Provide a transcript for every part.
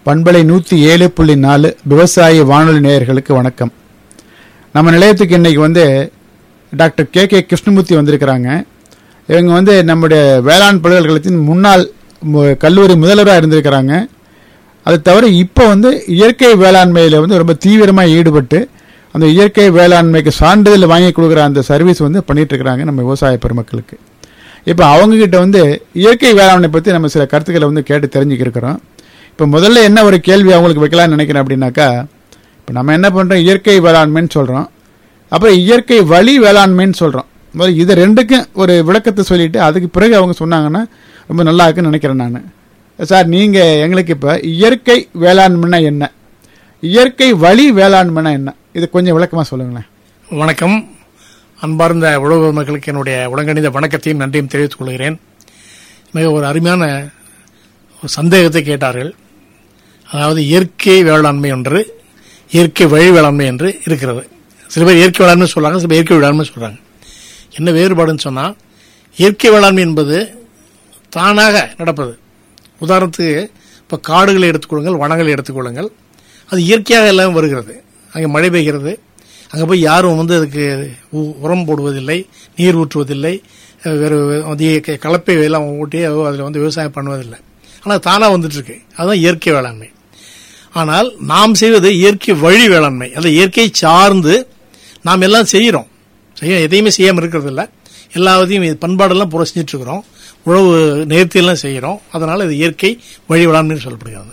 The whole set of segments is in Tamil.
பண்பலை நூற்றி ஏழு புள்ளி நாலு விவசாய வானொலி நேயர்களுக்கு வணக்கம் நம்ம நிலையத்துக்கு இன்னைக்கு வந்து டாக்டர் கே கே கிருஷ்ணமூர்த்தி வந்திருக்கிறாங்க இவங்க வந்து நம்முடைய வேளாண் பல்கலைக்கழகத்தின் முன்னாள் மு- கல்லூரி முதல்வராக இருந்திருக்கிறாங்க அது தவிர இப்போ வந்து இயற்கை வேளாண்மையில் வந்து ரொம்ப தீவிரமாக ஈடுபட்டு அந்த இயற்கை வேளாண்மைக்கு சான்றிதழ் வாங்கி கொடுக்குற அந்த சர்வீஸ் வந்து பண்ணிட்டு இருக்கிறாங்க நம்ம விவசாய பெருமக்களுக்கு இப்போ அவங்க கிட்ட வந்து இயற்கை வேளாண்மை பற்றி நம்ம சில கருத்துக்களை வந்து கேட்டு தெரிஞ்சுக்கிருக்கிறோம் இப்போ முதல்ல என்ன ஒரு கேள்வி அவங்களுக்கு வைக்கலாம்னு நினைக்கிறேன் அப்படின்னாக்கா இப்போ நம்ம என்ன பண்ணுறோம் இயற்கை வேளாண்மைன்னு சொல்கிறோம் அப்புறம் இயற்கை வழி வேளாண்மைன்னு சொல்கிறோம் முதல்ல இது ரெண்டுக்கும் ஒரு விளக்கத்தை சொல்லிட்டு அதுக்கு பிறகு அவங்க சொன்னாங்கன்னா ரொம்ப நல்லா இருக்குன்னு நினைக்கிறேன் நான் சார் நீங்கள் எங்களுக்கு இப்போ இயற்கை வேளாண்மைனா என்ன இயற்கை வழி வேளாண்மைனா என்ன இது கொஞ்சம் விளக்கமாக சொல்லுங்களேன் வணக்கம் அன்பார்ந்த உழவு மக்களுக்கு என்னுடைய உலகணித வணக்கத்தையும் நன்றியும் தெரிவித்துக் கொள்கிறேன் மிக ஒரு அருமையான ஒரு சந்தேகத்தை கேட்டார்கள் அதாவது இயற்கை வேளாண்மை ஒன்று இயற்கை வழி வேளாண்மை என்று இருக்கிறது சில பேர் இயற்கை வேளாண்மை சொல்றாங்க சில பேர் இயற்கை வேளாண்மை சொல்றாங்க என்ன வேறுபாடுன்னு சொன்னா இயற்கை வேளாண்மை என்பது தானாக நடப்பது உதாரணத்துக்கு இப்போ காடுகளை எடுத்துக்கொள்ளுங்கள் வனங்களை எடுத்துக்கொள்ளுங்கள் அது இயற்கையாக எல்லாம் வருகிறது அங்கே மழை பெய்கிறது அங்கே போய் யாரும் வந்து அதுக்கு உ- உரம் போடுவதில்லை நீர் ஊற்றுவதில்லை அஹ் வேறு அதிக க- கலப்பை எல்லாம் ஊட்டி அதில் வந்து விவசாயம் பண்ணுவதில்லை ஆனால் தானாக வந்துட்டு இருக்கு அதுதான் இயற்கை வேளாண்மை ஆனால் நாம் செய்வது இயற்கை வழி வேளாண்மை அந்த இயற்கை சார்ந்து நாம் எல்லாம் செய்கிறோம் செய்ய எதையுமே செய்யாமல் இருக்கிறது இல்லை எல்லாத்தையும் இது பண்பாடெல்லாம் புற செஞ்சுட்டு இருக்கிறோம் உழவு நேர்த்தியெல்லாம் செய்கிறோம் அதனால் இது இயற்கை வழி வேளாண்மைன்னு சொல்லப்படுகிறது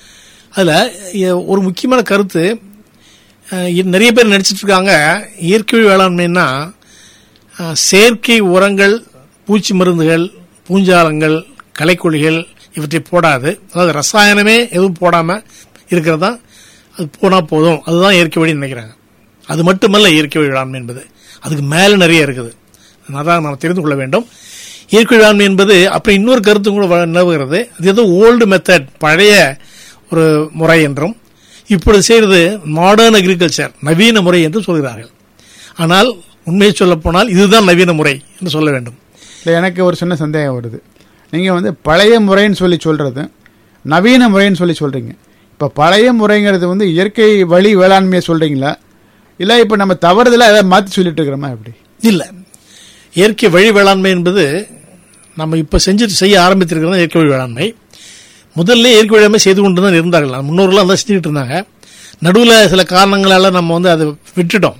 அதில் ஒரு முக்கியமான கருத்து அஹ், இது நிறைய பேர் நினைச்சிட்டு இருக்காங்க இயற்கை வழி வேளாண்மைன்னா அஹ், செயற்கை உரங்கள் பூச்சி மருந்துகள் பூஞ்சாலங்கள் களைக்கொல்லிகள் இவற்றை போடாது அதாவது ரசாயனமே எதுவும் போடாம இருக்கிறதா அது போனா போதும் அதுதான் இயற்கை வழி நினைக்கிறாங்க அது மட்டுமல்ல இயற்கை வழி வேளாண்மை என்பது அதுக்கு மேல நிறைய இருக்குது அதான் நாம் தெரிந்து கொள்ள வேண்டும் இயற்கை வேளாண்மை என்பது அப்புறம் இன்னொரு கருத்து கூட வ- நிலவுகிறது அது ஏதோ ஓல்டு மெத்தட் பழைய ஒரு முறை என்றும் இப்பொழுது செய்வது மாடர்ன் அக்ரிகல்ச்சர் நவீன முறை என்று சொல்கிறார்கள் ஆனால் உண்மையை சொல்ல போனால் இதுதான் நவீன முறை என்று சொல்ல வேண்டும் இல்லை எனக்கு ஒரு சின்ன சந்தேகம் வருது நீங்கள் வந்து பழைய முறைன்னு சொல்லி சொல்கிறது நவீன முறைன்னு சொல்லி சொல்கிறீங்க இப்போ பழைய முறைங்கிறது வந்து இயற்கை வழி வேளாண்மையை சொல்கிறீங்களா இல்லை இப்போ நம்ம தவறுதலாக எதாவது மாற்றி சொல்லிட்டு இருக்கிறோமா எப்படி இல்லை இயற்கை வழி வேளாண்மை என்பது நம்ம இப்ப செஞ்சுட்டு செய்ய ஆரம்பித்திருக்கிறது இயற்கை வழி வேளாண்மை முதல்ல இயற்கை வேளாண்மை செய்து கொண்டு தான் இருந்தார்கள் நம்ம முன்னோர்கள்லாம் தான் செஞ்சுட்டு இருந்தாங்க நடுவில் சில காரணங்களால நம்ம வந்து அதை விட்டுட்டோம்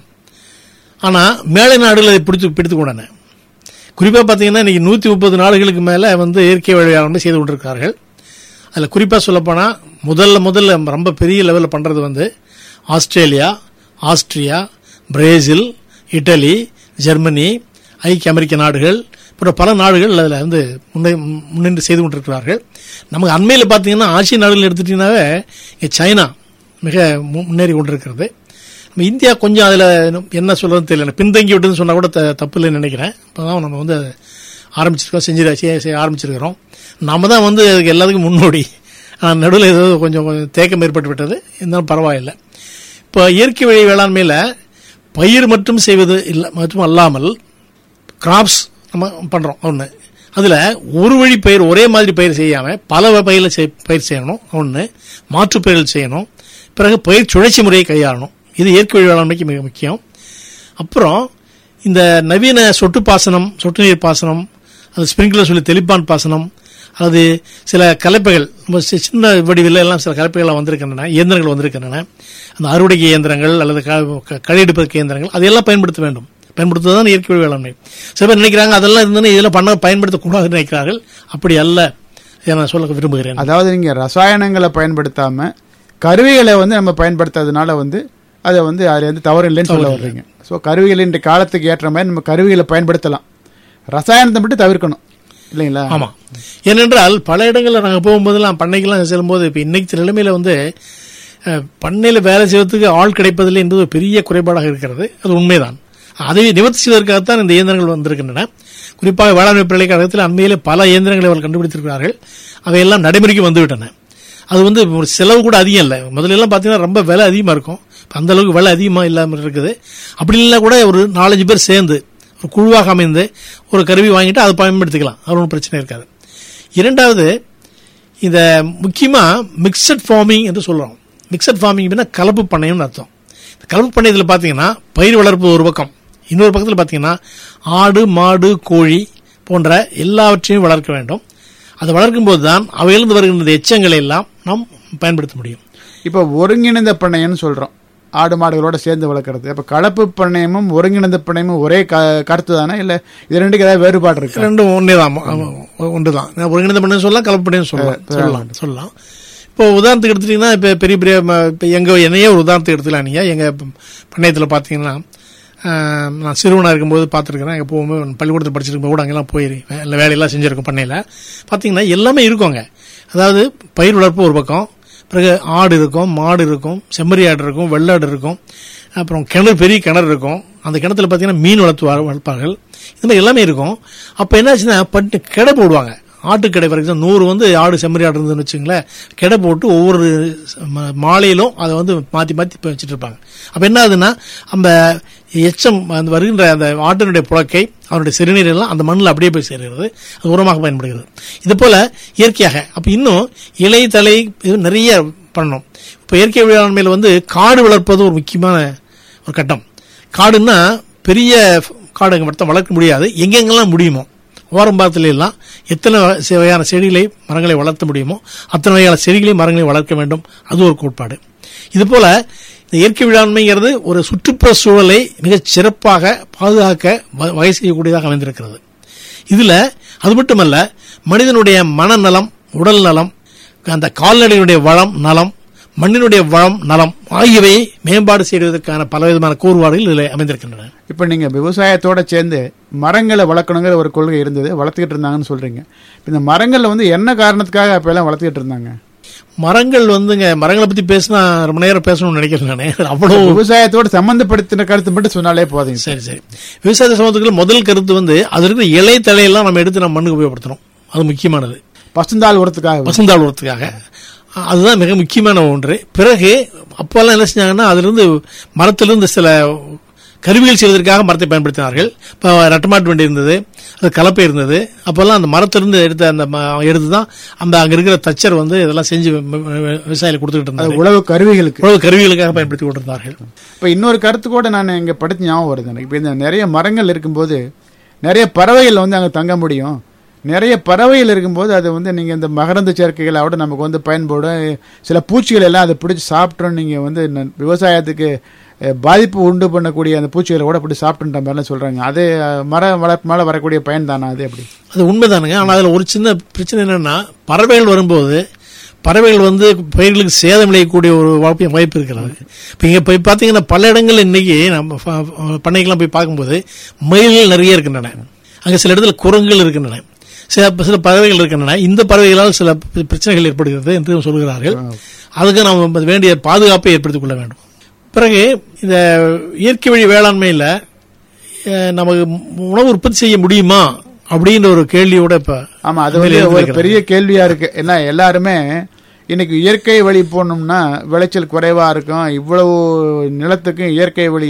ஆனா மேலை நாடுகள் அதை பிடித்து பிடித்து கொண்டன குறிப்பாக பார்த்தீங்கன்னா இன்னைக்கு நூற்றி முப்பது நாடுகளுக்கு மேலே வந்து இயற்கை வழி வேளாண்மை செய்து கொண்டிருக்கிறார்கள் அதில் குறிப்பாக சொல்லப்போனால் முதல்ல முதல்ல ரொம்ப பெரிய லெவலில் பண்ணுறது வந்து Australia Austria Brazil Italy Germany ஐக்கிய அமெரிக்க நாடுகள் போன்ற பல நாடுகள் அதில் வந்து முன்னே முன்னின்று செய்து கொண்டிருக்கிறார்கள் நமக்கு அண்மையில் பார்த்தீங்கன்னா ஆசிய நாடுகள் எடுத்துட்டீங்கன்னாவே இங்க சைனா மிக மு- முன்னேறி கொண்டிருக்கிறது நம்ம இந்தியா கொஞ்சம் அதில் என்ன சொல்றதுன்னு தெரியல பின்தங்கி விட்டுன்னு சொன்னால் கூட த- தப்பு இல்லைன்னு நினைக்கிறேன் இப்போ தான் நம்ம வந்து ஆரம்பிச்சிருக்கோம் செஞ்சு செய்ய செய்ய ஆரம்பிச்சிருக்கிறோம் நம்ம தான் வந்து அதுக்கு எல்லாத்துக்கும் முன்னோடி ஆனால் நடுவில் ஏதோ கொஞ்சம் கொஞ்சம் தேக்கம் ஏற்பட்டு விட்டது இருந்தாலும் பரவாயில்லை இப்போ இயற்கை வழி வேளாண்மையில் பயிர் மட்டும் செய்வது இல்லை மட்டும் அல்லாமல் கிராப்ஸ் நம்ம பண்றோம் ஒன்று அதுல ஒரு வழி பயிர் ஒரே மாதிரி பயிர் செய்யாம பல பயிர்ல செய்- பயிர் செய்யணும் ஒன்று மாற்று பயிர்கள் செய்யணும் பிறகு பயிர் சுழற்சி முறையை கையாளணும் இது இயற்கை வழி வேளாண்மைக்கு மிக முக்கியம் அப்புறம் இந்த நவீன சொட்டு பாசனம் சொட்டு நீர் பாசனம் அது ஸ்பிரிங்க்லர் சொல்லி தெளிப்பான் பாசனம் அல்லது சில கலப்பைகள் ரொம்ப சி- சின்ன வடிவில் எல்லாம் சில கலப்பைகள் வந்திருக்கின்றன இயந்திரங்கள் வந்திருக்கின்றன அந்த அறுவடை இயந்திரங்கள் அல்லது க- க- களை எடுப்பதற்கு இயந்திரங்கள் அதையெல்லாம் பயன்படுத்த வேண்டும் பயன்படுத்துவதுதான் இயற்கை வழி வேளாண்மை சில பேர் நினைக்கிறாங்க அதெல்லாம் இருந்ததுன்னு இதில் பண்ண பயன்படுத்தக்கூடாதுன்னு நினைக்கிறார்கள் அப்படி அல்ல இதை நான் சொல்ல விரும்புகிறேன் அதாவது நீங்கள் ரசாயனங்களை பயன்படுத்தாமல் கருவிகளை வந்து நம்ம பயன்படுத்தாதனால வந்து அதை வந்து அதில் வந்து தவறு இல்லைன்னு சொல்ல வர்றீங்க ஸோ கருவிகள் இன்றைய காலத்துக்கு ஏற்ற மாதிரி நம்ம கருவிகளை பயன்படுத்தலாம் ரசாயனத்தை மட்டும் தவிர்க்கணும் இல்லைங்களா ஆமா ஏனென்றால் பல இடங்களில் நாங்கள் போகும்போதெல்லாம் பண்ணைக்கெல்லாம் செல்லும்போது இப்போ இன்னைக்கு நிலைமையில வந்து அஹ், பண்ணையில வேலை செய்வதற்கு ஆள் கிடைப்பதில்லை என்பது ஒரு பெரிய குறைபாடாக இருக்கிறது அது உண்மைதான் அதை நிவர்த்தி செய்வதற்காகத்தான் இந்த இயந்திரங்கள் வந்திருக்கின்றன குறிப்பாக வேளாண்மை பல்கலைக்கழகத்தில் அண்மையிலே பல இயந்திரங்களை அவர்கள் கண்டுபிடித்திருக்கிறார்கள் அவையெல்லாம் நடைமுறைக்கு வந்துவிட்டன அது வந்து ஒரு செலவு கூட அதிகம் இல்லை முதல்ல எல்லாம் பார்த்தீங்கன்னா ரொம்ப விலை அதிகமாக இருக்கும் இப்ப அந்த அளவுக்கு விலை அதிகமாக இல்லாமல் இருக்குது அப்படி இல்லைன்னா கூட ஒரு நாலஞ்சு பேர் சேர்ந்து ஒரு குழுவாக அமைந்து ஒரு கருவி வாங்கிட்டு அதை பயன்படுத்திக்கலாம் அது ஒன்றும் பிரச்சனை இருக்காது இரண்டாவது இந்த முக்கியமா மிக்சட் ஃபார்மிங் என்று சொல்றோம் மிக்சட் ஃபார்மிங் அப்படின்னா கலப்பு பண்ணையம்னு அர்த்தம் இந்த கலப்பு பண்ணையத்தில் பார்த்தீங்கன்னா பயிர் வளர்ப்பு ஒரு பக்கம் இன்னொரு பக்கத்தில் பார்த்தீங்கன்னா ஆடு மாடு கோழி போன்ற எல்லாவற்றையும் வளர்க்க வேண்டும் அதை வளர்க்கும் போது தான் அவையிலிருந்து வருகின்ற இந்த எச்சங்களை எல்லாம் நாம் பயன்படுத்த முடியும் இப்போ ஒருங்கிணைந்த பண்ணையம்னு சொல்றோம் ஆடு மாடுகளோட சேர்ந்து வளர்க்கறது அப்ப கலப்பு பண்ணையமும் ஒருங்கிணைந்த பண்ணையமும் ஒரே க- கருத்து தானே இல்ல இது ரெண்டுக்கு ஏதாவது வேறுபாடு இருக்கு ரெண்டும் ஒன்றே தான் ஒன்று தான் ஒருங்கிணைந்த பண்ணு சொல்லலாம் கலப்பு பண்ணு சொல்லலாம் சொல்லலாம் சொல்லலாம் இப்போ உதாரணத்துக்கு எடுத்துட்டீங்கன்னா இப்போ பெரிய பெரிய ம- இப்போ எங்கள் என்னையே ஒரு உதாரணத்துக்கு எடுத்துக்கலாம் நீங்கள் எங்கள் பண்ணையத்தில் பார்த்தீங்கன்னா ஆஹ், நான் சிறுவனாக இருக்கும்போது பார்த்துருக்கிறேன் அங்கே போகும்போது பள்ளிக்கூடத்தில் படிச்சிருக்கும் கூட அங்கெல்லாம் போயிரு இல்லை வேலையெல்லாம் செஞ்சுருக்கோம் பண்ணையில் பார்த்தீங்கன்னா எல்லாமே இருக்குங்க அதாவது பயிர் வளர்ப்பு ஒரு பக்கம் பிறகு ஆடு இருக்கும் மாடு இருக்கும் செம்மறி ஆடு இருக்கும் வெள்ளாடு இருக்கும் அப்புறம் கிணறு பெரிய கிணறு இருக்கும் அந்த கிணத்துல பார்த்தீங்கன்னா மீன் வளர்த்து வளர்ப்பார்கள் இந்த மாதிரி எல்லாமே இருக்கும் அப்போ என்னாச்சுன்னா பட்டு கடை போடுவாங்க ஆட்டுக்கடை ஃபார் எக்ஸாம்பிள் நூறு வந்து ஆடு செம்மறி ஆடு இருந்துன்னு வச்சுங்களேன் கடை போட்டு ஒவ்வொரு ம- மாலையிலும் அதை வந்து மாற்றி மாற்றி இப்போ வச்சுட்டு இருப்பாங்க அப்போ என்ன ஆகுதுன்னா அந்த எச்சம் அந்த வருகின்ற அந்த ஆட்டினுடைய புழக்கை அவருடைய சிறுநீர் எல்லாம் அந்த மண்ணில் அப்படியே போய் சேர்கிறது அது உரமாக பயன்படுகிறது இது போல இயற்கையாக அப்போ இன்னும் இலை தலை இது நிறைய பண்ணணும் இப்போ இயற்கை வேளாண்மையில் வந்து காடு வளர்ப்பது ஒரு முக்கியமான ஒரு கட்டம் காடுன்னா பெரிய காடுங்க மட்டும் வளர்க்க முடியாது எங்கெங்கெல்லாம் முடியுமோ ஓரம்பாத்துல எல்லாம் எத்தனை வ- வகையான செடிகளை மரங்களை வளர்த்த முடியுமோ அத்தனை வகையான செடிகளையும் மரங்களை வளர்க்க வேண்டும் அது ஒரு கோட்பாடு இது போல இந்த இயற்கை வேளாண்மைங்கிறது ஒரு சுற்றுப்புற சூழலை மிகச் சிறப்பாக பாதுகாக்க வ- வகை செய்யக்கூடியதாக அமைந்திருக்கிறது இதுல அது மட்டுமல்ல மனிதனுடைய மனநலம் உடல் நலம் அந்த கால்நடையினுடைய வளம் நலம் மண்ணினுடைய வளம் நலம் ஆகியவை மேம்பாடு செய்வதற்கான பலவிதமான கூறுபாடுகள் இதில் அமைந்திருக்கின்றன இப்ப நீங்க விவசாயத்தோட சேர்ந்து மரங்களை வளர்க்கணுங்கிற ஒரு கொள்கை இருந்தது வளர்த்துக்கிட்டு இருந்தாங்கன்னு சொல்றீங்க இப்ப இந்த மரங்கள்ல வந்து என்ன காரணத்துக்காக அப்ப எல்லாம் வளர்த்துக்கிட்டு இருந்தாங்க மரங்கள் வந்துங்க மரங்களை பத்தி பேசினா ரொம்ப நேரம் பேசணும்னு நினைக்கிறேன் நானே அவ்வளவு விவசாயத்தோட சம்பந்தப்படுத்தின கருத்து மட்டும் சொன்னாலே போதுங்க சரி சரி விவசாய சமூகத்துக்குள்ள முதல் கருத்து வந்து அது இருக்கிற இலை தலையெல்லாம் நம்ம எடுத்து நம்ம மண்ணுக்கு உபயோகப்படுத்தணும் அது முக்கியமானது பசுந்தாள் உரத்துக்காக பசுந்தாள் உரத்துக்காக அ- அதுதான் மிக முக்கியமான ஒன்று பிறகு அப்போல்லாம் என்ன செஞ்சாங்கன்னா அதிலிருந்து மரத்திலிருந்து சில கருவிகள் செய்வதற்காக மரத்தை பயன்படுத்தினார்கள் இப்போ ரட்டமாட்டு வண்டி இருந்தது அது கலப்பை இருந்தது அப்போல்லாம் அந்த மரத்திலிருந்து எடுத்த அந்த ம- எடுத்து தான் அந்த அங்கே இருக்கிற தச்சர் வந்து இதெல்லாம் செஞ்சு விவசாயிகள் கொடுத்துக்கிட்டு அது இருந்தாங்க உழவு கருவிகளுக்கு உழவு கருவிகளுக்காக பயன்படுத்தி கொண்டிருந்தார்கள் இப்ப இன்னொரு கருத்து கூட நான் இங்க படிச்சு ஞாபகம் வருது எனக்கு இப்ப இந்த நிறைய மரங்கள் இருக்கும்போது நிறைய பறவைகள் வந்து அங்க தங்க முடியும் நிறைய பறவைகள் இருக்கும்போது அது வந்து நீங்க இந்த மகரந்த சேர்க்கைகளோட நமக்கு வந்து பயன்படும் சில பூச்சிகள் எல்லாம் அதை பிடிச்சி சாப்பிட்டோம் நீங்க வந்து ந- விவசாயத்துக்கு அஹ், பாதிப்பு உண்டு பண்ணக்கூடிய அந்த பூச்சிகளை கூட அப்படி சாப்பிட்டுன்ற மாதிரிலாம் சொல்றாங்க அது அஹ், மர வளர்ப்புனால வரக்கூடிய பயன் தானா அது எப்படி அது உண்மைதானுங்க ஆனால் அதில் ஒரு சின்ன பிரச்சனை என்னன்னா பறவைகள் வரும்போது பறவைகள் வந்து பயிர்களுக்கு சேதம் விளையக்கூடிய ஒரு வாய்ப்பு வாய்ப்பு இருக்கிறது இப்போ இங்கே போய் பார்த்தீங்கன்னா பல இடங்கள்ல இன்னைக்கு நம்ம ஃப- ஃப- பண்ணைக்கெல்லாம் போய் பார்க்கும்போது மயில்கள் நிறைய இருக்கின்றன அங்கே சில இடத்துல குரங்குகள் இருக்கின்றன சில சில பறவைகள் இருக்கின்றன இந்த பறவைகளால் சில பி- பிரச்சனைகள் ஏற்படுகிறது என்று சொல்கிறார்கள் அதுக்கு நாம் வேண்டிய பாதுகாப்பை ஏற்படுத்திக் கொள்ள வேண்டும் பிறகு இந்த இயற்கை வழி வேளாண்மையில் அஹ், நமக்கு உணவு உற்பத்தி செய்ய முடியுமா அப்படின்ற ஒரு கேள்வியோட இப்ப ஆமா அது வந்து ஒரு பெரிய கேள்வியா இருக்கு ஏன்னா எல்லாருமே இன்னைக்கு இயற்கை வழி போனோம்னா விளைச்சல் குறைவா இருக்கும் இவ்வளவு நிலத்துக்கு இயற்கை வழி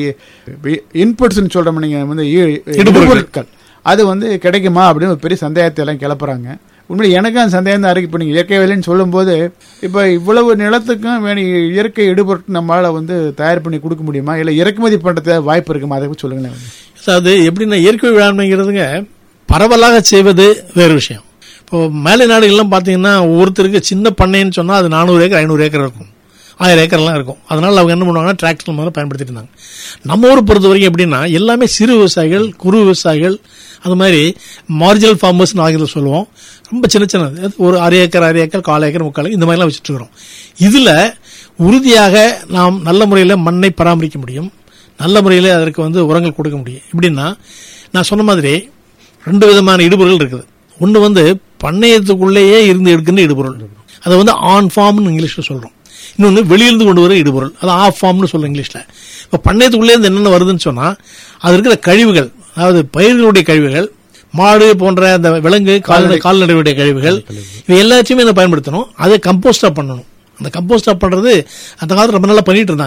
இன்புட்ஸ் சொல்றோம் நீங்க வந்து இ- இடுபொருட்கள் அது வந்து கிடைக்குமா அப்படின்னு ஒரு பெரிய சந்தேகத்தை எல்லாம் கிளப்புறாங்க உண்மையில எனக்கு அந்த சந்தேகம் தான் இருக்கு இப்போ நீங்க இயற்கை வேலைன்னு சொல்லும்போது இப்போ இவ்வளவு நிலத்துக்கும் வேணும் இயற்கை இடுபொருட்கள் நம்மளால வந்து தயார் பண்ணி கொடுக்க முடியுமா இல்ல இறக்குமதி பண்றது வாய்ப்பு இருக்குமா அதை பத்தி சொல்லுங்களேன் அது எப்படின்னா இயற்கை வேளாண்மைங்கிறதுங்க பரவலாக செய்வது வேறு விஷயம் இப்போ மேலை நாடுகள்லாம் பார்த்தீங்கன்னா ஒவ்வொருத்தருக்கு சின்ன பண்ணைன்னு சொன்னா அது நானூறு ஏக்கர் ஐநூறு ஏக்கர் இருக்கும் ஆயிரம் ஏக்கர்லாம் இருக்கும் அதனால அவங்க என்ன பண்ணுவாங்கன்னா டிராக்டர் முதல்ல பயன்படுத்திட்டு இருந்தாங்க நம்ம ஊரை பொறுத்த வரைக்கும் எப்படின்னா எல்லாமே சிறு விவசாயிகள் குறு விவசாயிகள் அது மாதிரி மார்ஜினல் ஃபார்மர்ஸ் ஆங்கிலத்தில் சொல்லுவோம் ரொம்ப சின்ன சின்ன ஒரு அரை ஏக்கர் அரை ஏக்கர் கால் ஏக்கர் முக்கால் ஏக்கர் இந்த மாதிரிலாம் வச்சுட்டு இருக்கிறோம் இதுல உறுதியாக நாம் நல்ல முறையில் மண்ணை பராமரிக்க முடியும் நல்ல முறையில் அதற்கு வந்து உரங்கள் கொடுக்க முடியும் எப்படின்னா நான் சொன்ன மாதிரி ரெண்டு விதமான இடுபொருள் இருக்குது ஒன்று வந்து பண்ணையத்துக்குள்ளேயே இருந்து எடுக்கின்ற இடுபொருள் அதை வந்து ஆன் ஃபார்ம்னு இங்கிலீஷில் சொல்கிறோம் இன்னொன்று வெளியிருந்து கொண்டு வர இடுபொருள் அது ஆஃப் ஃபார்ம்னு சொல்கிறோம் இங்கிலீஷில் இப்போ பண்ணையத்துக்குள்ளே இருந்து என்னென்ன வருதுன்னு சொன்னால் அது இருக்கிற கழிவுகள் அதாவது பயிர்களுடைய கழிவுகள் மாடு போன்ற அந்த விலங்கு கால்நடை கால்நடையுடைய கழிவுகள் இவை எல்லாத்தையுமே இதை பயன்படுத்தணும் அதை கம்போஸ்டாக பண்ணணும் அந்த கம்போஸ்டாக பண்ணுறது அந்த காலத்தில் ரொம்ப நல்லா பண்ணிட்டு இருந்தாங்க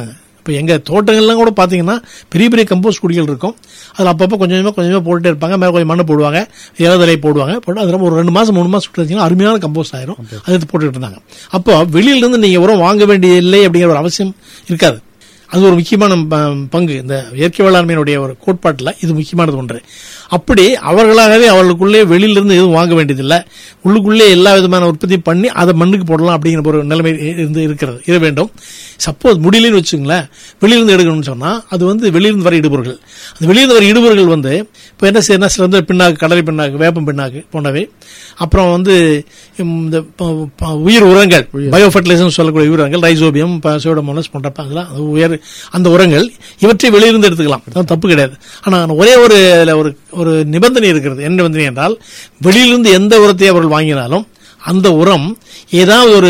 இப்போ எங்கள் தோட்டங்கள்லாம் கூட பார்த்தீங்கன்னா பெரிய பெரிய கம்போஸ்ட் குடிகள் இருக்கும் அதில் அப்பப்போ கொஞ்சம் கொஞ்சமாக கொஞ்சமாக போட்டுட்டே இருப்பாங்க மேலே கொஞ்சம் மண்ணு போடுவாங்க இலதலை போடுவாங்க போட்டு அது ஒரு ரெண்டு மாதம் மூணு மாதம் சுட்டு வச்சிங்கன்னா அருமையான கம்போஸ்ட் ஆயிரும் அதை எடுத்து போட்டுக்கிட்டு இருந்தாங்க அப்போ வெளியிலேருந்து நீங்கள் உரம் வாங்க வேண்டிய இல்லை அப்படிங்கிற ஒரு அவசியம் இருக்காது அது ஒரு முக்கியமான ப- பங்கு இந்த இயற்கை வேளாண்மையினுடைய ஒரு கோட்பாட்டில் இது முக்கியமானது ஒன்று அப்படி அவர்களாகவே அவர்களுக்குள்ளே வெளியிலிருந்து எதுவும் வாங்க வேண்டியதில்லை உள்ளுக்குள்ளே எல்லா விதமான உற்பத்தி பண்ணி அதை மண்ணுக்கு போடலாம் அப்படிங்கிற ஒரு நிலைமை இருந்து இருக்கிறது இது வேண்டும் சப்போஸ் முடியலன்னு வச்சுங்களேன் வெளியிலிருந்து எடுக்கணும்னு சொன்னால் அது வந்து வெளியிலிருந்து வர இடுபொருள் அந்த வெளியிலிருந்து வர இடுபொருள்கள் வந்து இப்போ என்ன செய்யணும் சிறந்த பின்னாக்கு கடலை பின்னாக்கு வேப்பம் பின்னாக்கு போன்றவை அப்புறம் வந்து இந்த ப- ப- உயிர் உரங்கள் பயோ ஃபர்டிலைசர் சொல்லக்கூடிய உயிர் உரங்கள் ரைசோபியம் சோடமோனஸ் போன்ற ப- அதெல்லாம் அது உயர் அந்த உரங்கள் இவற்றை வெளியிருந்து எடுத்துக்கலாம் அது தப்பு கிடையாது ஆனால் ஒரே ஒரு இதுல ஒரு ஒரு நிபந்தனை இருக்கிறது என்ன நிபந்தனை என்றால் வெளியிலிருந்து எந்த உரத்தை அவர்கள் வாங்கினாலும் அந்த உரம் ஏதாவது ஒரு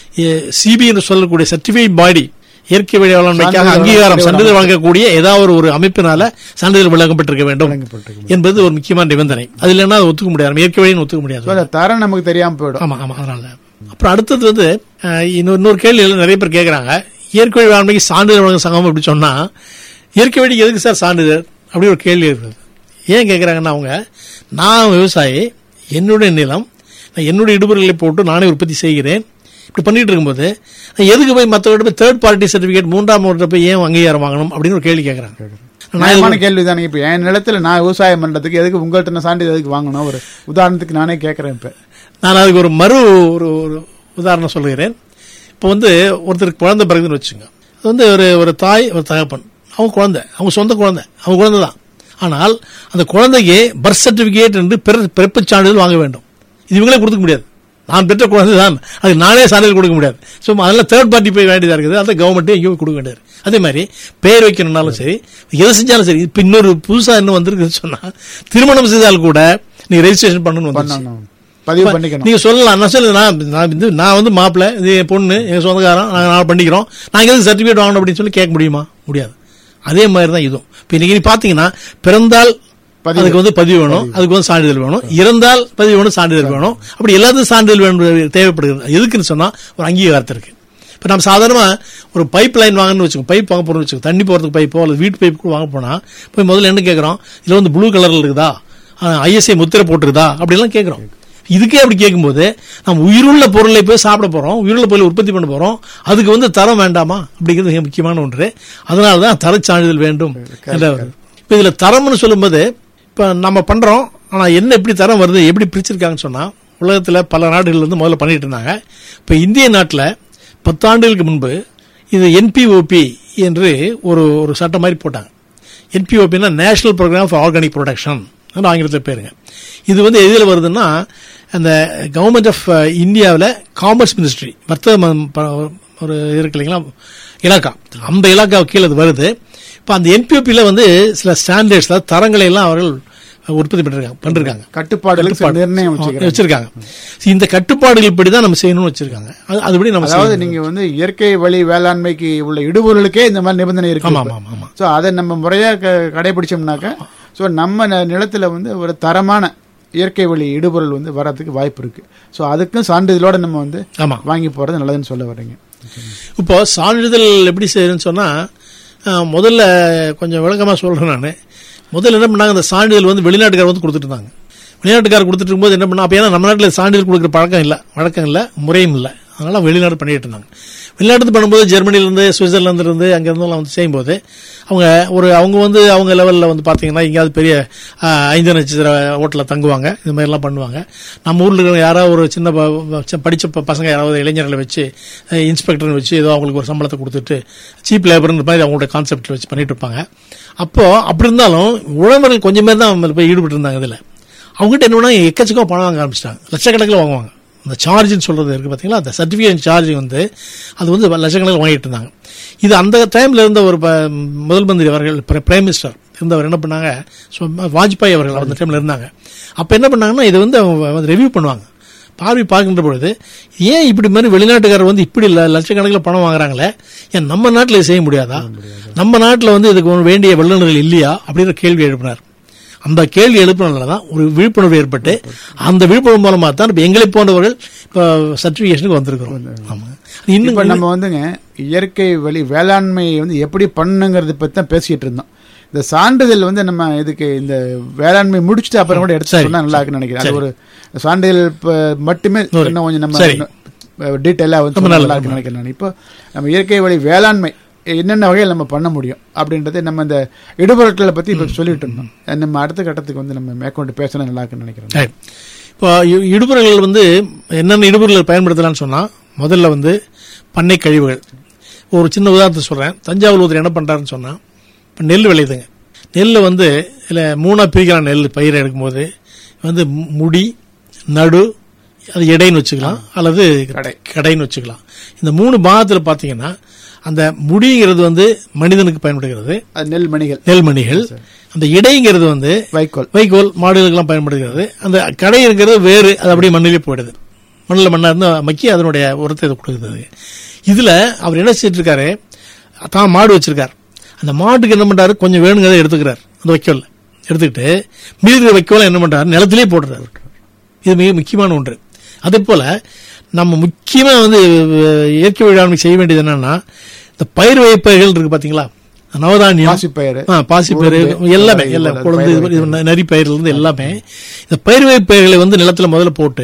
சிபி என்று சொல்லக்கூடிய சர்டிஃபைட் பாடி இயற்கை வேளாண்மைக்காக சான்றிதழ் அங்கீகாரம் வழங்க- சான்றிதழ் வழங்கக்கூடிய ஏதாவது ஒரு அமைப்பினால சான்றிதழ் வழங்கப்பட்டிருக்க வேண்டும் வழங்கப்பட்டிருக்க என்பது ஒரு முக்கியமான நிபந்தனை அது இல்லைன்னா அதை ஒத்துக்க முடியாது நம்ம இயற்கை வழின்னு ஒத்துக்க முடியாது அந்த தரம் நமக்கு தெரியாம போயிடும் ஆமா ஆமா அதனால அப்புறம் அடுத்தது வந்து அஹ், இன்னொரு இன்னொரு கேள்வி நிறைய பேர் கேட்கறாங்க இயற்கை வழி வேளாண்மைக்கு சான்றிதழ் வழங்க சங்கம் அப்படி சொன்னா இயற்கை வழிக்கு எதுக்கு சார் சான்றிதழ் அப்படி ஒரு கேள்வி இருக்குது ஏன் கேட்கறாங்கன்னா அவங்க நான் விவசாயி என்னுடைய நிலம் நான் என்னுடைய இடுபொருள்களை போட்டு நானே உற்பத்தி செய்கிறேன் இப்படி பண்ணிட்டு இருக்கும்போது நான் எதுக்கு போய் மற்றவர்கிட்ட போய் தேர்ட் பார்ட்டி சர்டிஃபிகேட் மூன்றாம் ஒருத்த போய் ஏன் அங்கீகாரம் வாங்கணும் அப்படின்னு ஒரு கேள்வி கேட்கறாங்க நான் நியாயமான கேள்வி தானே இப்ப என் நிலத்துல நான் விவசாயம் பண்றதுக்கு எதுக்கு உங்கள்ட்ட நான் சான்றிதழ் எதுக்கு வாங்கணும் ஒரு உதாரணத்துக்கு நானே கேட்கறேன் இப்ப நான் அதுக்கு ஒரு மறு ஒரு ஒரு உதாரணம் சொல்கிறேன் இப்போ வந்து ஒருத்தருக்கு குழந்தை பிறகுன்னு வச்சுங்க அது வந்து ஒரு ஒரு தாய் ஒரு தகப்பன் அவங்க குழந்தை அவங்க சொந்த குழந்தை அவங்க குழந்தை தான் ஆனால் அந்த குழந்தைக்கு பர்த் சர்டிபிகேட் என்று பிற- பிறப்புச் சான்றிதழ் வாங்க வேண்டும் இது இவங்களே கொடுக்க முடியாது நான் பெற்ற குழந்தை தான் அது நானே சான்றிதழ் கொடுக்க முடியாது ஸோ அதெல்லாம் தேர்ட் பார்ட்டி போய் வேண்டியதாக இருக்குது அதை கவர்மெண்ட்டே எங்கேயும் கொடுக்க வேண்டியது அதே மாதிரி பேர் வைக்கணும்னாலும் சரி எதை செஞ்சாலும் சரி இப்போ இன்னொரு புதுசாக என்ன வந்திருக்குன்னு சொன்னால் திருமணம் செய்தால் கூட நீங்க ரெஜிஸ்ட்ரேஷன் பண்ணணும் வந்துருச்சு. பண்ணணும் பதிவு பண்ணிக்கணும் நீங்க சொல்லலாம் நான் சொல்ல நான் நான் வந்து நான் வந்து மாப்பிள்ளை இது என் பொண்ணு என் சொந்தக்காரன் நாங்கள் நான் பண்ணிக்கிறோம் நாங்கள் எதுக்கு சர்டிஃபிகேட் வாங்கணும் அப்படின்னு சொல்லி கேட்க முடியுமா முடியாது அதே மாதிரி தான் இதுவும் இப்போ இன்னைக்கு நீ பார்த்தீங்கன்னா பிறந்தால் பதிவு. அதுக்கு வந்து பதிவு வேணும் அதுக்கு வந்து சான்றிதழ் வேணும் இறந்தால் பதிவு வேணும் சான்றிதழ் வேணும் அப்படி எல்லாத்துக்கும் சான்றிதழ் வேணும் தேவைப்படுகிறது எதுக்குன்னு சொன்னா ஒரு அங்கீகாரத்திற்கு இப்போ நம்ம சாதாரணமா ஒரு பைப் லைன் வாங்கணும்னு வச்சுக்கோ பைப் வாங்க போறோம்னு வச்சுக்கோ தண்ணி போறதுக்கு பைப்போ அல்லது வீட்டு பைப் கூட வாங்க போனா போய் முதல்ல என்ன கேட்குறோம் இதுல வந்து ப்ளூ கலர்ல இருக்குதா ஐஎஸ்ஐ முத்திரை போட்டிருக்குதா அப்படிலாம் கேட்குறோம் இதுக்கே அப்படி கேட்கும்போது நம்ம உயிருள்ள பொருளை போய் சாப்பிட போறோம் உயிருள்ள பொருளை உற்பத்தி பண்ண போறோம் அதுக்கு வந்து தரம் வேண்டாமா அப்படிங்கிறது மிக முக்கியமான ஒன்று அதனால தான் தரச் சான்றிதழ் வேண்டும் என்ற ஒரு- இப்ப இதுல தரம்னு சொல்லும்போது இப்ப நம்ம பண்றோம் ஆனா என்ன எப்படி தரம் வருது எப்படி பிரிச்சிருக்காங்கன்னு சொன்னா உலகத்துல பல நாடுகள்ல இருந்து முதல்ல பண்ணிட்டு இருந்தாங்க இப்ப இந்திய நாட்டுல பத்தாண்டுகளுக்கு முன்பு இது என்பிஓபி என்று ஒரு ஒரு சட்டம் மாதிரி போட்டாங்க என்பிஓபின்னா national programme for organic production ஆங்கிலத்தில் பேருங்க இது வந்து எதில் வருதுன்னா அந்த கவர்மெண்ட் ஆஃப் இந்தியாவில் காமர்ஸ் மினிஸ்ட்ரி வர்த்தக ம- ப- ஒரு இருக்கு இல்லைங்களா இலாக்கா அந்த இலாக்கா கீழே அது வருது இப்போ அந்த என்பிஓபியில் வந்து சில ஸ்டாண்டர்ட்ஸ் தரங்களை எல்லாம் அவர்கள் உற்பத்தி பண்ணிருக்காங்க பண்ணிருக்காங்க கட்டுப்பாடுகளுக்கு சில நிர்ணயம் வச்சுக்கிறேன் வச்சிருக்காங்க இந்த கட்டுப்பாடுகள் இப்படி தான் நம்ம செய்யணும்னு வச்சிருக்காங்க அது- அதுபடி நம்ம அதாவது செய்யணும். நீங்க வந்து இயற்கை வழி வேளாண்மைக்கு உள்ள இடுபொருளுக்கே இந்த மாதிரி நிபந்தனை இருக்கு ஆமா இப்ப. ஆமா ஆமா சோ அதை நம்ம முறையா க- கடைபிடிச்சோம்னாக்க சோ நம்ம ந- நிலத்துல வந்து ஒரு தரமான இயற்கை வழி இடுபொருள் வந்து வர்றதுக்கு வாய்ப்பு இருக்கு சோ அதுக்கும் சான்றிதழோட நம்ம வந்து ஆமா வாங்கி போறது நல்லதுன்னு சொல்ல வர்றீங்க இப்போ சான்றிதழ் எப்படி செய்யணும்னு சொன்னா அஹ், முதல்ல கொஞ்சம் விளக்கமா சொல்றேன் நான் முதல்ல என்ன பண்ணாங்க அந்த சான்றிதழ் வந்து வெளிநாட்டுக்காரர் வந்து கொடுத்துட்டு இருந்தாங்க வெளிநாட்டுக்காரர் கொடுத்துட்டு இருக்கும்போது என்ன பண்ணா அப்ப ஏன்னா நம்ம நாட்டில் சான்றிதழ் கொடுக்குற பழக்கம் இல்லை வழக்கம் இல்லை முறையும் இல்லை அதனால வெளிநாடு பண்ணிட்டு இருந்தாங்க வெளிநாட்டு பண்ணும்போது ஜெர்மனிலேருந்து சுவிட்சர்லாந்து இருந்து அங்க இருந்தெல்லாம் வந்து செய்யும்போது அவங்க ஒரு அவங்க வந்து அவங்க லெவலில் வந்து பார்த்தீங்கன்னா எங்கேயாவது பெரிய அஹ், ஐந்து நட்சத்திர ஹோட்டலில் தங்குவாங்க இது மாதிரிலாம் பண்ணுவாங்க நம்ம ஊரில் இருக்கிற யாராவது ஒரு சின்ன ப- ப- படிச்ச ப- பசங்க யாராவது இளைஞர்களை வச்சு இன்ஸ்பெக்டர்னு வச்சு ஏதோ அவங்களுக்கு ஒரு சம்பளத்தை கொடுத்துட்டு சீப் லேபர்ன்ற மாதிரி அவங்களோட கான்செப்டில் வச்சு பண்ணிட்டு இருப்பாங்க அப்போ அப்படி இருந்தாலும் உழவர்கள் கொஞ்சம் பேர் தான் அவங்க போய் ஈடுபட்டு இருந்தாங்க இதில் அவங்ககிட்ட என்ன எக்கச்சக்கம் பணம் வாங்க ஆரம்பிச்சிட்டாங்க லட்சக்கணக்கில் வாங்குவாங்க இந்த சார்ஜ்னு சொல்றது இருக்கு பாத்தீங்களா அந்த சர்டிஃபிகேட் சார்ஜ் வந்து அது வந்து லட்சக்கணக்கில் வாங்கிட்டு இருந்தாங்க இது அந்த டைம்ல இருந்த ஒரு ப- முதல் மந்திரி அவர்கள் பிர- பிரைம் மினிஸ்டர் இருந்தவர் என்ன பண்ணாங்க சும்மா வாஜ்பாய் அவர்கள் அந்த டைம்ல இருந்தாங்க அப்ப என்ன பண்ணாங்கன்னா இதை வந்து அவங்க ரெவ்யூ பண்ணுவாங்க பார்வை பார்க்கின்ற பொழுது ஏன் இப்படி மாதிரி வெளிநாட்டுக்காரர் வந்து இப்படி இல்ல லட்சக்கணக்கில் பணம் வாங்குறாங்களே ஏன் நம்ம நாட்டில் இதை செய்ய முடியாதா நம்ம நாட்டில் வந்து இதுக்கு ஒரு வேண்டிய வல்லுநர்கள் இல்லையா அப்படின்ற கேள்வி எழுப்பினார் அந்த கேள்வி எழுப்பினால தான் ஒரு விழிப்புணர்வு ஏற்பட்டு அந்த விழிப்புணர்வு மூலமாக தான் இப்ப எங்களை போன்றவர்கள் இப்போ சர்டிஃபிகேஷனுக்கு வந்திருக்கிறோம் ஆமா இப்ப இன்னும் நம்ம வந்துங்க இயற்கை வழி வேளாண்மை வந்து எப்படி பண்ணுங்கிறத பத்தி தான் பேசிட்டு இருந்தோம் இந்த சான்றிதழ் வந்து நம்ம இதுக்கு இந்த வேளாண்மை முடிச்சுட்டு அப்புறம் கூட எடுத்து சரி, சொன்னா நல்லா இருக்குன்னு நினைக்கிறேன் அது ஒரு சான்றிதழ் ப- மட்டுமே ஒரு- இன்னும் கொஞ்சம் நம்ம சரி. டீட்டெயிலா வந்து ரொம்ப சொன்னா நல்லது, நல்லா இருக்குன்னு நினைக்கிறேன் நான். இப்போ நம்ம இயற்கை வழி வேளாண்மை என்னென்ன வகையில் நம்ம பண்ண முடியும் அப்படின்றது நம்ம இந்த இடுபொருட்களை பத்தி இப்ப சொல்லிட்டு இருந்தோம் நம்ம அடுத்த கட்டத்துக்கு வந்து நம்ம மேற்கொண்டு பேசினா நல்லா இருக்குன்னு நினைக்கிறேன் சரி. இப்போ இ- இடுபொருள்கள் வந்து என்னென்ன இடுபொருள்கள் பயன்படுத்தலாம்னு சொன்னா முதல்ல வந்து பண்ணை கழிவுகள் ஒரு சின்ன உதாரணத்தை சொல்றேன் தஞ்சாவூர் ஒருத்தர் என்ன பண்றாருன்னு சொன்னா இப்போ நெல் விளையுதுங்க நெல் வந்து இல்லை மூணா பிரிக்கலாம் நெல் பயிரை எடுக்கும்போது வந்து மு- முடி நடு அது எடைன்னு வச்சுக்கலாம் அல்லது கடை. கடைன்னு வச்சுக்கலாம் இந்த மூணு பாகத்தில் பார்த்தீங்கன்னா அந்த முடிங்கிறது வந்து மனிதனுக்கு பயன்படுகிறது அது நெல் மணிகள் நெல்மணிகள் அந்த இடைங்கிறது வந்து வைக்கோல் வைக்கோல் மாடுகளுக்கெல்லாம் பயன்படுகிறது அந்த கடை இருக்கிறது வேறு அது அப்படியே மண்ணிலே போயிடுது மண்ணில் மண்ணா இருந்து மக்கி அதனுடைய உரத்தை இது கொடுக்குது இதுல அவர் என்ன செஞ்சுட்டு இருக்காரு தான் மாடு வச்சிருக்கார் அந்த மாட்டுக்கு என்ன பண்றாரு கொஞ்சம் வேணுங்கிறத எடுத்துக்கிறார் அந்த வைக்கோல் எடுத்துக்கிட்டு மீதி இருக்கிற வைக்கோலை என்ன பண்றாரு நிலத்திலே போடுறாரு இது மிக முக்கியமான ஒன்று அதே போல நம்ம முக்கியமா வந்து அஹ், இயற்கை வேளாண்மை செய்ய வேண்டியது என்னன்னா இந்த பயிர் வகைப்பயிர்கள் இருக்கு பாத்தீங்களா நவதானியம் பாசிப்பயிறு ஆ, பாசிப்பயிறு உளுந்து, எல்லாமே இது எல்லாம் போல கொழுந்து பயிர் இது வகைகள். இது நரி பயிர்ல இருந்து எல்லாமே இந்த பயிர் வகை பயிர்களை வந்து நிலத்துல முதல்ல போட்டு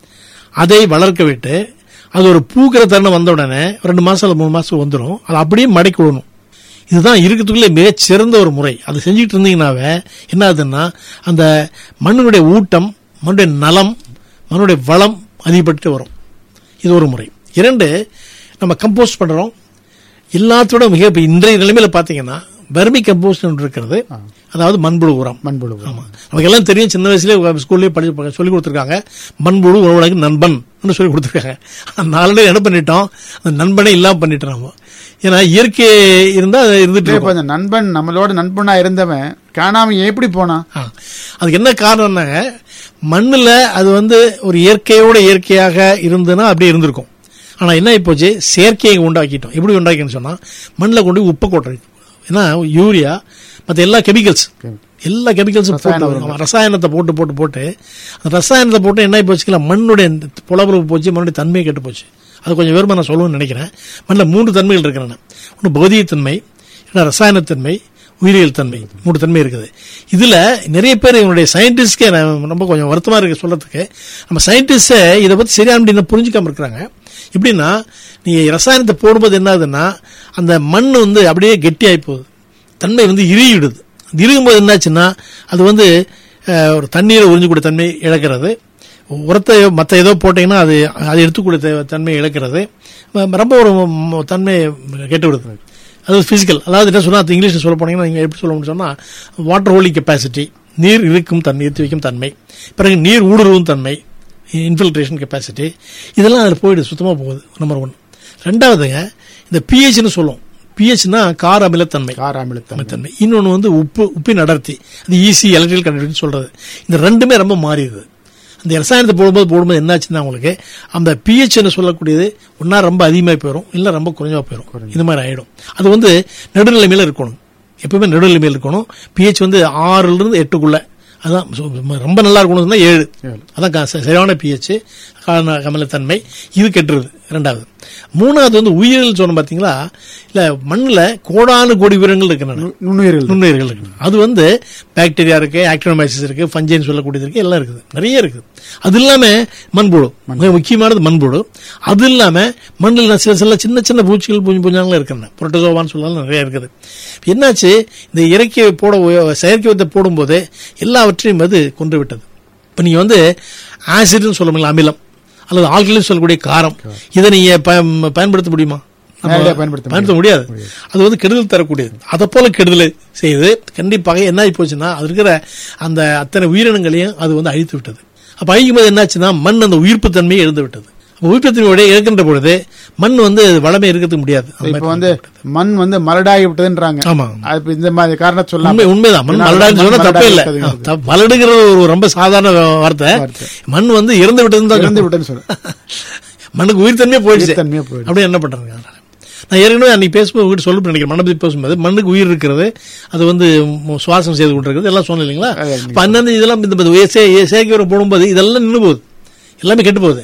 அதை வளர்க்க விட்டு அது ஒரு பூக்கிற தருணம் வந்த உடனே ரெண்டு மாசம் அல்லது மூணு மாசம் வந்துடும் அதை அப்படியே மடக்கி விடணும் இதுதான் இருக்கிறதுக்குள்ளே மிகச் சிறந்த ஒரு முறை அதை செஞ்சுட்டு இருந்தீங்கன்னாவே என்ன ஆகுதுன்னா அந்த மண்ணினுடைய ஊட்டம் மண்ணுடைய நலம் மண்ணுடைய வளம் அதிகப்பட்டு வரும் இது ஒரு முறை இரண்டு நம்ம கம்போஸ்ட் பண்றோம் எல்லாத்தோட மிக இப்ப இன்றைய நிலைமையில பாத்தீங்கன்னா வெர்மி கம்போஸ்ட் இருக்கிறது அதாவது மண்புழு உரம் மண்புழு ஆமா நமக்கு எல்லாம் தெரியும் சின்ன வயசுல ஸ்கூல்லயே படி சொல்லி கொடுத்துருக்காங்க மண்புழு உறவுகளுக்கு நண்பன் சொல்லி கொடுத்துருக்காங்க ஆனா நாளடைவில் என்ன பண்ணிட்டோம் அந்த நண்பனே இல்லாம பண்ணிட்டோம் நம்ம ஏன்னா இயற்கை இருந்தா அது இருந்துட்டு இப்ப இருக்கும். அந்த நண்பன் நம்மளோட நண்பனா இருந்தவன் காணாம எப்படி போனான் ஆ. அதுக்கு என்ன காரணம்னாங்க மண்ணுல அது வந்து ஒரு இயற்கையோட இயற்கையாக இருந்ததுன்னா அப்படியே இருந்திருக்கும் ஆனா என்ன ஆயிப்போச்சு செயற்கையை உண்டாக்கிட்டோம் எப்படி உண்டாக்கின்னு சொன்னா மண்ணில் கொண்டு போய் உப்பை கொட்டுறது ஏன்னா யூரியா மற்ற எல்லா கெமிக்கல்ஸ் எல்லா கெமிக்கல்ஸும் ரசாயன போட்டு ஆமா, ரசாயனத்தை போட்டு போட்டு போட்டு அந்த ரசாயனத்தை போட்டு என்ன ஆகி போச்சுக்கல மண்ணுடைய புலபுலப்பு போச்சு மண்ணுடைய தன்மை கெட்டு போச்சு அது கொஞ்சம் வேறுமா நான் சொல்லணும்னு நினைக்கிறேன் மண்ணில் மூன்று தன்மைகள் இருக்கிறன ஒன்று பௌதிகத்தன்மை இன்னும் ரசாயனத்தன்மை உயிரியல் தன்மை மூணு தன்மை இருக்குது இதுல நிறைய பேர் இவனுடைய சயின்டிஸ்ட்கே ரொம்ப கொஞ்சம் வருத்தமா இருக்கு சொல்றதுக்கு நம்ம சயின்டிஸ்டே இதை பத்தி சரியான முடி இன்னும் புரிஞ்சுக்காம இருக்கிறாங்க எப்படின்னா நீங்க ரசாயனத்தை போடும்போது என்ன ஆகுதுன்னா அந்த மண் வந்து அப்படியே கெட்டியாகி போகுது தன்மை வந்து இறுகிடுது அது இறுகும்போது என்னாச்சுன்னா அது வந்து அஹ், ஒரு தண்ணீரை உறிஞ்சக்கூடிய தன்மை இழக்கிறது உரத்தை மற்ற ஏதோ போட்டீங்கன்னா அது அது எடுத்துக்கூடிய தே- தன்மை இழக்கிறது ம- ரொம்ப ஒரு ம- தன்மை கெட்டு விடுது அது பிசிக்கல் அதாவது என்ன சொன்னா அது இங்கிலீஷ்ல சொல்ல போனீங்கன்னா நீங்க எப்படி சொல்லணும்னு சொன்னா வாட்டர் ஹோல்டிங் கெப்பாசிட்டி நீர் இருக்கும் தன்மை ஈர்த்து வைக்கும் தன்மை பிறகு நீர் ஊடுருவும் தன்மை இன்ஃபில்ட்ரேஷன் கெப்பாசிட்டி இதெல்லாம் அதில் போயிடுது சுத்தமாக போகுது நம்பர் ஒன் ரெண்டாவதுங்க இந்த பிஹெச்னு சொல்லுவோம் பிஹெச்னா கார அமிலத்தன்மை கார அமிலத்தன்மை தன்மை இன்னொன்று வந்து உப்பு உப்பின் அடர்த்தி அது ஈஸி எலக்ட்ரிக்கல் கண்டக்டிவிட்டி சொல்றது இந்த ரெண்டுமே ரொம்ப மாறிடுது அந்த ரசாயனத்தை போடும்போது போடும்போது என்னாச்சுன்னா உங்களுக்கு அந்த பிஹெச்னு சொல்லக்கூடியது ஒன்றா ரொம்ப அதிகமாக போயிடும் இல்லை ரொம்ப குறைஞ்சா போயிடும் இந்த மாதிரி ஆயிடும் அது வந்து நடுநிலைமையில் இருக்கணும் எப்பவுமே நடுநிலைமையில் இருக்கணும் பிஹெச் வந்து ஆறுல இருந்து எட்டுக்குள்ள அதான் so, ரொம்ப நல்லா இருக்கணும்னு சொன்னா ஏழு ஏழு. அதான் க- சரியான பிஹெச் கமலத்தன்மை இது கெட்டுருது ரெண்டாவது மூணாவது வந்து உயிரியல் சொன்ன பார்த்தீங்களா இல்ல மண்ணுல கோடானு கோடி உயிரினங்கள் இருக்கின்றன நு- நுண்ணுயிர்கள் நுண்ணுயிர்கள் இருக்கு அது வந்து பாக்டீரியா இருக்கு ஆக்டினோமைசிஸ் இருக்கு ஃபஞ்சைன்னு சொல்லக்கூடியது இருக்கு எல்லாம் இருக்குது நிறைய இருக்குது அது இல்லாம மண்புழு மிக முக்கியமானது மண்புழு அது இல்லாம மண்ணில் சில சில சின்ன சின்ன பூச்சிகள் பூஞ்சி பூஞ்சாங்களும் இருக்கின்றன புரோட்டோசோவான்னு சொல்லலாம் நிறைய இருக்குது என்னாச்சு இந்த இயற்கை போட செயற்கை வித்தை போடும்போது எல்லாவற்றையும் அது கொன்று விட்டது இப்ப நீங்க வந்து ஆசிட்னு சொல்ல முடியல அமிலம் அல்லது ஆல்கலின் சொல்லக்கூடிய காரம் இதை நீங்க ப- பயன்படுத்த முடியுமா நம்ம நேரடியா பயன்படுத்த பயன்படுத்த முடியாது அது வந்து கெடுதல் தரக்கூடியது அதை போல கெடுதல் செய்து கண்டிப்பாக என்ன ஆகி போச்சுன்னா அது இருக்கிற அந்த அத்தனை உயிரினங்களையும் அது வந்து அழித்து விட்டது அப்ப அழிக்கும் போது என்னாச்சுன்னா மண் அந்த உயிர்ப்பு தன்மையை இழந்து விட்டது அப்ப உயிர்ப்பு தன்மையோட இழக்கின்ற பொழுது மண் வந்து வளமே இருக்கிறதுக்கு முடியாது அந்த இப்ப மாதிரி வந்து மண் வந்து மலடாகி விட்டதுன்றாங்க ஆமா அது இப்ப இந்த மாதிரி காரணம் சொல்லலாம் உண்மை உண்மைதான் மண் ஏன்னா மலடான்னு மண் சொன்னா தப்பே இல்ல மலடாகி விட்டதுங்கிறது. தப்பு. மலடுங்கிறது ஒரு ரொம்ப சாதாரண வார்த்தை வார்த்தை. மண் வந்து இறந்து விட்டதுன்னு தான் இறந்து சொல்லணும். விட்டேன்னு சொல்ல மண்ணுக்கு உயிர் தன்மையே போயிடுச்சு உயிர்த்தன்மையே போயிடுச்சு. அப்படியே என்ன பண்றாங்க அதனால? நான் ஏற்கனவே அன்னைக்கு பேசும்போது உங்ககிட்ட சொல்ல நினைக்கிறேன் மண்ணை பத்தி பேசும்போது மண்ணுக்கு உயிர் இருக்கிறது அது வந்து மு- சுவாசம் செய்து கொண்டிருக்கிறது எல்லாம் சொன்னேன் இல்லைங்களா அது அப்ப அந்தந்த இதெல்லாம் இந்த இந்த செ- செயற்கை உரம் போடும்போது இதெல்லாம் நின்று போகுது எல்லாமே கெட்டு போகுது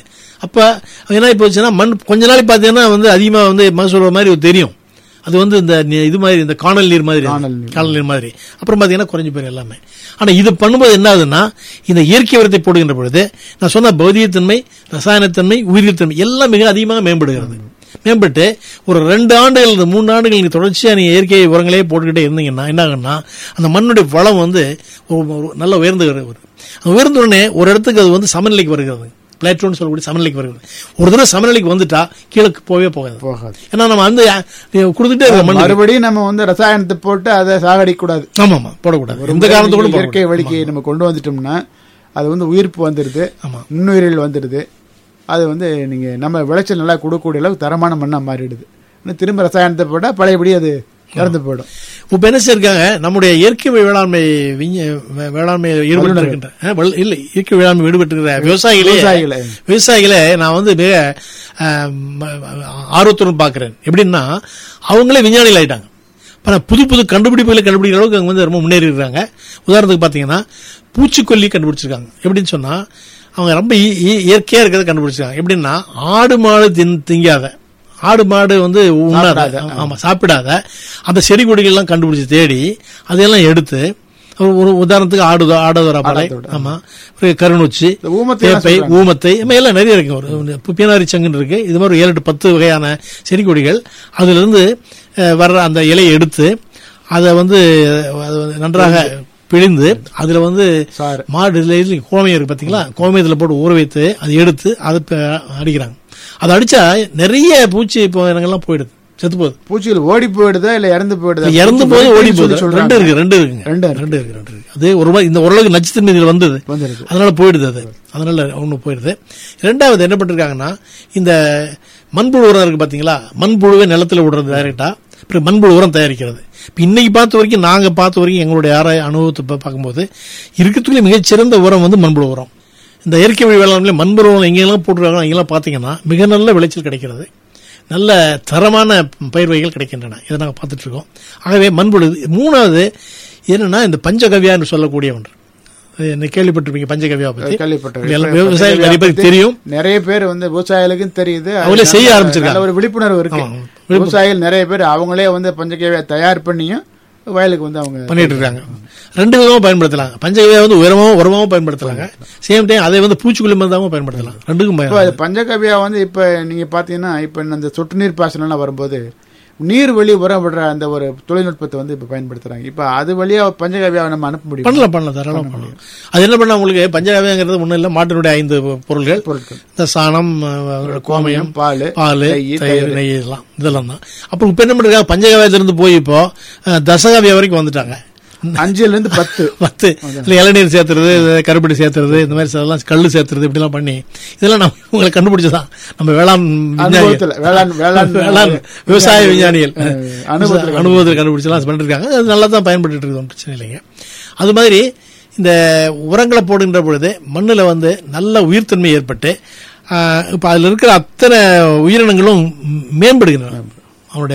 அப்ப என்ன ஆகி போச்சுன்னா மண் கொஞ்ச நாளைக்கு பார்த்தீங்கன்னா வந்து அதிகமா வந்து மகசூல் வர மாதிரி தெரியும் அது வந்து இந்த நி- இது மாதிரி இந்த காணல் நீர் மாதிரி கானல் நீர். காணல் நீர் மாதிரி அப்புறம் பார்த்தீங்கன்னா குறைஞ்சு போயிடும் எல்லாமே ஆனா இது பண்ணும்போது என்ன ஆகுதுன்னா இந்த இயற்கை உரத்தை போடுகின்ற பொழுது நான் சொன்ன பௌதிகத்தன்மை ரசாயனத்தன்மை உயிரியத்தன்மை எல்லாம் மிக அதிகமாக மேம்படுகிறது மேம்பட்டு ஒரு ரெண்டு ஆண்டுகள் இருந்து மூணு ஆண்டுகள் நீங்க தொடர்ச்சியா நீங்க இயற்கை உரங்களே போட்டுக்கிட்டே இருந்தீங்கன்னா என்ன ஆகுன்னா அந்த மண்ணுடைய வளம் வந்து ஒரு ஒரு நல்ல உயர்ந்து வருது அந்த உயர்ந்த உடனே ஒரு இடத்துக்கு அது வந்து சமநிலைக்கு வருகிறது பிளாட்டோன்னு சொல்லக்கூடிய சமநிலைக்கு வருகிறது ஒரு தடவை சமநிலைக்கு வந்துட்டா கீழே போகவே போகாது போகாது ஏன்னா நம்ம வந்து அஹ், கொடுத்துட்டே இருக்க மண்ணு மறுபடியும் நம்ம வந்து ரசாயனத்தை போட்டு அதை சாகடிக்க கூடாது ஆமா ஆமா போடக்கூடாது எந்த காரணத்தை கூட இயற்கை போடக்கூடாது. வழிக்கு நம்ம கொண்டு வந்துட்டோம்னா அது வந்து உயிர்ப்பு வந்துடுது ஆமா. நுண்ணுயிரில் வந்துடுது அது வந்து நீங்க நம்ம விளைச்சல் நல்லா கொடுக்கக்கூடிய அளவுக்கு தரமான மண்ணா மாறிடுது இன்னும் திரும்ப ரசாயனத்தை போட்டா பழையபடி அது இறந்து போயிடும் இப்ப என்ன செய்யிருக்காங்க நம்முடைய இயற்கை வேளாண்மை விஞ்ஞ- வே- வேளாண்மையில் ஈடுபட்டு இருக்கின்ற அஹ், வல்- இல்ல இயற்கை வேளாண்மை ஈடுபட்டு இருக்கிற விவசாயிகளே விவசாயிகளே. விவசாயிகளை நான் வந்து மிக அஹ், ம- ஆர்வத்துடன் பார்க்கிறேன் எப்படின்னா அவங்களே விஞ்ஞானிகள் ஆயிட்டாங்க இப்ப நான் புது புது கண்டுபிடிப்புகளை கண்டுபிடிக்கிற அளவுக்கு அவங்க வந்து ரொம்ப முன்னேறி இருக்காங்க உதாரணத்துக்கு பாத்தீங்கன்னா பூச்சிக்கொல்லி கண்டுபிடிச்சிருக்காங்க எப்படின்னு சொன்னா அவங்க ரொம்ப இ- இ- இயற்கையா இருக்கிறத கண்டுபிடிச்சிருக்காங்க எப்படின்னா ஆடு மாடு தின் திங்காத ஆடு மாடு வந்து உண்ணாத சாப்பிடாத. ஆமா சாப்பிடாத அந்த செடி கொடிகள்லாம் கண்டுபிடிச்சு தேடி அதையெல்லாம் எடுத்து ஒரு- ஒரு உதாரணத்துக்கு ஆடு ஆடதோரா பழை ஆடதோடா. ஆமா ஒரு கருணுச்சி இந்த ஊமத்தை எல்லாம் தேப்பை சொல்றாங்க. ஊமத்தை இது மாதிரி எல்லாம் நிறைய இருக்கு ஒரு புப்பியனாரி சங்குன்னு இருக்கு இது மாதிரி ஒரு ஏழு எட்டு பத்து வகையான செடி கொடிகள் அதுல இருந்து அஹ், வர்ற அந்த இலையை எடுத்து அதை வந்து அது வந்து நன்றாக பிழிந்து அதுல வந்து சாறு மாடு இதுல இது கோமியம் இருக்கு பாத்தீங்களா கோமியத்துல போட்டு ஊற வைத்து அதை எடுத்து அதை ப- அடிக்கிறாங்க அதை அடிச்சா நிறைய பூச்சி இப்போ இனங்கள்லாம் போயிடுது செத்து போகுது பூச்சிகள் ஓடி போயிடுதா இல்ல இறந்து போயிடுதா இறந்து போய் ஓடி போகுது சொல்றாங்க. ரெண்டு இருக்கு ரெண்டு இருக்குங்க ரெண்டு இருக்கு. ரெண்டு இருக்கு ரெண்டு இருக்கு அது ஒரு மாதிரி இந்த ஓரளவுக்கு நச்சுத்தன்மை இதுல வந்தது வந்துருது அதனால போயிடுது அது அதனால ஒண்ணு போயிடுது ரெண்டாவது என்ன பண்ணிருக்காங்கன்னா இந்த மண்புழு உரம் இருக்கு பாத்தீங்களா மண்புழுவை நிலத்துல விடுறது டைரக்டா அப்புறம் மண்புழு உரம் தயாரிக்கிறது இப்ப இன்னைக்கு பார்த்த வரைக்கும் நாங்க பார்த்த வரைக்கும் எங்களுடைய ஆராய அனுபவத்தை பா- பார்க்கும்போது இருக்கிறதுக்குள்ள மிகச்சிறந்த உரம் வந்து மண்புழு உரம் இந்த இயற்கை வழி வேளாண்மையில மண்புழு உரம் எங்கெல்லாம் போட்டுருக்காங்களோ அங்கெல்லாம் பாத்தீங்கன்னா மிக நல்ல விளைச்சல் கிடைக்கிறது நல்ல தரமான பயிர் வகைகள் கிடைக்கின்றன இதை நாங்கள் பார்த்துட்டு இருக்கோம் ஆகவே மண்புழு மூணாவது என்னன்னா இந்த பஞ்சகவ்யா என்று சொல்லக்கூடிய ஒன்று அது என்ன கேள்விப்பட்டிருப்பீங்க பஞ்சகவ்யா பத்தி கேள்விப்பட்டிருக்கேன். எல்லாம் விவசாயிகள் நிறைய பேருக்கு தெரியும் நிறைய பேர் வந்து விவசாயிகளுக்கும் தெரியுது அது அவங்களே செய்ய நல்ல- ஆரம்பிச்சிருக்காங்க. நல்ல ஒரு விழிப்புணர்வு இருக்கு ஆமா. விவசாயிகள் நிறைய பேர் அவங்களே வந்து பஞ்சகவியா தயார் பண்ணியும் வயலுக்கு வந்து அவங்க பண்ணிட்டு இருக்காங்க ரெண்டு விதமா பயன்படுத்தலாம் பஞ்சகவ்யா வந்து உரமாவும் உரமாவும் பயன்படுத்தலாங்க சேம் டைம் அதை வந்து பூச்சிக்கொல்லி மருந்தாகவும் பயன்படுத்தலாம் ரெண்டுக்கும் இப்போ பயன் அது பஞ்சகவியா வந்து இப்ப நீங்க பாத்தீங்கன்னா இப்ப இந்த சொட்டு நீர் பாசனம்லாம் வரும்போது நீர் வழி உரம் விடுற அந்த ஒரு தொழில்நுட்பத்தை வந்து இப்ப பயன்படுத்துறாங்க இப்ப அது வழியா பஞ்சகவியாவை நம்ம அனுப்ப முடியும் பண்ணலாம் பண்ணலாம் தாராளம் பண்ணலாம் அது என்ன பண்ணா உங்களுக்கு பஞ்சகவ்யாங்கிறது ஒண்ணும் இல்ல மாட்டினுடைய ஐந்து பொருள்கள் பொருட்கள் இந்த சாணம் அஹ், கோமயம் பால் பால் நெய், தயிர் நெய் இதெல்லாம் இதெல்லாம் தான் அப்புறம் இப்ப என்ன பண்றாங்க பஞ்சகவ்யத்திலிருந்து போய் இப்போ அஹ், தசகவ்யா வரைக்கும் வந்துட்டாங்க அஞ்சுல இருந்து பத்து பத்து இல்ல இளநீர் சேர்த்துறது இது கருப்பட்டி சேர்த்துறது இந்த மாதிரி எல்லாம் கல்லு சேர்த்துறது இப்படிலாம் பண்ணி இதெல்லாம் நம்ம உங்களை கண்டுபிடிச்சதான் நம்ம வேளாண் விஞ்ஞானிகள். அனுபவத்துல வேளாண் வேளாண் வேளாண் விவசாய விஞ்ஞானிகள் அஹ், அனுபவத்துல அனுபவத்தில் கண்டுபிடிச்சலாம் பண்ணிருக்காங்க அது நல்லா தான் பயன்பட்டு இருக்குது ஒண்ணும் பிரச்சனை இல்லைங்க அது மாதிரி இந்த உரங்களை போடுகின்ற பொழுது மண்ணுல வந்து நல்ல உயிர்த்தன்மை ஏற்பட்டு ஆஹ், இப்ப அதுல இருக்கிற அத்தனை உயிரினங்களும் மேம்படுகின்றன அவனுடைய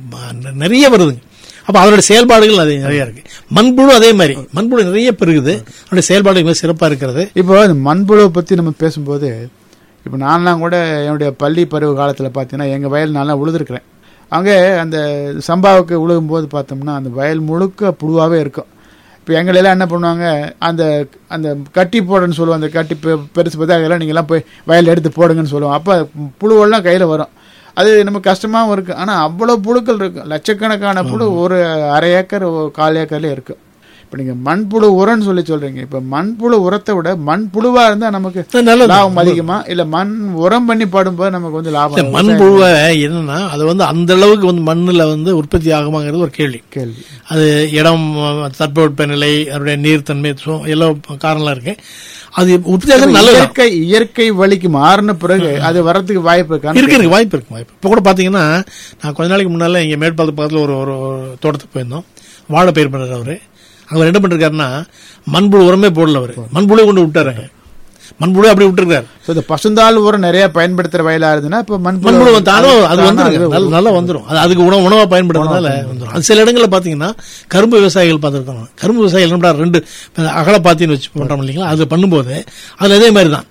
ம- நிறைய வருதுங்க அப்ப அதனுடைய செயல்பாடுகள் அது நிறைய இருக்கு மண்புழு அதே மாதிரி மண்புழு நிறைய பெருகுது அதனுடைய செயல்பாடு மிக சிறப்பா இருக்கிறது இப்போ இந்த மண்புழுவை பத்தி நம்ம பேசும்போது இப்போ நான்லாம் கூட என்னுடைய பள்ளி பருவ காலத்துல பார்த்தீங்கன்னா எங்க வயல் நான்லாம் உழுதுருக்கிறேன் அங்கே அந்த சம்பாவுக்கு உழுகும் போது பார்த்தோம்னா அந்த வயல் முழுக்க புழுவாவே இருக்கும் இப்போ எங்களெல்லாம் என்ன பண்ணுவாங்க அந்த அந்த கட்டி போடுன்னு சொல்லுவோம் அந்த கட்டி பெ- பெருசு பார்த்து அதெல்லாம் நீங்கள்லாம் போய் வயல் எடுத்து போடுங்கன்னு சொல்லுவோம் அப்போ புழுவெல்லாம் கையில் வரும் அது நம்ம கஷ்டமாகவும் இருக்கு ஆனால் அவ்வளோ புழுக்கள் இருக்கு லட்சக்கணக்கான புழு ஒரு அரை ஏக்கர் ஒரு கால் ஏக்கர்லேயே இருக்கு இப்போ நீங்கள் மண்புழு உரம்னு சொல்லி சொல்றீங்க இப்போ மண்புழு உரத்தை விட மண்புழுவா இருந்தா நமக்கு அது நல்லது லாபம் அதிகமா இல்ல மண் உரம் பண்ணி பாடும்போது நமக்கு வந்து இந்த லாபம் மண்புழுவை என்னன்னா அது வந்து அந்த அளவுக்கு வந்து மண்ணுல வந்து உற்பத்தி ஆகுமாங்கிறது ஒரு கேள்வி கேள்வி அது இடம் தட்பவெப்பநிலை அதனுடைய நீர்த்தன்மை சு- எல்லாம் காரணம்லாம் இருக்கு அது உற்பத்தி ஆகிறது நல்லது இயற்கை இயற்கை வழிக்கு மாறின பிறகு அது வரதுக்கு வாய்ப்பு இருக்கான்னு இருக்கு இருக்கு வாய்ப்பு இருக்கு வாய்ப்பு இப்போ கூட பாத்தீங்கன்னா நான் கொஞ்ச நாளைக்கு முன்னால இங்க மேற்பாலத்து பக்கத்துல ஒரு ஒரு ஒரு தோட்டத்துக்கு போயிருந்தோம் வாழை பயிர் பண்றாரு அவரு அவர் என்ன பண்ணிருக்காருன்னா மண்புழு உரமே போடல அவரு மண்புழு கொண்டு விட்டாருங்க மண்புழு அப்படி விட்டுருக்காரு So, இந்த பசுந்தாள் உரம் நிறைய பயன்படுத்துற வயலா இருந்ததுன்னா இப்ப மண்புழு மண்புழு தானோ அது தானா வந்துருங்க அது நல்ல- நல்லா வந்துரும் அது அதுக்கு உணவு உணவா பயன்படுறதுனால வந்துரும் அது சில இடங்கள்ல பாத்தீங்கன்னா கரும்பு விவசாயிகள் பார்த்துருக்கோம் கரும்பு விவசாயிகள் என்ன பண்றாங்க, ரெண்டு அகல பாத்தின்னு வச்சு பண்றோம் இல்லைங்களா அது பண்ணும்போது அதுல அதே மாதிரி தான்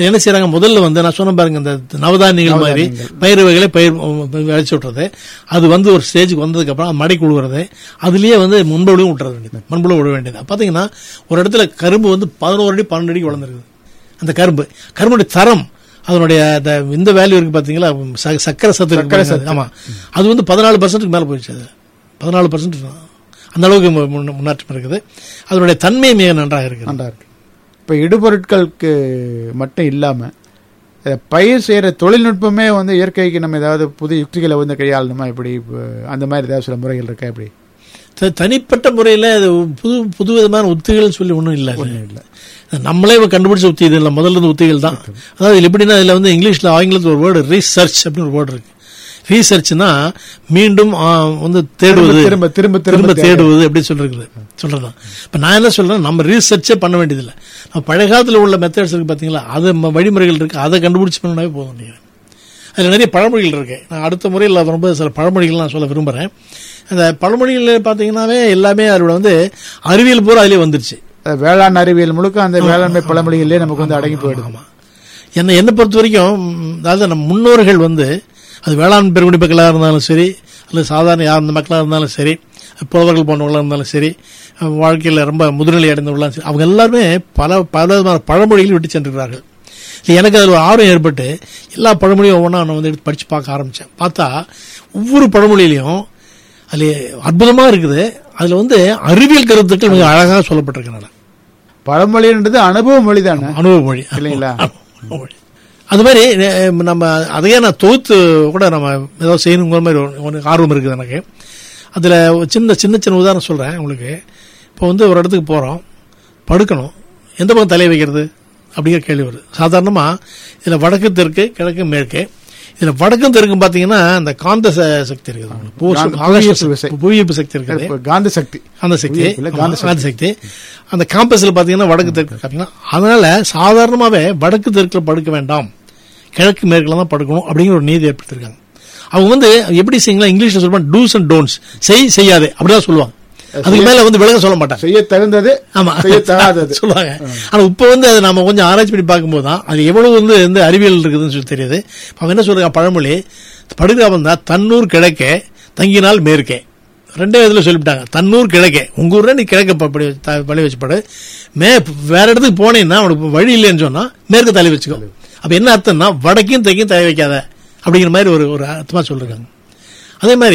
அது என்ன செய்றாங்க முதல்ல வந்து நான் சொன்ன பாருங்க இந்த நவதானியங்கள் மாதிரி பயிர் வகைகளை பயிர் விளைச்சு விட்டுறது அது வந்து ஒரு ஸ்டேஜுக்கு வந்ததுக்கு அப்புறம் மடை குழுவுறது அதுலயே வந்து முன்பொழியும் விட்டுற வேண்டியது மண்புழு விட வேண்டியது பாத்தீங்கன்னா ஒரு இடத்துல கரும்பு வந்து பதினோரு அடி பன்னெண்டு அடிக்கு வளர்ந்துருக்குது அந்த கரும்பு கரும்புடைய தரம் அதனுடைய அந்த இந்த வேல்யூ இருக்கு பாத்தீங்களா ச- சக்கரை சத்து இருக்கு பாருங்க. ஆமா அது வந்து பதினாலு பர்சன்ட்டுக்கு மேல போயிடுச்சு அது பதினாலு பர்சன்ட் அந்த அளவுக்கு மு- முன்ன- முன்னேற்றம் இருக்குது அதனுடைய தன்மை மிக நன்றாக இருக்குது நல்லா இருக்கு இப்போ இடுபொருட்களுக்கு மட்டும் இல்லாம அஹ், பயிர் செய்யற தொழில்நுட்பமே வந்து இயற்கைக்கு நம்ம ஏதாவது புது யுக்திகளை வந்து கையாளணுமா இப்படி இப்ப அந்த மாதிரி ஏதாவது சில முறைகள் இருக்கா இப்படி த- தனிப்பட்ட முறையில் அது புது புது விதமான உத்திகள்னு சொல்லி ஒன்றும் இல்லை ஒண்ணும் இல்ல நம்மளே இப்ப கண்டுபிடிச்ச உத்தி இது இல்லை முதல்ல இருந்த உத்திகள் தான் அதாவது இதுல எப்படின்னா இதுல வந்து இங்கிலீஷ்ல ஆங்கிலத்தில் ஒரு வேர்டு ரீசர்ச் அப்படின்னு ஒரு வேர்டு இருக்கு ரீசர்ச்னா மீண்டும் ஆ, வந்து தேடுவது திரும்ப திரும்ப திரும்ப திரும்ப தேடுவது எப்படி சொல்றது சொல்றதுதான் இப்ப நான் என்ன சொல்றேன் நம்ம ரீசர்ச்சே பண்ண வேண்டியதில்லை நம்ம பழைய காலத்துல உள்ள மெத்தட்ஸ் இருக்கு பாத்தீங்களா அது ம- வழிமுறைகள் இருக்கு அதை கண்டுபிடிச்சு பண்ணாவே போதும் நீங்க அதுல நிறைய பழமொழிகள் இருக்கு நான் அடுத்த முறையில் அது ரொம்ப சில பழமொழிகள் நான் சொல்ல விரும்புறேன் அந்த பழமொழிகள் பாத்தீங்கன்னாவே எல்லாமே அதோட வந்து அறிவியல் பூரா அதிலே வந்துருச்சு அஹ், வேளாண் அறிவியல் முழுக்க அந்த வேளாண்மை பழமொழிகளே நமக்கு வந்து அடங்கி போயிடுது ஆமா என்னை என்னை பொறுத்த வரைக்கும் ம், அதாவது நம்ம முன்னோர்கள் வந்து அது வேளாண் பெருங்குடி மக்களாக இருந்தாலும் சரி அல்லது சாதாரண யார் இந்த மக்களாக இருந்தாலும் சரி புலவர்கள் போன்றவர்களாக இருந்தாலும் சரி அஹ், வாழ்க்கையில் ரொம்ப முதுநிலை அடைந்தவர்களாக சரி அவங்க எல்லாருமே பல பல விதமான பழமொழிகளை விட்டு சென்றிருக்கிறார்கள் இது எனக்கு அதில் ஒரு ஆர்வம் ஏற்பட்டு எல்லா பழமொழியும் ஒவ்வொன்றா நான் வந்து எடுத்து படித்து பார்க்க ஆரம்பித்தேன் பார்த்தா ஒவ்வொரு பழமொழியிலையும் அதில் அற்புதமாக இருக்குது அதில் வந்து அறிவியல் கருத்துக்கள் மிக அழகாக சொல்லப்பட்டிருக்கின்றன பழமொழின்றது அனுபவ மொழி தானே அனுபவ மொழி இல்லைங்களா? அனுபவ மொழி. அது மாதிரி அஹ், நம்ம அதையே நான் தொகுத்து கூட நம்ம ஏதோ செய்யணுங்கிற மாதிரி ஒரு- ஒரு ஆர்வம் இருக்குது எனக்கு அதில் சின்ன சின்ன சின்ன உதாரணம் சொல்கிறேன் உங்களுக்கு இப்போ வந்து ஒரு இடத்துக்கு போகிறோம் படுக்கணும் எந்த பக்கம் தலையை வைக்கிறது அப்படிங்கிற கேள்வி வருது சாதாரணமாக இதில் வடக்கு தெற்கு கிழக்கு மேற்கு இதில் வடக்கும் தெற்கும் பார்த்தீங்கன்னா அந்த காந்த ச- சக்தி இருக்குது உங்களுக்கு. பூ- காந்த- ஆகாச புவியீர்ப்பு விசை. சக்தி, புவியீர்ப்பு சக்தி இருக்குது இப்ப காந்த சக்தி அந்த சக்தி இல்ல, காந்த ஆமா, காந்த சக்தி அந்த காம்பஸ்ல பாத்தீங்கன்னா வடக்கு தெற்கு பாத்தீங்கன்னா அதனால சாதாரணமாவே வடக்கு தெற்குல படுக்க வேண்டாம் கிழக்கு மேற்குல தான் படுக்கணும் அப்படிங்கிற ஒரு நீதி ஏற்படுத்திருக்காங்க அவங்க வந்து எப்படி செய்யுங்களா இங்கிலீஷ்ல சொல்லுவாங்க டூஸ் அண்ட் டோன்ட்ஸ் செய் செய்யாதே அப்படிதான் சொல்லுவாங்க அதுக்கு மேல வந்து விலக சொல்ல மாட்டாங்க செய்ய தகுந்தது ஆமா செய்ய தகாதது சொல்லுவாங்க ஆனா இப்ப வந்து அதை நம்ம கொஞ்சம் ஆராய்ச்சி பண்ணி பார்க்கும்போது தான் அது எவ்வளவு வந்து வந்து அறிவியல் இருக்குதுன்னு சொல்லி தெரியுது அவங்க என்ன சொல்றாங்க பழமொழி படுகாம தான் தன்னூர் கிழக்கே தங்கினால் மேற்கே ரெண்டே இதுல சொல்லிவிட்டாங்க தன்னூர் கிழக்கே உங்க ஊர்ல நீ கிழக்க ப- படி த- பழி வச்சுப்படு மே வேற இடத்துக்கு போனீங்கன்னா உனக்கு வழி இல்லைன்னு சொன்னா மேற்கு தலை வச்சுக்கோ அப்ப என்ன அர்த்தம்னா வடக்கையும் தெற்கையும் தலை வைக்காத அப்படிங்கிற மாதிரி ஒரு ஒரு அர்த்தமா சொல்லிருக்காங்க அதே மாதிரி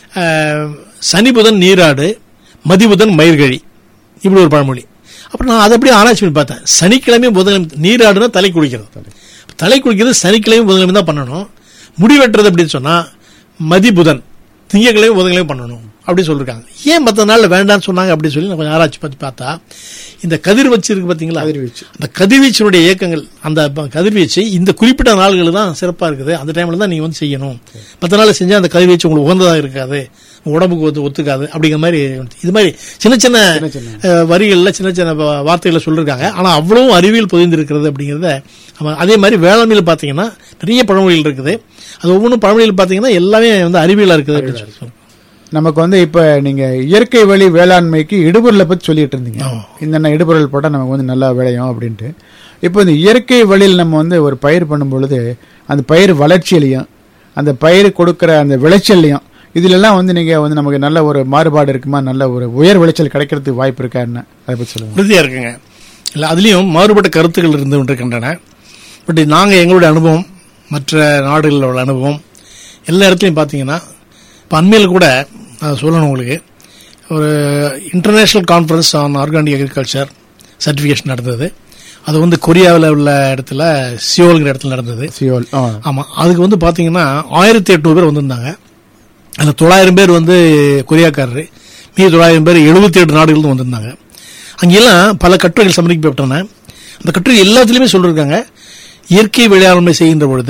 அஹ், சனி புதன் நீராடு மதிபுதன் மயிர்கழி இப்படி ஒரு பழமொழி அப்புறம் நான் அதை அப்படியே ஆராய்ச்சி பண்ணி பார்த்தேன் சனிக்கிழமையும் புதன்கிழமை நீராடுனா தலை குளிக்கிறது தலை குளிக்கிறது சனிக்கிழமையும் புதன்கிழமை தான் பண்ணணும் முடி வெட்டுறது அப்படின்னு சொன்னா மதிபுதன் திங்கக்கிழமை புதன்கிழமை பண்ணணும் அப்படி சொல்லிருக்காங்க ஏன் மற்ற நாள்ல வேண்டாம்னு சொன்னாங்க அப்படின்னு சொல்லி நான் கொஞ்சம் ஆராய்ச்சி பண்ணி பார்த்தா இந்த கதிர்வச்சு இருக்கு பாத்தீங்களா கதிர்வீச்சு. அந்த கதிர்வீச்சினுடைய இயக்கங்கள் அந்த ப- கதிர்வீச்சு இந்த குறிப்பிட்ட நாள்கள் தான் சிறப்பா இருக்குது அந்த டைம்ல தான் நீங்க வந்து செய்யணும் மற்ற நாள் செஞ்சா அந்த கதிர்வீச்சு உங்களுக்கு உகந்ததா இருக்காது உங்க உடம்புக்கு ஒத்து ஒத்துக்காது அப்படிங்கிற மாதிரி இது மாதிரி சின்ன சின்ன சின்ன சின்ன. அஹ், வரிகள்ல சின்ன சின்ன வ- வார்த்தைகளை சொல்லிருக்காங்க ஆனா அவ்வளவும் அறிவியல் பொதிந்திருக்கிறது அப்படிங்கறத நம்ம அதே மாதிரி வேளாண்மையில பாத்தீங்கன்னா நிறைய பழமொழிகள் இருக்குது அது ஒவ்வொன்றும் பழமொழியில் பாத்தீங்கன்னா எல்லாமே வந்து அறிவியலா இருக்குது அப்படின்னு சொல்லி சொல்றோம். நமக்கு வந்து இப்ப நீங்க இயற்கை வழி வேளாண்மைக்கு இடுபொருளை பத்தி சொல்லிட்டு இருந்தீங்க ஆமா. இந்த இடுபொருள் போட்டா நமக்கு வந்து நல்லா விளையும் அப்படின்ட்டு இப்போ இந்த இயற்கை வழியில் நம்ம வந்து ஒரு பயிர் பண்ணும் பொழுது அந்த பயிர் வளர்ச்சியிலையும் அந்த பயிர் கொடுக்கிற அந்த விளைச்சல்லையும் இதுலெல்லாம் வந்து நீங்க வந்து நமக்கு நல்ல ஒரு மாறுபாடு இருக்குமா நல்ல ஒரு உயர் விளைச்சல் கிடைக்கிறதுக்கு வாய்ப்பு இருக்கா என்ன அதை பத்தி சொல்லுங்க உறுதியா இருக்குங்க இல்ல அதுலயும் மாறுபட்ட கருத்துக்கள் இருந்து கொண்டிருக்கின்றன பட் நாங்க எங்களுடைய அனுபவம் மற்ற நாடுகளில் உள்ள அனுபவம் எல்லா இடத்துலையும் பார்த்தீங்கன்னா இப்போ அண்மையில் கூட நான் சொல்லணும் உங்களுக்கு ஒரு international conference on organic agriculture certification நடந்தது அது வந்து கொரியாவில் உள்ள இடத்துல சியோல்ங்கிற இடத்துல நடந்தது சியோல் ஆ. ஆமா அதுக்கு வந்து பாத்தீங்கன்னா ஆயிரத்தி எட்நூறு பேர் வந்திருந்தாங்க அதுல தொள்ளாயிரம் பேர் வந்து கொரியாக்காரரு மீதி தொள்ளாயிரம் பேர் எழுபத்தி எட்டு நாடுகள் வந்திருந்தாங்க அங்கெல்லாம் பல கட்டுரைகள் சமர்ப்பிக்கப்பட்டன அந்த கட்டுரை எல்லாத்துலயுமே சொல்லிருக்காங்க இயற்கை வேளாண்மை செய்கின்ற பொழுது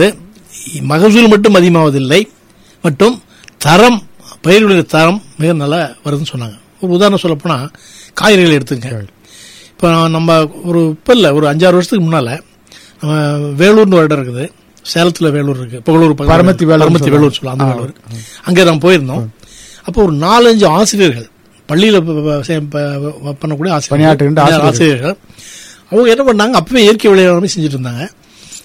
மகசூல் மட்டும் அதிகமாவதில்லை மற்றும் தரம் பயிர்களுடைய தரம் மிக நல்லா வருதுன்னு சொன்னாங்க ஒரு உதாரணம் சொல்லப் போனா காய்கறிகள் எடுத்துங்க இப்போ நம்ம ஒரு இப்போ இல்லை ஒரு அஞ்சாறு வருஷத்துக்கு முன்னால நம்ம வேலூர்னு ஒரு இடம் இருக்குது சேலத்துல வேலூர் இருக்கு புகழூர் பக்கத்துல பரமத்தி வேலூர் பரமத்தி வேலூர் சொல்லலாம் அந்த வேலூர் அங்கே நான் போயிருந்தோம் அப்போ ஒரு நாலஞ்சு ஆசிரியர்கள் பள்ளியில ப- ப- செ- ப- பண்ணக்கூடிய பணியாற்றுகின்ற ஆசிரியர்கள் ஆசிரியர்கள். ஆசிரியர்கள் அவங்க என்ன பண்ணாங்க அப்பவே இயற்கை விளையாடாமல் செஞ்சுட்டு இருந்தாங்க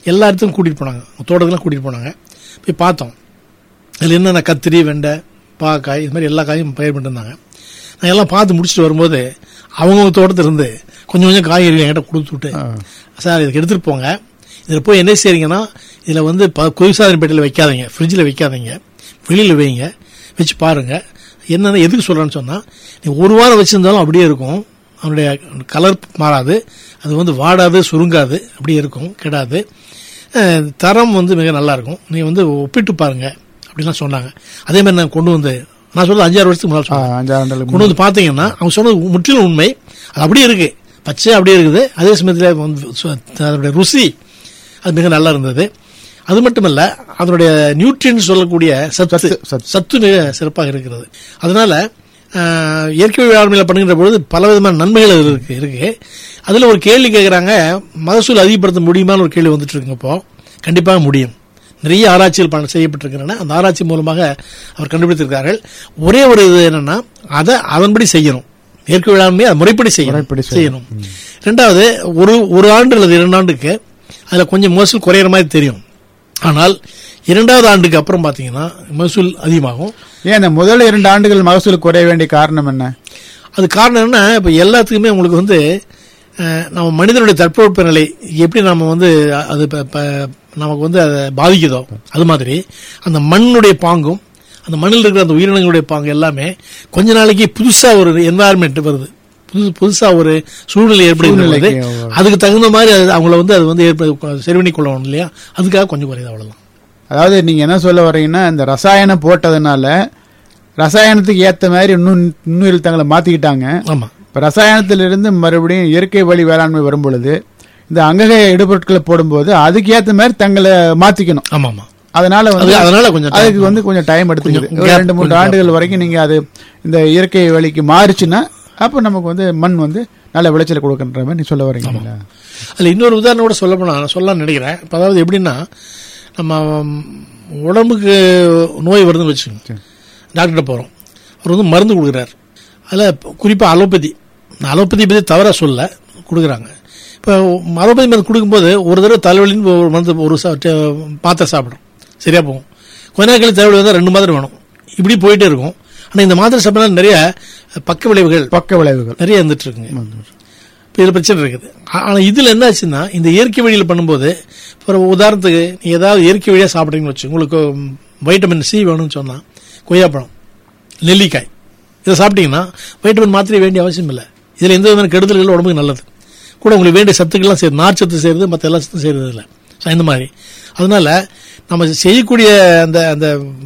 எல்லா இடத்துக்கும் கூட்டிகிட்டு போனாங்க தோட்டத்துலாம் கூட்டிகிட்டு போனாங்க போய் பார்த்தோம் அதில் என்னென்ன கத்திரி வெண்டை பாக்காய் இது மாதிரி எல்லா காயும் பயிர் பண்ணிருந்தாங்க நான் எல்லாம் பார்த்து முடிச்சுட்டு வரும்போது அவங்கவுங்க தோட்டத்துல இருந்து கொஞ்சம் கொஞ்சம் காய்கறி என்கிட்ட கொடுத்து விட்டு சார் இதுக்கு எடுத்துகிட்டு போங்க இதில் போய் என்ன செய்றீங்கன்னா இதில் வந்து ப குளிர்சாதன பெட்டியில் வைக்காதீங்க ஃப்ரிட்ஜில் வைக்காதீங்க வெளியில் வைங்க வச்சு பாருங்க என்னென்ன எதுக்கு சொல்கிறேன்னு சொன்னால் நீ ஒரு வாரம் வச்சுருந்தாலும் அப்படியே இருக்கும் அதனுடைய கலர் மாறாது அது வந்து வாடாது சுருங்காது அப்படியே இருக்கும் கெடாது அஹ், தரம் வந்து மிக நல்லா இருக்கும் நீ வந்து ஒப்பிட்டு பாருங்க அப்படிலாம் சொன்னாங்க அதே மாதிரி நான் கொண்டு வந்து நான் சொல்றது அஞ்சாறு வருஷத்துக்கு முன்னால் சொன்னேன் அஞ்சாண்டு கொண்டு வந்து பார்த்தீங்கன்னா அவங்க சொன்னது முற்றிலும் உண்மை அது அப்படியே இருக்கு பச்சை அப்படியே இருக்குது அதே சமயத்தில் வந்து சு- அதனுடைய ருசி அது மிக நல்லா இருந்தது அது மட்டுமல்ல அதனுடைய நியூட்ரியன் சொல்லக்கூடிய சத்து சத்து, சத்து. சத்து மிக சிறப்பாக இருக்கிறது அதனால ஆஹ், இயற்கை வேளாண்மையில பண்ணுகின்ற பொழுது பல விதமான நன்மைகள் அதுல இருக்கு இருக்கு அதுல ஒரு கேள்வி கேட்கறாங்க மகசூல் அதிகப்படுத்த முடியுமான்னு ஒரு கேள்வி வந்துட்டு இருக்கு இப்போ கண்டிப்பாக முடியும் நிறைய ஆராய்ச்சிகள் பண்ண செய்யப்பட்டிருக்கின்றன அந்த ஆராய்ச்சி மூலமாக அவர் கண்டுபிடித்திருக்கார்கள் ஒரே ஒரு இது என்னன்னா அதை அதன்படி செய்யணும் இயற்கை வேளாண்மை அதை முறைப்படி முறைப்படி செய்யணும் செய்யணும். செய்யணும் ரெண்டாவது ஒரு ஒரு ஆண்டு அல்லது இரண்டு ஆண்டுக்கு அதுல கொஞ்சம் மகசூல் குறையிற மாதிரி தெரியும் ஆனால் இரண்டாவது ஆண்டுக்கு அப்புறம் பாத்தீங்கன்னா மகசூல் அதிகமாகும் ஏன் இந்த முதல் இரண்டு ஆண்டுகள் மகசூல் குறைய வேண்டிய காரணம் என்ன அது காரணம் என்ன இப்ப எல்லாத்துக்குமே உங்களுக்கு வந்து அஹ், நம்ம மனிதனுடைய தட்பவெப்ப நிலை எப்படி நம்ம வந்து அ- அது ப- ப- நமக்கு வந்து அதை பாதிக்குதோ அது மாதிரி அந்த மண்ணுடைய பாங்கும் அந்த மண்ணில் இருக்கிற அந்த உயிரினங்களுடைய பாங்கு எல்லாமே கொஞ்ச நாளைக்கு புதுசா ஒரு என்வாயர்மெண்ட் வருது புது புதுசா ஒரு சூழ்நிலை ஏற்படுகிறது சூழ்நிலைக்கு அதுக்கு தகுந்த மாதிரி அது அவங்கள வந்து அது வந்து ஏற்ப- சரி பண்ணி கொள்ளணும் இல்லையா அதுக்காக கொஞ்சம் குறையுது அவ்வளவுதான் அதாவது நீங்க என்ன சொல்ல வர்றீங்கன்னா இந்த ரசாயனம் போட்டதுனால ரசாயனத்துக்கு ஏத்த மாதிரி இன்னும் நுண்ணுயிர் தங்களை மாத்திக்கிட்டாங்க ஆமா இப்ப ரசாயனத்திலிருந்து மறுபடியும் இயற்கை வழி வேளாண்மை வரும் பொழுது இந்த அங்கக இடுபொருட்களை போடும்போது அதுக்கு ஏத்த மாதிரி தங்களை மாத்திக்கணும் ஆமா ஆமா அதனால அது வந்து அதனால கொஞ்சம் அதுக்கு வந்து கொஞ்சம் டைம் எடுத்துக்குது கொஞ்சம் ஒரு gap, ரெண்டு மூணு கொஞ்சம் ஆண்டுகள் வரைக்கும் நீங்க அது இந்த இயற்கை வழிக்கு மாறிச்சுன்னா அப்ப நமக்கு வந்து மண் வந்து நல்ல விளைச்சலை கொடுக்கின்ற மாதிரி நீ சொல்ல வரீங்களா அதுல இன்னொரு உதாரணம் கூட சொல்ல போனா நான் சொல்லலாம்னு நினைக்கிறேன் இப்ப அதாவது எப்படின்னா நம்ம ம், உடம்புக்கு நோய் வருதுன்னு வச்சுக்கோங்க டாக்டர்கிட்ட போறோம் அவர் வந்து மருந்து கொடுக்குறாரு அதில் குறிப்பா அலோபதி நான் அலோபதி பத்தி தவறா சொல்ல கொடுக்குறாங்க இப்போ அலோபதி மருந்து கொடுக்கும்போது ஒரு தடவை தலைவலின்னு ஒரு மருந்து ஒரு சா- டே- மாத்திரை சாப்பிட்றோம் சரியா போகும் கொஞ்ச நேரம் கழிச்சு தலைவலி வந்தால் ரெண்டு மாத்திரை வேணும் இப்படி போயிட்டே இருக்கும் ஆனால் இந்த மாத்திரை சாப்பிட்டா நிறைய பக்க விளைவுகள் பக்க விளைவுகள் நிறைய இருந்துட்டு இருக்குங்க இப்போ இதில் பிரச்சனை இருக்குது ஆனால் இதில் என்ன ஆச்சுன்னா இந்த இயற்கை வழியில் பண்ணும்போது இப்போ உதாரணத்துக்கு நீ ஏதாவது இயற்கை வழியாக சாப்பிட்றீங்கன்னு வச்சு உங்களுக்கு வைட்டமின் சி வேணும்னு சொன்னால் கொய்யாப்பழம் நெல்லிக்காய் இதை சாப்பிட்டீங்கன்னா வைட்டமின் மாத்திரை வேண்டிய அவசியம் இல்லை இதில் எந்த விதமான கெடுதல்கள் உடம்புக்கு நல்லது கூட உங்களுக்கு வேண்டிய சத்துக்கள்லாம் சேருது நார் சத்து சேருது மற்ற எல்லா சத்தும் சேருது இல்லை ஸோ இந்த மாதிரி அதனால நம்ம செய்யக்கூடிய அந்த அந்த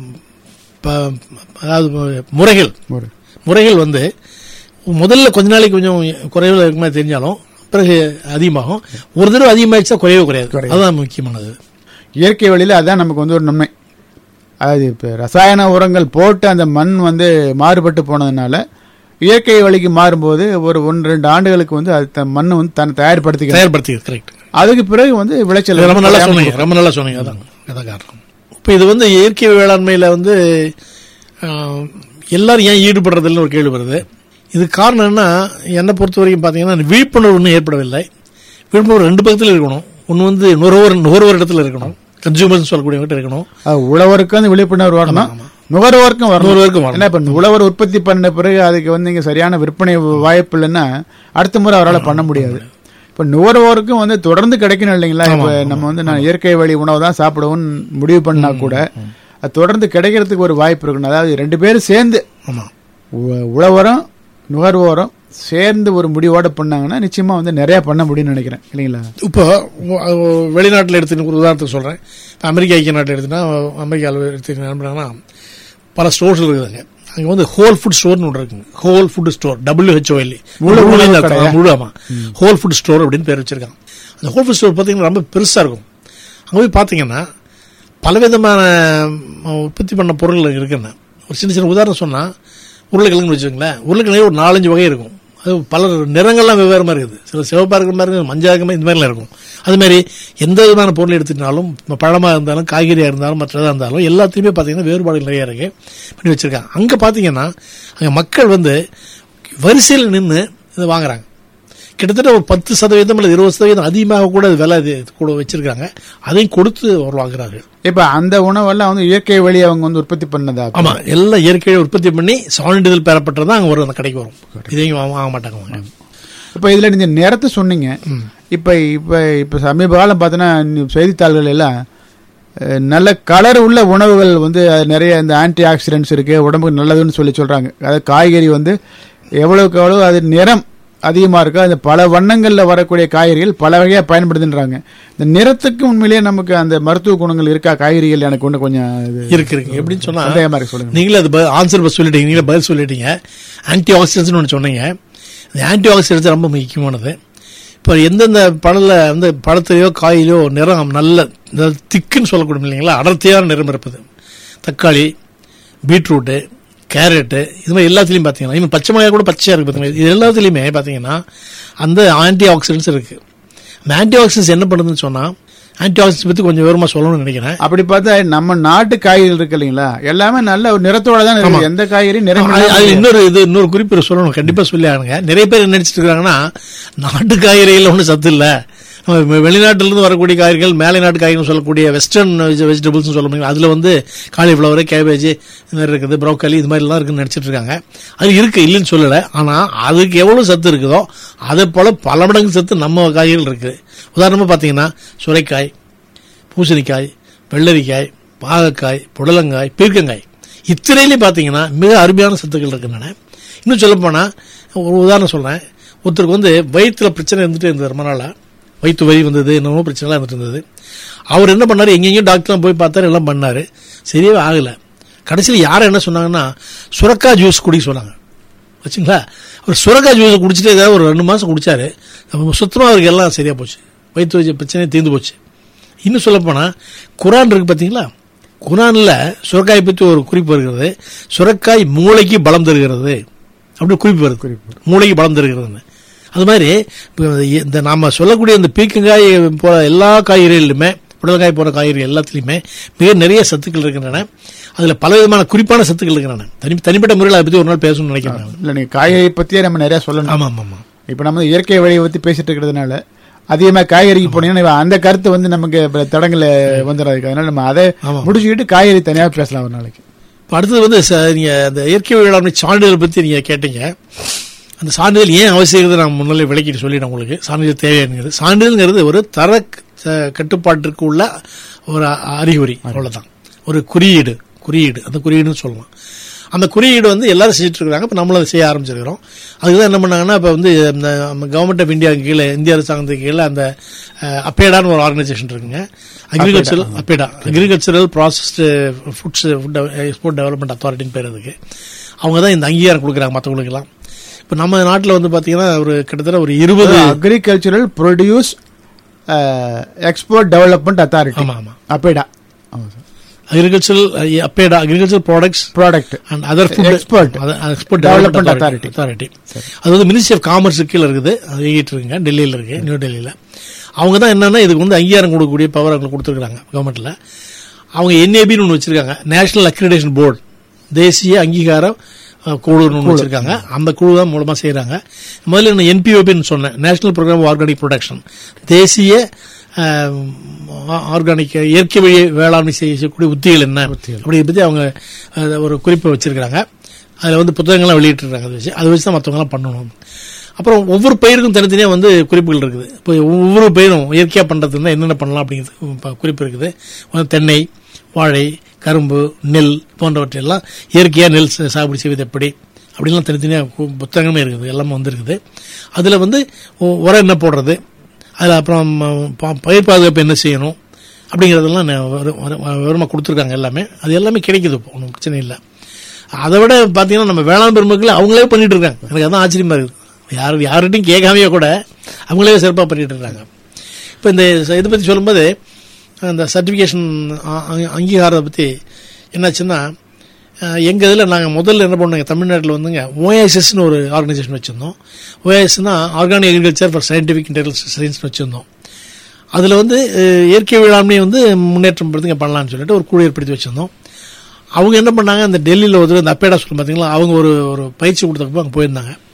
ப- அதாவது முறைகள் ஒரு முறைகள் வந்து முதல்ல கொஞ்ச நாளைக்கு கொஞ்சம் குறைவில் இருக்க மாதிரி தெரிஞ்சாலும் பிறகு அதிகமாகும் ஒரு தடவை அதிகமாயிடுச்சா குறையவே குறையாது குறையாது. அதுதான் முக்கியமானது இயற்கை வழியில அதான் நமக்கு வந்து ஒரு நன்மை அதாவது இப்ப ரசாயன உரங்கள் போட்டு அந்த மண் வந்து மாறுபட்டு போனதுனால இயற்கை வழிக்கு மாறும்போது ஒரு ஒன்று ரெண்டு ஆண்டுகளுக்கு வந்து அது த- மண்ணை வந்து தன்னை தயார்படுத்திக்கிறது தயார்படுத்திக்கிறது கரெக்ட் அதுக்கு பிறகு வந்து விளைச்சல் ரொம்ப நல்லா குறையாம சொன்னீங்க ரொம்ப நல்லா சொன்னீங்க அதான் அதான் காரணம் இப்போ இது வந்து இயற்கை வேளாண்மையில வந்து ஆஹ், எல்லாரும் ஏன் ஈடுபடுறதில்லைன்னு ஒரு கேள்வி வருது இது காரணம் என்ன என்னை பொறுத்த வரைக்கும் பார்த்தீங்கன்னா விழிப்புணர்வு இன்னும் ஏற்படவில்லை விழிப்புணர்வு ரெண்டு பக்கத்தில் இருக்கணும் ஒன்று வந்து நுகர்வோர் நுகர்வோர் இடத்துல இருக்கணும் கன்சூமர்ஸ் சொல்லக்கூடியவங்கிட்ட இருக்கணும் அது உழவருக்கும் அந்த விழிப்புணர்வு வரணும் நுகர்வோருக்கும் வரணும் நுகர்வோருக்கும் வரணும். ஏன்னா இப்ப உழவர் உற்பத்தி பண்ண பிறகு அதுக்கு வந்து இங்க சரியான விற்பனை வாய்ப்பு இல்லைன்னா அடுத்த முறை அவரால் பண்ண முடியாது இப்ப நுகர்வோருக்கும் வந்து தொடர்ந்து கிடைக்கணும் இல்லைங்களா இப்ப நம்ம வந்து நான் இயற்கை வழி உணவு தான் சாப்பிடுவோம்னு முடிவு பண்ணா கூட அது தொடர்ந்து கிடைக்கிறதுக்கு ஒரு வாய்ப்பு இருக்கணும் அதாவது ரெண்டு பேரும் சேர்ந்து ஆமாம் உ- உழவரும் நுகர்வோரும் சேர்ந்து ஒரு முடிவோட பண்ணாங்கன்னா நிச்சயமா வந்து நிறைய பண்ண முடியும்னு நினைக்கிறேன் இல்லைங்களா இப்போ வெளிநாட்டில் எடுத்துன்னு ஒரு உதாரணத்துக்கு சொல்கிறேன் இப்போ அமெரிக்கா ஐக்கிய நாட்டில் எடுத்துனா அமெரிக்காவில் எடுத்துக்கிட்டு என்ன பண்ணாங்கன்னா பல ஸ்டோர்ஸ் இருக்குதுங்க அங்கே வந்து ஹோல் ஃபுட் ஸ்டோர்னு ஒன்று இருக்குங்க ஹோல் ஃபுட் ஸ்டோர் டபிள்யூஹெச்ஓஎல்இ முழு உணவு கடையா? முழு ஆமா ஹோல் ஃபுட் ஸ்டோர் அப்படின்னு பேர் வச்சிருக்காங்க அந்த ஹோல் ஃபுட் ஸ்டோர் பார்த்தீங்கன்னா ரொம்ப பெருசாக இருக்கும் அங்கே போய் பார்த்தீங்கன்னா பலவிதமான ம், உற்பத்தி பண்ண பொருட்கள் இருக்குன்னு ஒரு சின்ன சின்ன உதாரணம் சொன்னால் உருளைக்கிழங்குன்னு வச்சுக்கோங்களேன் உருளைக்கிழங்கு ஒரு நாலஞ்சு வகை இருக்கும் அது பல நிறங்கள்லாம் வெவ்வேறு மாதிரி இருக்குது சில சிவப்பாக இருக்கிற மாதிரி இருக்கும் மஞ்சள் இருக்கிற மாதிரி இந்த மாதிரிலாம் இருக்கும் அது மாதிரி எந்த விதமான பொருள் எடுத்துட்டாலும் பழமாக இருந்தாலும் காய்கறியாக இருந்தாலும் மற்றதாக இருந்தாலும் எல்லாத்தையுமே பார்த்தீங்கன்னா வேறுபாடுகள் நிறைய இருக்கு பண்ணி வச்சிருக்காங்க அங்கே பார்த்தீங்கன்னா அங்கே மக்கள் வந்து வரிசையில் நின்று இதை வாங்குறாங்க கிட்டத்தட்ட ஒரு பத்து சதவீதம் அல்லது இருபது சதவீதம் அதிகமாக கூட அது விலை இது கூட வச்சிருக்காங்க அதையும் கொடுத்து அவர் வாங்குறார்கள் இப்ப அந்த உணவெல்லாம் வந்து இயற்கை வழி அவங்க வந்து உற்பத்தி பண்ணதா ஆமா எல்லாம் இயற்கையை உற்பத்தி பண்ணி சான்றிதழ் பெறப்பட்டது தான் அங்க வரும் அந்த கடைக்கு வரும் இதையும் வாங்க வாங்க மாட்டாங்க அவங்க இப்ப இதுல நீங்க நிறத்தை சொன்னீங்க இப்ப இப்ப இப்ப சமீப காலம் பார்த்தீங்கன்னா செய்தித்தாள்கள் எல்லாம் அஹ், நல்ல கலர் உள்ள உணவுகள் வந்து அது நிறைய இந்த ஆன்டி ஆக்சிடென்ட்ஸ் இருக்கு உடம்புக்கு நல்லதுன்னு சொல்லி சொல்றாங்க அதாவது காய்கறி வந்து எவ்வளவுக்கு எவ்வளவு அது நிறம் அதிகமா இருக்கோ அந்த பல வண்ணங்கள்ல வரக்கூடிய காய்கறிகள் பல வகையா பயன்படுதுன்றாங்க இந்த நிறத்துக்கு உண்மையிலேயே நமக்கு அந்த மருத்துவ குணங்கள் இருக்கா காய்கறிகள் எனக்கு ஒண்ணு கொஞ்சம் இது இருக்கு இருக்கு எப்படின்னு சொன்னா சந்தேகமா இருக்கு சொல்லுங்க நீங்களே அது ஆன்சர் சொல்லிட்டீங்க நீங்களே பதில் சொல்லிட்டீங்க ஆன்டி ஆக்சிடென்ட்ஸ் ஒன்று சொன்னீங்க இந்த ஆன்டி ஆக்சிடென்ட்ஸ் ரொம்ப முக்கியமானது இப்போ எந்தெந்த பழல வந்து பழத்திலையோ காயிலையோ நிறம் நல்ல திக்குன்னு சொல்லக்கூடும் இல்லைங்களா அடர்த்தியான நிறம் இருப்பது தக்காளி பீட்ரூட்டு கேரட்டு இது மாதிரி எல்லாத்துலேயும் பார்த்தீங்கன்னா இன்னும் பச்சை மிளகாய் கூட பச்சையாக இருக்குது பார்த்தீங்கன்னா இது எல்லாத்துலேயுமே பார்த்தீங்கன்னா அந்த ஆன்டி ஆக்சிடென்ட்ஸ் இருக்குது அந்த ஆன்டி ஆக்சிடென்ட்ஸ் என்ன பண்ணுதுன்னு சொன்னால் ஆன்டி ஆக்சிடென்ட்ஸ் பற்றி கொஞ்சம் விவரமாக சொல்லணும்னு நினைக்கிறேன் அப்படி பார்த்தா நம்ம நாட்டு காய்கறிகள் இருக்கு இல்லைங்களா எல்லாமே நல்ல ஒரு நிறத்தோட தான் இருக்கு எந்த காய்கறி நிறம் அது- அது இல்லாம இன்னொரு இது இன்னொரு குறிப்பு சொல்லணும் கண்டிப்பா சொல்லி ஆனுங்க நிறைய பேர் என்ன நினைச்சிட்டு இருக்காங்கன்னா நாட்டு காய்கறிகள் ஒன்றும் சத்து இல்ல நம்ம வெ- வெளிநாட்டுல இருந்து வரக்கூடிய காய்கறிகள் மேலை நாட்டு காய்கறிகள் சொல்லக்கூடிய வெஸ்டர்ன் வெஜிடபிள்ஸ் சொல்ல முடியும் அதுல வந்து காலிஃபிளவர் கேபேஜ் இது மாதிரி இருக்குது ப்ரோக்கலி இது மாதிரி எல்லாம் இருக்குன்னு நினைச்சிட்டு இருக்காங்க அது இருக்கு இல்லைன்னு சொல்லல ஆனா அதுக்கு எவ்வளவு சத்து இருக்குதோ அதே போல பல மடங்கு சத்து நம்ம காய்கறிகள் இருக்கு உதாரணமா பாத்தீங்கன்னா சுரைக்காய் பூசணிக்காய் வெள்ளரிக்காய் பாகக்காய் புடலங்காய் பீர்க்கங்காய் இத்தனையிலையும் பார்த்தீங்கன்னா மிக அருமையான சத்துக்கள் இருக்கின்றன இன்னும் சொல்லப்போனால் ஒரு உதாரணம் சொல்கிறேன் ஒருத்தருக்கு வந்து வயிற்றுல பிரச்சனை இருந்துட்டு இருந்தது ரொம்ப நாளா வயிற்று வலி வந்தது என்னமோ பிரச்சனைலாம் இருந்துட்டு இருந்தது அவர் என்ன பண்ணாரு எங்கெங்கேயும் டாக்டர்லாம் போய் பார்த்தாரு எல்லாம் பண்ணாரு சரியாவே ஆகலை கடைசியில் யார் என்ன சொன்னாங்கன்னா சுரக்கா ஜூஸ் குடிக்க சொன்னாங்க வச்சுங்களா அவர் சுரக்காய் ஜூஸ் குடிச்சிட்டு ஏதாவது ஒரு ரெண்டு மாதம் குடிச்சாரு சுத்தமாக அவருக்கு எல்லாம் சரியாக போச்சு வயிற்று வச்ச பிரச்சனை தீர்ந்து போச்சு இன்னும் சொல்லப்போனால் குரான் இருக்கு பார்த்தீங்களா குரானில் சுரக்காய் பற்றி ஒரு குறிப்பு வருகிறது சுரக்காய் மூளைக்கு பலம் தருகிறது அப்படி குறிப்பு வருது குறிப்பு மூளைக்கு பலம் தருகிறதுன்னு அது மாதிரி இப்ப இந்த நாம சொல்லக்கூடிய இந்த பீக்கங்காய் போல எல்லா காய்கறிகளிலுமே புடலங்காய் போற காய்கறி எல்லாத்துலேயுமே மிக நிறைய சத்துக்கள் இருக்கின்றன அதுல பல விதமான குறிப்பான சத்துக்கள் இருக்கின்றன தனி தனிப்பட்ட முறையில் அதை பத்தி ஒரு நாள் பேசணும்னு நினைக்கிறேன் இல்ல நீங்க காய்கறி பத்தியே நம்ம நிறைய சொல்லணும் ஆமா ஆமா ஆமா இப்ப நம்ம இயற்கை வழியை பத்தி பேசிட்டு இருக்கிறதுனால அதிகமா காய்கறிக்கு போனீங்கன்னா அந்த கருத்து வந்து நமக்கு இப்ப தடங்கல வந்துடாது அதனால நம்ம அதை ஆமா. முடிச்சுக்கிட்டு காய்கறி தனியா பேசலாம் ஒரு நாளைக்கு இப்ப அடுத்தது வந்து ச- நீங்க அந்த இயற்கை வேளாண்மை சான்றிதழ் பத்தி நீங்க கேட்டீங்க அந்த சான்றிதழ் ஏன் அவசியங்கிறது நான் முன்னாலே விளக்கிட்டு சொல்லிட்டேன் உங்களுக்கு சான்றிதழ் தேவையானது சான்றிதழ்ங்கிறது ஒரு தர ச- கட்டுப்பாட்டிற்கு உள்ள ஒரு அ- அறிகுறி அவ்வளவுதான் ஒரு குறியீடு குறியீடு அந்த குறியீடுன்னு சொல்லலாம் அந்த குறியீடு வந்து எல்லாரும் செஞ்சுட்டு இருக்காங்க இப்போ நம்மளும் அதை செய்ய ஆரம்பிச்சிருக்கிறோம் அதுக்கு தான் என்ன பண்ணாங்கன்னா இப்போ வந்து இந்த கவர்மெண்ட் ஆஃப் இந்தியா கீழே இந்திய அரசாங்கத்துக்கு கீழே அந்த அஹ், அப்பேடான்னு ஒரு ஆர்கனைசேஷன் இருக்குங்க agricultural APEDA agricultural processed foods food export development அத்தாரிட்டின்னு பேர் அதுக்கு அவங்க தான் இந்த அங்கீகாரம் கொடுக்குறாங்க மற்றவங்களுக்கெல்லாம் இப்போ நம்ம நாட்டில் வந்து பார்த்தீங்கன்னா ஒரு கிட்டத்தட்ட ஒரு இருபது agricultural produce export development authority ஆமாம் ஆமாம் APEDA agricultural APEDA agriculture products product and other food Export. Export Development development Authority. Authority அது வந்து மினிஸ்ட்ரி ஆஃப் காமர்ஸ் கீழே இருக்குது அது இயங்கிட்டு இருக்குங்க டெல்லியில் இருக்கு நியூ டெல்லியில் அவங்க தான் என்னன்னா இதுக்கு வந்து அங்கீகாரம் கொடுக்கக்கூடிய பவர் அவங்களுக்கு கொடுத்துருக்காங்க கவர்மெண்ட்ல அவங்க என்ஏபின்னு ஒன்று வச்சிருக்காங்க நேஷனல் அக்ரிடேஷன் போர்டு தேசிய அங்கீகாரம் அஹ், குழுன்னு ஒன்று வச்சிருக்காங்க அந்த குழு தான் மூலமா செய்றாங்க முதல்ல நான் என்பிஓபின்னு சொன்னேன் நேஷனல் ப்ரோக்ராம் ஆர்கானிக் ப்ரொடக்ஷன் தேசிய ஆர்கானிக் இயற்கை வழி வேளாண்மை செய்யக்கூடிய உத்திகள் என்ன அப்படி பற்றி அவங்க அஹ், ஒரு குறிப்பை வச்சிருக்காங்க அதில் வந்து புத்தகங்கள்லாம் வெளியிட்டிருக்காங்க அதை வச்சு அதை வச்சு தான் மற்றவங்களாம் பண்ணணும் அப்புறம் ஒவ்வொரு பயிருக்கும் தனித்தனியாக வந்து குறிப்புகள் இருக்குது இப்போ ஒவ்வொரு பயிரும் இயற்கையாக பண்ணுறதுன்னா என்னென்ன பண்ணலாம் அப்படிங்கிறது இப்ப குறிப்பு இருக்குது வந்து தென்னை வாழை கரும்பு நெல் போன்றவற்றையெல்லாம் இயற்கையாக நெல் சா- சாகுபடி செய்வது எப்படி அப்படின்லாம் தனித்தனியாக புத்தகமே இருக்குது எல்லாமே வந்திருக்குது அதில் வந்து உ- உரம் என்ன போடுறது அதில் அப்புறம் ப- பயிர் பாதுகாப்பு என்ன செய்யணும் அப்படிங்கிறதெல்லாம் ந- விவர- விவர- விவரமா கொடுத்துருக்காங்க எல்லாமே அது எல்லாமே கிடைக்குது இப்போ ஒன்றும் பிரச்சனை இல்லை அதை விட பார்த்தீங்கன்னா நம்ம வேளாண் பெருமக்கள் அவங்களே பண்ணிட்டு இருக்காங்க எனக்கு அதான் ஆச்சரியமா இருக்குது யார் யார்கிட்டையும் கேட்காமையே கூட அவங்களே சிறப்பாக பண்ணிட்டு இருக்காங்க இப்போ இந்த ச- இதை பற்றி சொல்லும்போது அந்த சர்டிஃபிகேஷன் அங்கீகாரத்தை பற்றி என்னாச்சுன்னா எங்கள் இதில் நாங்கள் முதல்ல என்ன பண்ணோங்க தமிழ்நாட்டில் வந்துங்க ஓஎஸ்எஸ்னு ஒரு ஆர்கனைசேஷன் வச்சுருந்தோம் ஓஎஸ்னா organic agriculture for scientific intelligence சயின்ஸ்னு வச்சுருந்தோம் அதில் வந்து அஹ், இயற்கை வேளாண்மை வந்து முன்னேற்றம் படுத்துங்க பண்ணலாம்னு சொல்லிட்டு ஒரு குழு ஏற்படுத்தி வச்சுருந்தோம் அவங்க என்ன பண்ணாங்க அந்த டெல்லியில் ஒரு தடவை இந்த அப்பேடா சொல்லி பார்த்தீங்களா அவங்க ஒரு ஒரு பயிற்சி கொடுத்தப்போ அங்கே போயிருந்தாங்க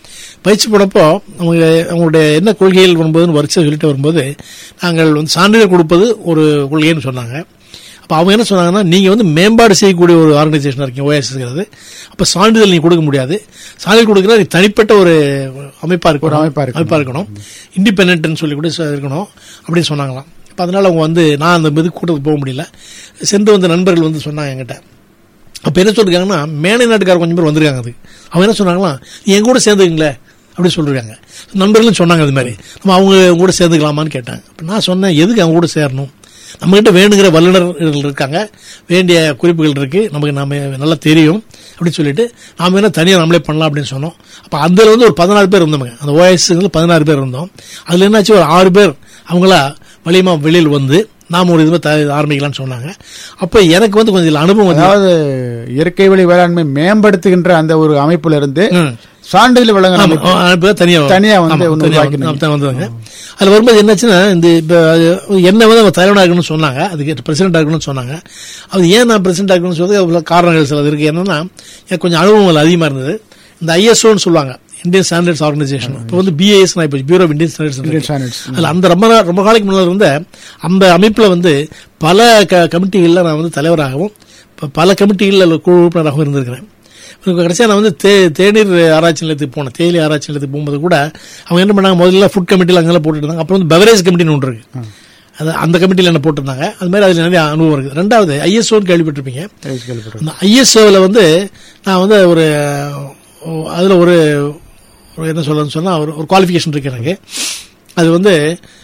பயிற்சி போனப்போ அவங்க அவங்களுடைய என்ன கொள்கைகள் வரும்போதுன்னு வரிசை சொல்லிட்டு வரும்போது நாங்கள் வந்து சான்றிதழ் கொடுப்பது ஒரு கொள்கைன்னு சொன்னாங்க அப்போ அவங்க என்ன சொன்னாங்கன்னா நீங்கள் வந்து மேம்பாடு செய்யக்கூடிய ஒரு ஆர்கனைசேஷனாக இருக்கீங்க ஓஎஸ்ங்கிறது அப்போ சான்றிதழ் நீங்கள் கொடுக்க முடியாது சான்றிதழ் கொடுக்குறது நீ தனிப்பட்ட ஒரு அமைப்பாக இருக்கும் ஒரு அமைப்பா இருக்கணும். அமைப்பாக இருக்கணும் இண்டிபெண்ட்னு சொல்லி கூட சொ- இருக்கணும் அப்படின்னு சொன்னாங்களாம் அப்போ அதனால அவங்க வந்து நான் அந்த இது கூட்டத்துக்கு போக முடியல சென்று வந்த நண்பர்கள் வந்து சொன்னாங்க என்கிட்ட அப்போ என்ன சொல்லிருக்காங்கன்னா மேனை நாட்டுக்கார கொஞ்சம் பேர் வந்திருக்காங்க அதுக்கு அவங்க என்ன சொன்னாங்களா நீ என் கூட சேர்ந்துக்குங்களே அப்படி சொல்லிருக்காங்க நண்பர்களும் சொன்னாங்க அது மாதிரி நம்ம அவங்க உங்க கூட சேர்ந்துக்கலாமான்னு கேட்டாங்க அப்போ நான் சொன்னேன் எதுக்கு அவங்க கூட சேரணும் நம்மகிட்ட வேணுங்கிற வல்லுநர்கள் இருக்காங்க வேண்டிய குறிப்புகள் இருக்கு நமக்கு நாம நல்லா தெரியும் அப்படின்னு சொல்லிட்டு நாம வேணா தனியாக நம்மளே பண்ணலாம் அப்படின்னு சொன்னோம் அப்போ அதில் வந்து ஒரு பதினாறு பேர் இருந்தோங்க அந்த ஓஎஸ்ல பதினாறு பேர் இருந்தோம் அதில் என்னாச்சு ஒரு ஆறு பேர் அவங்களா வலிமா வெளியில் வந்து நாம ஒரு இதுமாதிரி த- ஆரம்பிக்கலாம்னு சொன்னாங்க அப்போ எனக்கு வந்து கொஞ்சம் இதுல அனுபவம் வந்து அதாவது இயற்கை வழி வேளாண்மை மேம்படுத்துகின்ற அந்த ஒரு அமைப்புல இருந்து ம். சான்றிதழ் வழங்குற ஆமா, அமைப்பு. ஆ, இப்ப தனியா தனியா வந்து ஆமா, ஒண்ணு தனியா உருவாக்கினீங்க. வந்து- தான் வந்தாங்க அதுல வரும்போது என்னாச்சுன்னா இந்த இப்ப அது என்ன வந்து அவங்க தலைவனாக இருக்கணும்னு சொன்னாங்க அதுக்கு பிரசிடென்ட் இருக்கணும்னு சொன்னாங்க அது ஏன் நான் பிரசிடென்ட் இருக்கணும்னு சொல்லி அவ்வளவு காரணங்கள் சிலது இருக்கு என்னன்னா எனக்கு கொஞ்சம் அனுபவங்கள் அதிகமா இருந்தது இந்த ஐஎஸ்ஓன்னு சொல்லுவாங்க இந்தியன் ஸ்டாண்டர்ட்ஸ் ஆர்கனைசேஷன் இப்போ வந்து பிஏஎஸ் நான் இப்போ bureau of Indian Indian standards standards. அதில் அந்த ரொம்ப நாள் ரொம்ப காலத்துக்கு முன்னாடி இருந்த அந்த அமைப்பில் வந்து பல க கமிட்டிகளில் நான் வந்து தலைவராகவும் ப- பல கமிட்டிகளில் குழு உறுப்பினராகவும் இருந்திருக்கிறேன் கடைசியாக நான் வந்து தே தேநீர் ஆராய்ச்சி நிலையத்துக்கு போனேன் தேயிலை ஆராய்ச்சி நிலையத்துக்கு போகும்போது கூட அவங்க என்ன பண்ணாங்க முதல்ல ஃபுட் கமிட்டியில் அங்கெல்லாம் போட்டுட்டு இருந்தாங்க அப்புறம் வந்து பெவரேஜ் கமிட்டின்னு ஒன்று இருக்கு அது அந்த கமிட்டியில் என்ன போட்டிருந்தாங்க அது மாதிரி அதில் நிறைய அனுபவம் இருக்குது ரெண்டாவது ஐஎஸ்ஓன்னு கேள்விப்பட்டிருப்பீங்க ரைஸ் கேள்விப்பட்டிருக்கேன். அந்த ஐஎஸ்ஓவில் வந்து நான் வந்து ஒரு அதில் ஒரு ஒரு என்ன சொல்லணும்னு சொன்னால் ஒரு ஒரு குவாலிஃபிகேஷன் இருக்கு எனக்கு அது வந்து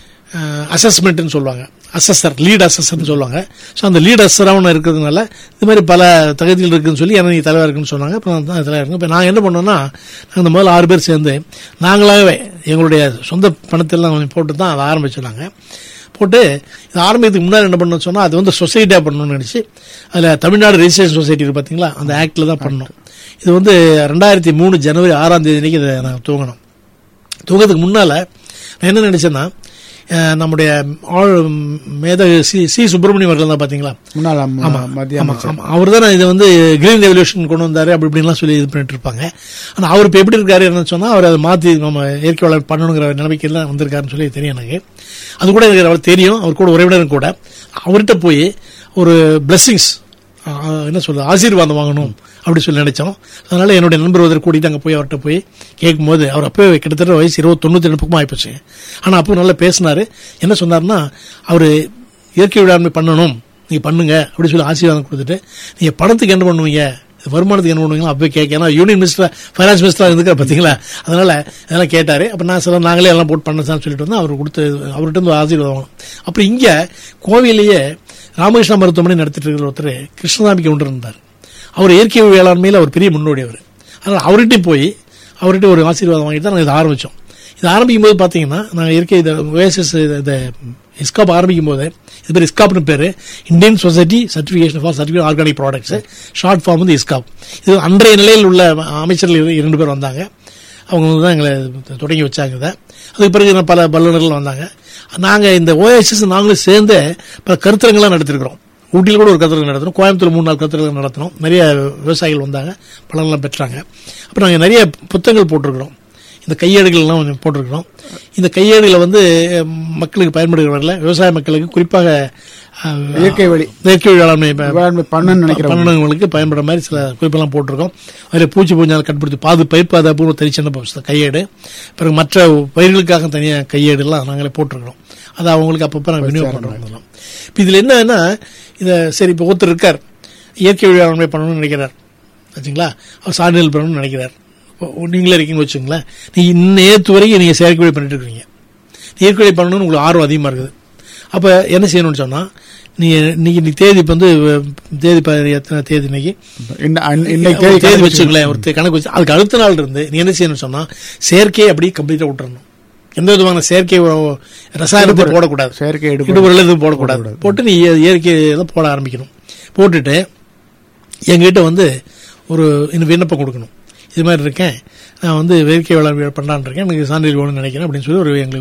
அசஸ்மெண்ட்னு சொல்லுவாங்க அசஸர் லீட் அசஸர்னு சொல்லுவாங்க ஸோ அந்த லீட் அசஸராக ஒன்று இருக்கிறதுனால இது மாதிரி பல தகுதிகள் இருக்குன்னு சொல்லி என்ன நீ தலைவர் இருக்குன்னு சொன்னாங்க அப்புறம் நான் தான் தலைவர் இருக்கேன் இப்போ நாங்கள் என்ன பண்ணோம்னா நாங்கள் இந்த முதல்ல ஆறு பேர் சேர்ந்து நாங்களாகவே எங்களுடைய சொந்த பணத்தெல்லாம் கொஞ்சம் போட்டு தான் அதை ஆரம்பிச்சோம் போட்டு இது ஆரம்பிக்கிறதுக்கு முன்னாடி என்ன பண்ணணும்னு சொன்னால் அது வந்து சொசைட்டியாக பண்ணணும்னு நினச்சி அதில் தமிழ்நாடு ரெஜிஸ்ட்ரேஷன் சொசைட்டி இருக்கு பார்த்தீங்களா அந்த ஆக்டில் தான் பண்ணோம் இது வந்து ரெண்டாயிரத்தி மூணு ஜனவரி ஆறாம் தேதி அன்னைக்கு இதை நாங்கள் தூங்கணும் தூங்கறதுக்கு முன்னால் நான் என்ன நினச்சேன்னா அஹ், நம்முடைய ஆள் மேதகு சி சி சுப்பிரமணியம் அவர்கள் தான் பார்த்தீங்களா முன்னாள் அம்மா- ஆமா மத்திய ஆமா அமைச்சர் ஆமா அவர் தான் இதை வந்து கிரீன் ரெவல்யூஷன் கொண்டு வந்தாரு அப்படி இப்படின்லாம் சொல்லி இது பண்ணிட்டு இருப்பாங்க ஆனா அவர் இப்ப எப்படி இருக்காரு என்னன்னு சொன்னா அவர் அதை மாத்தி நம்ம இயற்கை வளம் பண்ணணுங்கிற நிலைமைக்கு எல்லாம் வந்திருக்காருன்னு சொல்லி தெரியும் எனக்கு அது கூட எனக்கு அவர் தெரியும் அவர் கூட உறவினரும் கூட அவர்கிட்ட போய் ஒரு பிளெஸிங்ஸ் என்ன சொல்றது ஆசீர்வாதம் வாங்கணும் அப்படி சொல்லி நினைச்சோம் அதனால என்னுடைய நண்பர் ஒருத்தர் கூட்டிட்டு அங்கே போய் அவர்கிட்ட போய் கேட்கும்போது அவர் அப்பவே கிட்டத்தட்ட வயசு இருபது தொண்ணூத்தி ரெண்டு பக்கமாக ஆயிப்போச்சு ஆனா அப்போ நல்லா பேசினாரு என்ன சொன்னாருன்னா அவர் இயற்கை விடாண்மை பண்ணணும் நீங்க பண்ணுங்க அப்படி சொல்லி ஆசீர்வாதம் கொடுத்துட்டு நீங்க பணத்துக்கு என்ன பண்ணுவீங்க வருமானத்துக்கு என்ன பண்ணுவீங்களோ அப்பவே கேட்க ஏன்னா யூனியன் மினிஸ்டர் ஃபைனான்ஸ் மினிஸ்டர் இருந்துக்கிற பார்த்தீங்களா அதனால அதெல்லாம் கேட்டாரு அப்ப நான் சில நாங்களே எல்லாம் போட்டு பண்ணதான் சொல்லிட்டு வந்து அவர் கொடுத்து அவர்கிட்ட இருந்து ஒரு ஆசீர்வாதம் வாங்கணும் அப்புறம் இங்க கோவிலேயே ராமகிருஷ்ணா மருத்துவமனை நடத்திட்டு இருக்கிற ஒருத்தர் கிருஷ்ணசாமி கவுண்டர் இருந்தார் அவர் இயற்கை வேளாண்மையில் அவர் பெரிய முன்னோடி அவர் அதனால் அவர்கிட்ட போய் அவர்கிட்ட ஒரு ஆசீர்வாதம் வாங்கிட்டு தான் நாங்கள் இதை ஆரம்பித்தோம் இது ஆரம்பிக்கும் போது பார்த்தீங்கன்னா நாங்கள் இயற்கை இதை ஓஎஸ்எஸ் இந்த இஸ்காப் ஆரம்பிக்கும் போது இது பேர் இஸ்காப்னு பேர் Indian society certification for certificate organic products short form வந்து இஸ்காப் இது அன்றைய நிலையில் உள்ள அமைச்சர்கள் இரு- இரண்டு பேர் வந்தாங்க அவங்க வந்து தான் எங்களை தொடங்கி வச்சாங்க இதை அதுக்கு பிறகு இன்னும் பல வல்லுநர்கள் வந்தாங்க நாங்கள் இந்த ஓஎஸ்எஸ் நாங்களும் சேர்ந்து பல கருத்தரங்கள்லாம் நடத்திருக்கிறோம் ஊட்டியில் கூட ஒரு கருத்தரங்கம் நடத்தினோம் கோயம்புத்தூர் மூணு நாள் கருத்தரங்கம் நடத்தினோம் நிறைய விவசாயிகள் வந்தாங்க பலன்லாம் பெற்றாங்க அப்புறம் நாங்கள் நிறைய புத்தகங்கள் போட்டிருக்கிறோம் இந்த கையேடுகள்லாம் கொஞ்சம் போட்டிருக்கிறோம் இந்த கையேடுகளை வந்து அஹ், மக்களுக்கு பயன்படுகிறவர்கள விவசாய மக்களுக்கு குறிப்பாக அஹ், இயற்கை வழி இயற்கை வேளாண்மை ப- வேளாண்மை பண்ணணும்னு நினைக்கிறேன் பண்ணவங்களுக்கு பயன்படுற மாதிரி சில குறிப்பெல்லாம் போட்டிருக்கோம் அதில் பூச்சி பூஞ்சால் கட்டுப்படுத்தி பாது பயிர் பாதுகாப்பு ஒரு தனி சின்ன புஸ்தகம், கையேடு பிறகு மற்ற பயிர்களுக்காக தனியாக கையேடுலாம் நாங்களே போட்டிருக்கிறோம் அதை அவங்களுக்கு அப்பப்போ நாங்கள் விநியோகம் பண்ணுறோம் அதெல்லாம் இப்போ இதில் என்னன்னா இதை சரி இப்போ ஒருத்தர் இருக்கார் இயற்கை வேளாண்மை பண்ணணும்னு நினைக்கிறார் ஆச்சுங்களா அவர் சான்றிதழ் பெறணும்னு நினைக்கிறார் இப்போ நீங்களே இருக்கீங்கன்னு வச்சுங்களேன் நீங்கள் நேற்று வரைக்கும் நீங்கள் செயற்கை வழி பண்ணிட்டு இருக்கீங்க இயற்கை வழி பண்ணணும்னு உங்களுக்கு ஆர்வம் அதிகமாக இருக்குது அப்போ என்ன செய்யணும்னு சொன்னால் நீ இன்னைக்கு நீ தேதி இப்போ வந்து அஹ், தேதி ப- எத்தனை தேதி இன்னைக்கு இன்ன- அன்- இன்னைக்கு ஒரு தேதி தேதி கணக்கு வச்சுங்களேன் ஒரு தே- கணக்கு வச்சு அதுக்கு அடுத்த நாள் இருந்து நீ என்ன செய்யணும்னு சொன்னா செயற்கையை அப்படியே கம்ப்ளீட்டா விட்டுறணும் எந்த விதமான செயற்கை உ- ரசாயனத்தை போடக்கூடாது செயற்கை எடுப்பு இடுபொருள் எதுவும் போடக்கூடாது போட்டு நீ இய- இயற்கையில போட ஆரம்பிக்கணும் போட்டுட்டு எங்ககிட்ட வந்து ஒரு இன்னும் விண்ணப்பம் கொடுக்கணும் இது மாதிரி இருக்கேன் நான் வந்து இயற்கை வேளாண் பண்ணலான்னு இருக்கேன் எனக்கு சான்றிதழ் வேணும்னு நினைக்கிறேன் அப்படின்னு சொல்லி ஒரு எங்களுக்கு ஒரு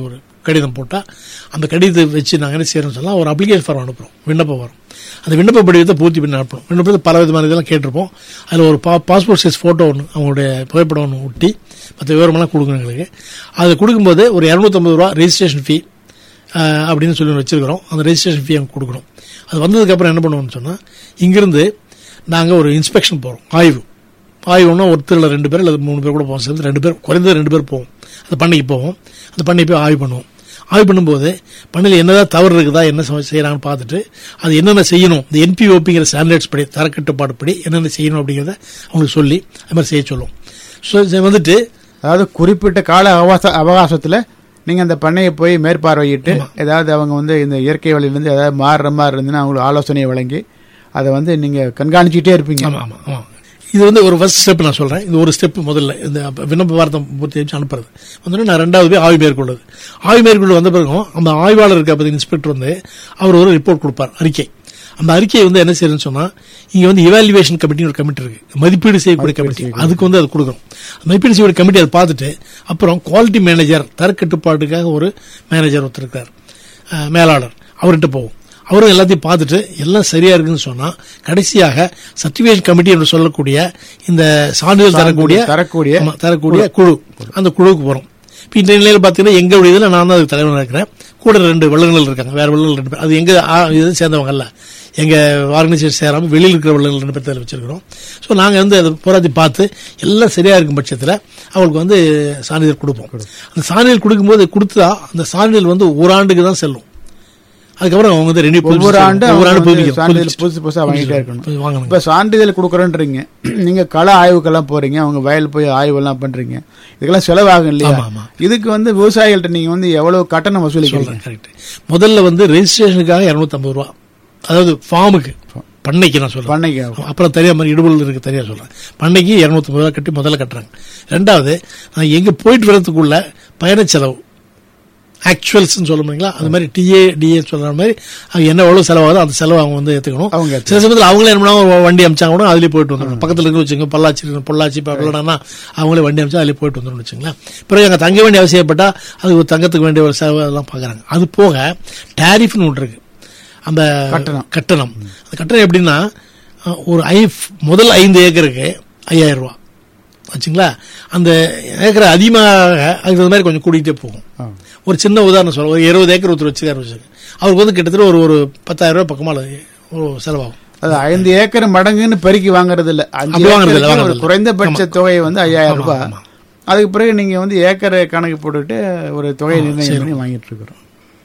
கடிதம் போட்டால் அந்த கடிதத்தை வச்சு நாங்கள் என்ன செய்யறோம்னு சொன்னால் ஒரு அப்ளிகேஷன் ஃபார்ம் அனுப்புகிறோம் விண்ணப்பம் வரும் அந்த விண்ணப்ப படிவத்தை பூர்த்தி பண்ணி அனுப்பணும் விண்ணப்பத்தை பல விதமான இதெல்லாம் கேட்டிருப்போம் அதில் ஒரு பா பாஸ்போர்ட் சைஸ் ஃபோட்டோ ஒன்று அவங்களுடைய புகைப்படம் ஒன்று ஒட்டி மற்ற விவரமெல்லாம் கொடுக்கணும் எங்களுக்கு அதை கொடுக்கும்போது ஒரு இரநூத்தம்பது ரூபா ரெஜிஸ்ட்ரேஷன் ஃபீ அப்படின்னு சொல்லி வச்சிருக்கிறோம் அந்த ரெஜிஸ்ட்ரேஷன் ஃபீ அங்கே கொடுக்கணும் அது வந்ததுக்கப்புறம் என்ன பண்ணுவோம்னு சொன்னால் இங்கிருந்து நாங்கள் ஒரு இன்ஸ்பெக்ஷன் போகிறோம் ஆய்வு ஆய்வுனா ஒருத்தர் இல்லை ரெண்டு பேர் இல்லை மூணு பேர் கூட போவோம் சேர்ந்து ரெண்டு பேர் குறைந்தது ரெண்டு பேர் போவோம் அந்த பண்ணைக்கு போவோம் அந்த பண்ணைக்கு போய் ஆய்வு பண்ணுவோம் ஆய்வு பண்ணும்போது பண்ணையில் என்னதான் தவறு இருக்குதா என்ன செய்யறாங்கன்னு பார்த்துட்டு அது என்னென்ன செய்யணும் இந்த என்பிஓபிங்கிற ஸ்டாண்டர்ட்ஸ் படி தரக்கட்டுப்பாடு படி என்னென்ன செய்யணும் அப்படிங்கிறத அவங்களுக்கு சொல்லி அது மாதிரி செய்ய சொல்லுவோம் ஸோ வந்துட்டு அதாவது குறிப்பிட்ட கால அவகாச அவகாசத்துல நீங்க அந்த பண்ணையை போய் மேற்பார்வையிட்டு ஏதாவது அவங்க வந்து இந்த இயற்கை வழியிலிருந்து ஏதாவது மாறுற மாதிரி இருந்துன்னா அவங்களுக்கு ஆலோசனையை வழங்கி அதை வந்து நீங்க கண்காணிச்சுட்டே இருப்பீங்க ஆமா ஆமா ஆமா இது வந்து ஒரு ஃபர்ஸ்ட் ஸ்டெப் நான் சொல்றேன் இது ஒரு ஸ்டெப் முதல்ல இந்த விண்ணப்ப வார்த்தை பூர்த்தி வச்சு அனுப்புறது வந்து நான் ரெண்டாவது போய் ஆய்வு மேற்கொள்வது ஆய்வு மேற்கொண்டு வந்த பிறகும் அந்த ஆய்வாளர் இருக்க பத்தி இன்ஸ்பெக்டர் வந்து அவர் ஒரு ரிப்போர்ட் கொடுப்பார் அறிக்கை அந்த அறிக்கையை வந்து என்ன செய்யணும்னு சொன்னா இங்க வந்து இவாலுவேஷன் கமிட்டின்னு ஒரு கமிட்டி இருக்கு மதிப்பீடு செய்யக்கூடிய கமிட்டி அதுக்கு வந்து அது கொடுக்கணும் மதிப்பீடு செய்யக்கூடிய கமிட்டி அதை பார்த்துட்டு அப்புறம் குவாலிட்டி மேனேஜர் தரக்கட்டுப்பாட்டுக்காக ஒரு மேனேஜர் ஒருத்தர் இருக்கார் அஹ், மேலாளர் அவர்கிட்ட போகும் அவரும் எல்லாத்தையும் பார்த்துட்டு எல்லாம் சரியா இருக்குன்னு சொன்னா கடைசியாக சர்டிபிகேஷன் கமிட்டி என்று சொல்லக்கூடிய இந்த சான்றிதழ் தரக்கூடிய தரக்கூடிய ஆமா, தரக்கூடிய குழு அந்த குழுவுக்கு போறோம் இப்போ இந்த நிலையில் பார்த்தீங்கன்னா எங்களுடைய இதில் நான் தான் அதுக்கு தலைவராக இருக்கிறேன் கூட ரெண்டு வல்லுநர்கள் இருக்காங்க வேற வல்லுநர்கள் ரெண்டு பேர் அது எங்க ஆ, இது சேர்ந்தவங்க அல்ல எங்க ஆர்கனைசேஷன் சேராம வெளியில் இருக்கிற வல்லுநர்கள் ரெண்டு பேர் வச்சிருக்கிறோம் ஸோ நாங்கள் வந்து அதை போராத்தி பார்த்து எல்லாம் சரியா இருக்கும் பட்சத்தில் அவங்களுக்கு வந்து சான்றிதழ் கொடுப்போம் அந்த சான்றிதழ் கொடுக்கும்போது கொடுத்தா அந்த சான்றிதழ் வந்து ஒரு ஆண்டுக்கு தான் செல்லும் அதுக்கப்புறம் அவங்க வந்து ரெனியூ ஒவ்வொரு ஆண்டு ஒவ்வொரு ஆண்டு அவங்க வந்து புதுப்பிக்கணும். சான்றிதழ் புதுசு புதுசா வாங்கிட்டே இருக்கணும் வாங்கணும் இப்ப சான்றிதழ் கொடுக்குறோன்றீங்க நீங்க கள ஆய்வுக்கெல்லாம் போறீங்க அவங்க வயல் போய் ஆய்வெல்லாம் பண்றீங்க இதுக்கெல்லாம் செலவாகும் இல்லையா ஆமா, ஆமா. இதுக்கு வந்து விவசாயிகள்ட்ட நீங்க வந்து எவ்வளவு கட்டணம் வசூலிக்கிறீங்க சொல்றேன் கரெக்ட் முதல்ல வந்து ரெஜிஸ்ட்ரேஷனுக்காக 250 ரூபா அதாவது ஃபார்முக்கு பண்ணைக்கு நான் சொல்றேன் பண்ணைக்கு ஆகும். அப்புறம் தனியா மாதிரி இடுபொருள் இருக்கு தனியா சொல்றேன் பண்ணைக்கு 250 ரூபா கட்டி முதல்ல கட்டுறாங்க ரெண்டாவது நான் எங்க போயிட்டு வரதுக்குள்ள பயண செலவு ஆக்சுவல்ஸ் சொல்ல முடியுங்களா அது மாதிரி டிஏ டிஏ சொல்ற மாதிரி அவங்க என்ன எவ்வளவு செலவாகுதோ அந்த செலவு அவங்க வந்து ஏத்துக்கணும் அவங்க ஏத்துக்கணும். சில சமயத்தில் அவங்களே என்ன பண்ணுவாங்க, ஒரு வண்டி அமிச்சாங்க கூட அதுலயே போயிட்டு வந்துடும் பக்கத்துல இருக்கு வச்சுங்க பொள்ளாச்சி இருக்கு, பொள்ளாச்சி இப்போ இல்லைனா அவங்களே வண்டி அமிச்சா அதுலயே போயிட்டு வந்துடும் வச்சுங்களேன் பிறகு அங்கே தங்க வேண்டிய அவசியப்பட்டா அது ஒரு தங்கத்துக்கு வேண்டிய ஒரு செலவு அதெல்லாம் பார்க்குறாங்க அது போக டேரிஃப்னு ஒன்று இருக்கு அந்த கட்டணம். கட்டணம் அந்த கட்டணம் எப்படின்னா அஹ், ஒரு ஐ முதல் ஐந்து ஏக்கருக்கு ஐயாயிரம் ரூபா வச்சுங்களா அந்த ஏக்கரை அதிகமாக அதுக்கு தகுந்த மாதிரி கொஞ்சம் கூட்டிகிட்டே போகும் ஆ. ஒரு சின்ன உதாரணம் சொல்ல ஒரு இருபது ஏக்கர் ஒருத்தர் வச்சுக்காரு வச்சுக்க அவருக்கு வந்து கிட்டத்தட்ட ஒரு ஒரு பத்தாயிரம் ரூபாய் பக்கமா ஒரு செலவாகும் அது ஐந்து ஏக்கர் மடங்குன்னு பெருக்கி வாங்குறது இல்ல அஞ்சு அப்படி வாங்குறது இல்ல, ஏக்கருக்கு வாங்குறது ஒரு இல்ல. குறைந்தபட்ச தொகை வந்து ஐயாயிரம் ஆமா, ரூபாய் ஆமா. அதுக்கு பிறகு நீங்க வந்து ஏக்கர் கணக்கு போட்டுட்டு ஒரு தொகையை நிர்ணயம் பண்ணி வாங்கிட்டு இருக்கிறோம்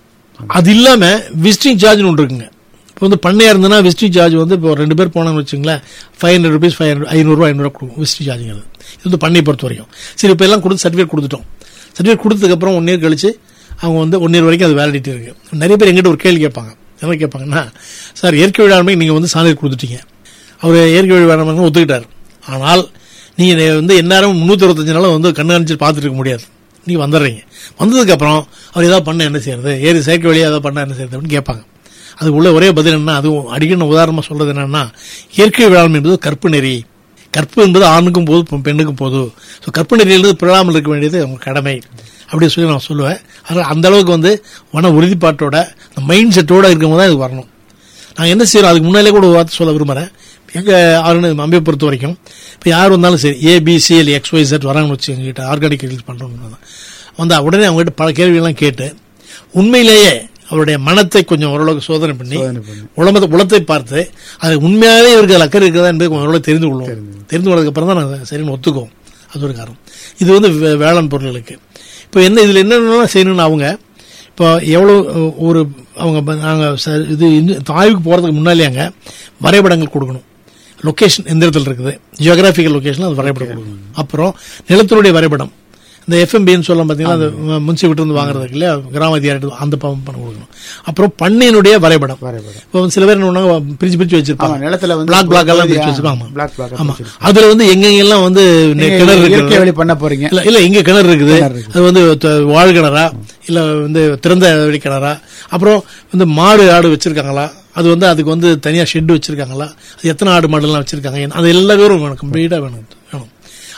அது இல்லாம விசிட்டிங் சார்ஜ் ஒன்று இருக்குங்க இப்போ வந்து பண்ணையா இருந்ததுன்னா விசிட்டிங் சார்ஜ் வந்து இப்போ ரெண்டு பேர் போனாங்கன்னு வச்சுங்களேன் five hundred rupees five hundred ஐநூறுரூவா ஐநூறுரூவா கொடுக்கும் விசிட்டிங் சார்ஜுங்கிறது இது வந்து பண்ணையை பொறுத்த வரைக்கும் சரி இப்போ எல்லாம் கொடுத்து சர்டிஃபிகேட் கொடுத்துட்டோம் சர்டிஃபிகேட் கொடுத்ததுக்கப்புறம் ஒன் இயர் கழிச்சு அவங்க வந்து ஒன் இயர் வரைக்கும் அது வேலிடிட்டி இருக்கு நிறைய பேர் எங்கிட்ட ஒரு கேள்வி கேட்பாங்க என்ன கேட்பாங்கன்னா சார் இயற்கை வேளாண்மை நீங்கள் வந்து சான்றிதழ் கொடுத்துட்டீங்க அவர் இயற்கை வழி வேளாண்மை ஒத்துக்கிட்டார் ஆனால் நீங்கள் வந்து எந்நேரம் முந்நூற்றி அறுபத்தஞ்சு நாளும் வந்து கண்காணிச்சு பார்த்துட்டு இருக்க முடியாது நீங்க வந்துடுறீங்க வந்ததுக்கப்புறம் அவர் ஏதாவது பண்ண என்ன செய்யறது ஏறி செயற்கை வழியாக ஏதாவது பண்ண என்ன செய்யறது அப்படின்னு கேட்பாங்க அதுக்கு உள்ள ஒரே பதில் என்ன அதுவும் அடிக்கடி நான் உதாரணமா சொல்றது என்னன்னா இயற்கை வேளாண்மை என்பது கற்பு நெறி கற்பு என்பது ஆணுக்கும் போது பெ- பெண்ணுக்கும் போது ஸோ கற்பு நெறியிலிருந்து பிறழாமல் இருக்க வேண்டியது அவங்க கடமை அப்படின்னு சொல்லி நான் சொல்லுவேன் அதனால் அந்த அளவுக்கு வந்து மன உறுதிப்பாட்டோட அந்த மைண்ட் செட்டோட இருக்கும் தான் இது வரணும் நான் என்ன செய்யறோம் அதுக்கு முன்னாலே கூட ஒரு வார்த்தை சொல்ல விரும்புறேன் எங்க ஆளுநர் அம்பையை பொறுத்த வரைக்கும் இப்போ யார் வந்தாலும் சரி ஏபிசி இல்லை எக்ஸ் ஒய் செட் வராங்கன்னு வச்சு எங்ககிட்ட ஆர்கானிக் ரிலீஸ் பண்றோம்னு வந்தா உடனே அவங்ககிட்ட பல கேள்விகள்லாம் கேட்டு உண்மையிலேயே அவருடைய மனத்தை கொஞ்சம் ஓரளவுக்கு சோதனை பண்ணி சோதனை பண்ணி. உளமத்தை உளத்தை பார்த்து அது உண்மையாகவே இவருக்கு அதில் அக்கறை இருக்குதா என்பதை கொஞ்சம் ஓரளவு தெரிந்து கொள்வோம் தெரிந்து கொண்டதுக்கு அப்புறம் தான் நாங்கள் சரின்னு ஒத்துக்குவோம் அது ஒரு காரணம் இது வந்து வே- வேளாண் பொருட்களுக்கு இப்போ என்ன இதில் என்னென்ன செய்யணும்னு அவங்க இப்போ எவ்வளோ அஹ், ஒரு அவங்க ப- நாங்க ச- இது இன்னும் ஆய்வுக்கு போகிறதுக்கு முன்னாலேயாங்க வரைபடங்கள் கொடுக்கணும் லொகேஷன் எந்த இடத்துல இருக்குது ஜியோகிராபிக்கல் லொகேஷன் அது வரைபடம் கொடுக்கணும் அப்புறம் நிலத்தினுடைய வரைபடம் இந்த எஃப்எம்பின்னு சொல்ல பார்த்தீங்கன்னா அந்த முன்சி விட்டு வந்து வாங்குறதுக்கு இல்லையா கிராம அதிகாரி அந்த பணம் பண்ண கொடுக்கணும் அப்புறம் பண்ணையினுடைய வரைபடம் வரைபடம். இப்போ சில பேர் என்ன பண்ணுவாங்க, பிரிச்சு பிரிச்சு வச்சிருப்பாங்க ஆமா, நிலத்துல வந்து பிளாக் பிளாக் எல்லாம் பகுதி, பிரிச்சு ஆ, வச்சிருப்பாங்க black block ஆ ஆமா பிரிச்சு அதுல வந்து எங்கெங்கெல்லாம் வந்து நெ- நீங்க கிணறு இயற்கை இருக்கு வழி பண்ண போறீங்க இல்ல இல்ல இங்க கிணறு இருக்குது கிணறு இருக்கு. அது வந்து த- வாழ் கிணறா இல்ல வந்து திறந்த வெளி கிணறா அப்புறம் வந்து மாடு ஆடு வச்சிருக்காங்களா அது வந்து அதுக்கு வந்து தனியா ஷெட் வச்சிருக்காங்களா அது எத்தனை ஆடு மாடுலாம் வச்சிருக்காங்க என்ன- அது எல்லா பேரும் வேணும் கம்ப்ளீட்டா வேணும் வேணும்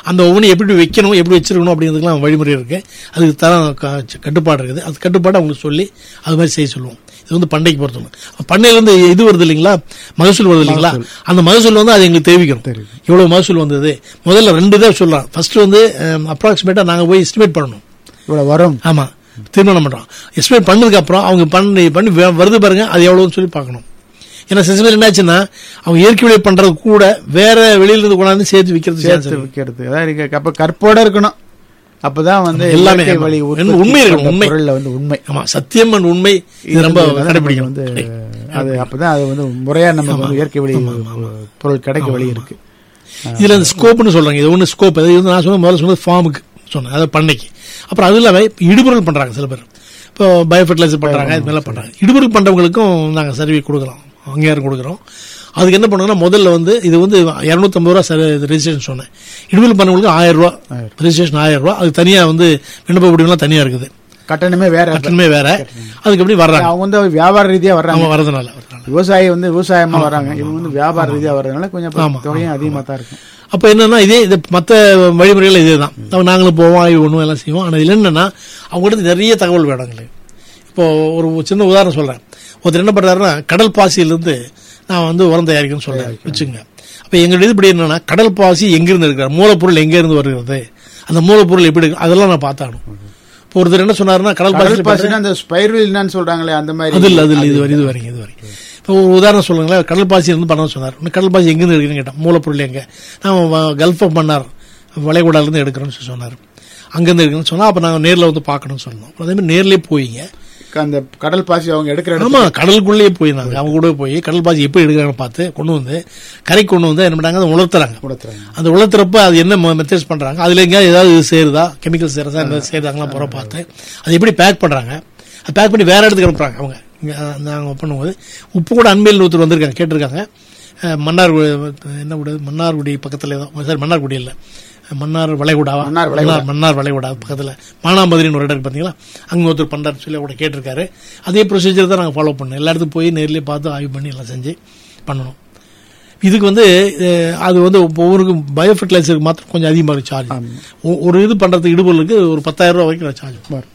அந்த ஒவ்வொன்றும் எப்படி வைக்கணும் எப்படி வச்சிருக்கணும் அப்படிங்கிறதுக்குலாம் வழிமுறை இருக்கு அதுக்கு தரம் க- கட்டுப்பாடு இருக்குது அது கட்டுப்பாடு அவங்களுக்கு சொல்லி அது மாதிரி செய்ய சொல்லுவோம் இது வந்து பண்டைக்கு பொறுத்தவரை பண்ணையில இருந்து இது வருது இல்லைங்களா மகசூல் வருது இல்லைங்களா அந்த மகசூல் வந்து அது எங்களுக்கு தெரிவிக்கணும் தெரியும். இவ்வளவு மகசூல் வந்தது முதல்ல ரெண்டு தான் சொல்லலாம் ஃபர்ஸ்ட் வந்து அப்ராக்சிமேட்டா நாங்க போய் எஸ்டிமேட் பண்ணணும் இவ்வளவு வரும் ஆமா தீர்மானம் பண்றோம் எஸ்டிமேட் பண்ணதுக்கு அப்புறம் அவங்க பண்ணி பண்ணி வ- வருது பாருங்க அது எவ்வளவுன்னு சொல்லி பார்க்கணும் ஏன்னா சில சமயம் என்னாச்சுன்னா அவங்க இயற்கை விலை பண்றது கூட வேற வெளியில இருந்து கொண்டாந்து சேர்த்து விற்கிறது chance சேர்த்து இருக்கு. விற்கிறது அதான் இருக்கு அப்ப கற்போட இருக்கணும் அப்பதான் வந்து எல்லாமே இயற்கை ஆமா. வழி என்ன உற்பத்தி உண்மை இருக்கணும், பண்ண உண்மை. பொருள்ல வந்து உண்மை ஆமா சத்தியம் and உண்மை இது ரொம்ப இருந்ததுனால நமக்கு கடைபிடிக்கணும் வந்து அது அப்பதான் அது வந்து முறையா நமக்கு வந்து இயற்கை வழி பொருள் கிடைக்க வழி இருக்கு இதுல இந்த ஸ்கோப்னு சொல்றாங்க இது ஒன்று ஸ்கோப் அது வந்து நான் சொன்ன முதல்ல சொன்னது ஃபார்முக்கு சொன்னேன் அதாவது பண்ணைக்கு அப்புறம் அது இல்லாம இப்ப இடுபொருள் பண்றாங்க சில பேர் இப்போ பயோ ஃபெர்டிலைசர் பண்றாங்க இது மாதிரிலாம் பண்றாங்க இடுபொருள் பண்றவங்களுக்கும் நாங்க சர்வே கொடுக்குறோம் அங்கீகாரம் கொடுக்குறோம் அதுக்கு என்ன பண்ணுங்கன்னா முதல்ல வந்து இது வந்து இரநூத்தம்பது ரூபா சரி ரெஜிஸ்ட்ரேஷன் சொன்னேன் இடுபொருள் பண்ணவங்களுக்கு ஆயிரம் ரூபா ரெஜிஸ்ட்ரேஷன் ஆயிரம் ரூபா அது தனியா வந்து விண்ணப்ப முடிவுலாம் தனியா இருக்குது கட்டணமே வேற கட்டணமே வேற அதுக்கு எப்படி வர்றாங்க அவங்க வந்து வியாபார ரீதியா வர்றாங்க அவங்க வரதுனால வரதுனால விவசாயி வந்து விவசாயமா வராங்க இவங்க வந்து வியாபார ரீதியா வர்றதுனால கொஞ்சம் தொகையும் அதிகமா தான் இருக்கும் அப்ப என்னன்னா இதே இது மற்ற வழிமுறைகள் இதே தான் அப்ப நாங்களும் போவோம் ஆய்வு பண்ணுவோம் எல்லாம் செய்வோம் ஆனால் இதுல என்னன்னா அவங்ககிட்ட நிறைய தகவல் வேணும் எங்களுக்கு இப்போ ஒரு சின்ன உதாரணம் சொல்றேன் ஒருத்தர் என்ன பண்றாருன்னா கடல் பாசியிலிருந்து நான் வந்து உரம் தயாரிக்கணும்னு சொல்றேன் வச்சுங்க அப்ப எங்களுடைய இது இப்படி என்னன்னா கடல் பாசி எங்கிருந்து இருக்கிறார் மூலப்பொருள் எங்க இருந்து வருகிறது அந்த மூலப்பொருள் எப்படி இருக்கு அதெல்லாம் நான் பார்த்தாகணும் இப்போ ஒருத்தர் என்ன சொன்னாருன்னா கடல் பாசி கடல் பாசினா அந்த ஸ்பைரல் என்னன்னு சொல்றாங்களே அந்த மாதிரி அது இல்ல அது இல்ல இது வரை இது வரைக்கும் இது வரைக்கும் இப்போ ஒரு உதாரணம் சொல்லுங்களேன் கடல் பாசி இருந்து பண்ண சொன்னார் இன்னும் கடல் பாசி எங்கிருந்து எடுக்கிறேன்னு கேட்டேன் மூலப்பொருள் எங்க நான் வ- கல்ஃப் ஆஃப் மன்னார் வளைகுடால இருந்து எடுக்கிறோம்னு சொல்லி சொன்னார் அங்கிருந்து எடுக்கணும்னு சொன்னா அப்ப நாங்க நேர்ல வந்து பார்க்கணும்னு சொன்னோம் அப்புறம் அதே மாதிரி நேர்லயே போயிங்க அந்த கடல் பாசி அவங்க எடுக்கிற இடத்துல ஆமா கடலுக்குள்ளேயே போயிருந்தாங்க அவங்க கூட போய் கடல் பாசி எப்படி எடுக்கிறாங்கன்னு பார்த்து கொண்டு வந்து கரைக்கு கொண்டு வந்து என்ன பண்ணாங்க அதை உலர்த்துறாங்க கொடுத்துறாங்க அந்த உலர்த்துறப்ப அது என்ன மெத்தட்ஸ் பண்றாங்க அதுல எங்கேயாவது ஏதாவது இது சேருதா கெமிக்கல் சேருதா ஏதாவது சேருதாங்களா புற பார்த்து அது எப்படி பேக் பண்றாங்க அது பேக் பண்ணி வேற இடத்துக்கு அனுப்புறாங்க அவங்க இங்க நாங்க பண்ணும்போது உப்பு கூட அன்பில் ஒருத்தர் வந்திருக்காங்க கேட்டிருக்காங்க அஹ், மன்னார் என்ன விடு மன்னார்குடி பக்கத்துல ஏதோ சாரி மன்னார்குடி இல்ல மன்னார் வளைகுடாவா மன்னார் வளைகுடா. மன்னார் மன்னார் வளைகுடா பக்கத்துல மானாமதுரின்னு ஒரு இடம் இருக்கு பாத்தீங்களா அங்க ஒருத்தர் பண்றாரு சொல்லி கூட கேட்டிருக்காரு அதே ப்ரொசீஜர் தான் நாங்க ஃபாலோ பண்ணோம் எல்லா இடத்துக்கும் போய் நேர்லயே பார்த்து ஆய்வு பண்ணி எல்லாம் செஞ்சு பண்ணணும் இதுக்கு வந்து அஹ், அது வந்து ஒவ்வொருக்கு பயோ ஃபெர்டிலைசருக்கு மாத்திரம் கொஞ்சம் அதிகமாக இருக்கு சார்ஜ் ஒ- ஒரு இது பண்றதுக்கு இடுபொருளுக்கு ஒரு பத்தாயிரம் ரூபாய் வரைக்கும் சார்ஜ் வரும்.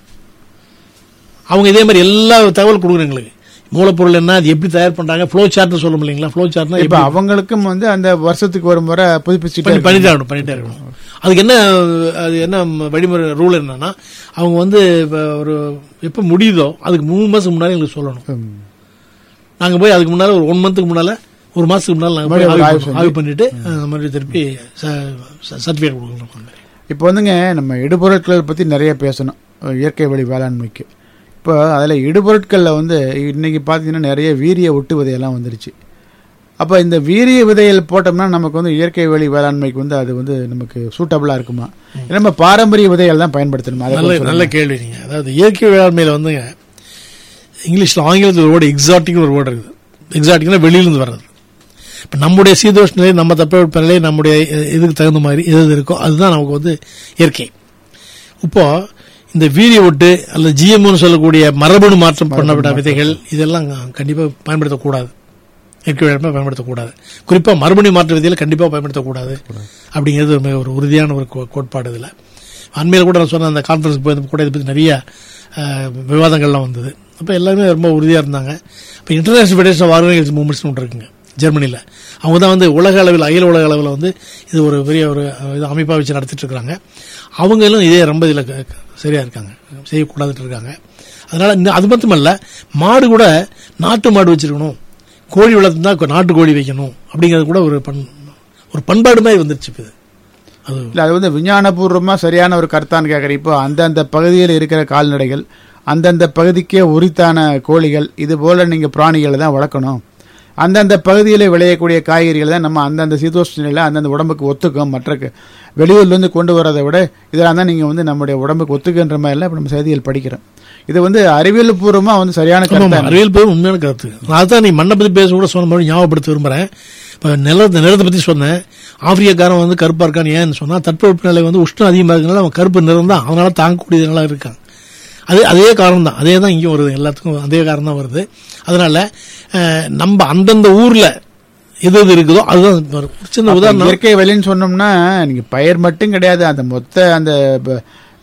அவங்க இதே மாதிரி எல்லா தகவல் கொடுக்குறோம் எங்களுக்கு மூலப்பொருள் என்ன அது எப்படி தயார் பண்றாங்க ஃப்ளோ சார்ட் சொல்லும் இல்லைங்களா ஃப்ளோ சார்ட்னா இப்ப அவங்களுக்கும் வந்து அந்த வருஷத்துக்கு ஒரு முறை புதுப்பிச்சுட்டே பண்ணி இருக்கணும். பண்ணிட்டே இருக்கணும் பண்ணிட்டே இருக்கணும் அதுக்கு என்ன அது என்ன வழிமுறை ரூல் என்னன்னா அவங்க வந்து இப்ப ஒரு எப்ப முடியுதோ அதுக்கு மூணு மாசம் முன்னாடி எங்களுக்கு சொல்லணும் ம். நாங்க போய் அதுக்கு முன்னால ஒரு ஒன் மந்த்துக்கு முன்னால ஒரு மாசத்துக்கு முன்னால நாங்க போய் மறுபடியும் ஒரு ஆய்வு ஆய்வு பண்ணி- ஆய்வு பண்ணிட்டு அந்த மாதிரி திருப்பி சர்டிபிகேட் கொடுக்கணும் அந்த மாதிரி. இப்போ வந்துங்க நம்ம இடுபொருட்களை பத்தி நிறைய பேசணும் அஹ் இயற்கை வழி வேளாண்மைக்கு இப்போ அதுல இடுபொருட்கள்ல வந்து இன்னைக்கு பாத்தீங்கன்னா நிறைய வீரிய ஒட்டு விதையெல்லாம் வந்துருச்சு அப்ப இந்த வீரிய விதைகள் போட்டோம்னா நமக்கு வந்து இயற்கை வழி வேளாண்மைக்கு வந்து அது வந்து நமக்கு சூட்டபிளா இருக்குமா இல்ல நம்ம பாரம்பரிய விதைகள் தான் பயன்படுத்தணுமா அதை நல்ல கொஞ்சம் நல்ல கேள்வி நீங்க அதாவது இயற்கை வேளாண்மையில வந்துங்க இங்கிலீஷ்ல ஆங்கிலத்தில் ஒரு வேர்டு எக்ஸாட்டிக் ஒரு வேர்டு இருக்குது எக்ஸாட்டிக்னா வெளியிலிருந்து வர்றது இப்ப நம்முடைய சீதோஷ நிலை நம்ம தட்பவெப்ப நிலை நம்முடைய அஹ், இதுக்கு தகுந்த மாதிரி எது எது இருக்கோ அதுதான் நமக்கு வந்து இயற்கை இப்போ இந்த வீரிய ஒட்டு அல்லது ஜிஎம்னு சொல்லக்கூடிய மரபணு மாற்றம் பண்ணப்பட்ட விதைகள் இதெல்லாம் கண்டிப்பா பயன்படுத்தக்கூடாது இயற்கை வேளாண்மை பயன்படுத்தக்கூடாது குறிப்பா மரபணு மாற்ற விதைகளை கண்டிப்பா பயன்படுத்தக்கூடாது அப்படிங்கிறது ஒரு மிக ஒரு உறுதியான ஒரு கோ- கோட்பாடு இதுல அண்மையில் கூட நான் சொன்ன அந்த கான்ஃபரன்ஸ் போய் கூட இதை பற்றி நிறைய அஹ், விவாதங்கள்லாம் வந்தது அப்போ எல்லாருமே ரொம்ப உறுதியாக இருந்தாங்க இப்போ international federation of organise movements ஒன்று இருக்குங்க ஜெர்மனியில் அவங்க தான் வந்து உலக அளவில் அகில உலக அளவில் வந்து இது ஒரு பெரிய ஒரு அஹ், இது அமைப்பாக வச்சு நடத்திட்டு இருக்காங்க அவங்களும் இதே ரொம்ப இதில் சரியா இருக்காங்க செய்யக்கூடாதுட்டு இருக்காங்க அதனால இந்த- அது மட்டுமல்ல மாடு கூட நாட்டு மாடு வச்சிருக்கணும் கோழி வளர்த்துனா நாட்டு கோழி வைக்கணும் அப்படிங்கிறது கூட ஒரு பண் ஒரு பண்பாடு மாதிரி வந்துருச்சு இப்ப இது அது இல்ல அது வந்து விஞ்ஞானபூர்வமா சரியான ஒரு கருத்தான்னு கேட்குறேன் இப்போ அந்தந்த பகுதியில் இருக்கிற கால்நடைகள் அந்தந்த பகுதிக்கே உரித்தான கோழிகள் இது போல நீங்க பிராணிகளை தான் வளர்க்கணும் அந்தந்த பகுதியில் விளையக்கூடிய காய்கறிகள் தான் நம்ம அந்தந்த சீதோஷ்ண நிலையில அந்தந்த உடம்புக்கு ஒத்துக்கும் மற்ற க- வெளியூர்ல இருந்து கொண்டு வரதை விட இதெல்லாம் தான் நீங்க வந்து நம்முடைய உடம்புக்கு ஒத்துக்குன்ற மாதிரிலாம் இப்ப நம்ம செய்திகள் படிக்கிறோம் இது வந்து அறிவியல் பூர்வமா வந்து சரியான ஆமா, கருத்தா அறிவியல் பேர் உண்மையான கருத்து நான் அதான் நீ மண்ணை பத்தி பேச கூட சொன்ன மாதிரி ஞாபகப்படுத்த விரும்புறேன் இப்ப நிலத்தை நிலத்தை பத்தி சொன்னேன் ஆப்பிரிக்காக்காரன் வந்து கருப்பா இருக்கான்னு ஏன்னு சொன்னா தட்பவெப்ப நிலை வந்து உஷ்ணம் அதிகமா இருக்கனால அவன் கருப்பு நிறம் தான் அவனால தாங்கக்கூடிய நிலம் இருக்கான் அது அதே காரணம் தான் அதே தான் இங்கேயும் வருது எல்லாத்துக்கும் அதே காரணம் தான் வருது அதனால அஹ், நம்ம அந்தந்த ஊர்ல எது எது இருக்குதோ அதுதான் ஒரு சின்ன உதாரணம் இயற்கை வழின்னு சொன்னோம்னா நீங்க பயிர் மட்டும் கிடையாது அந்த மொத்த அந்த ப-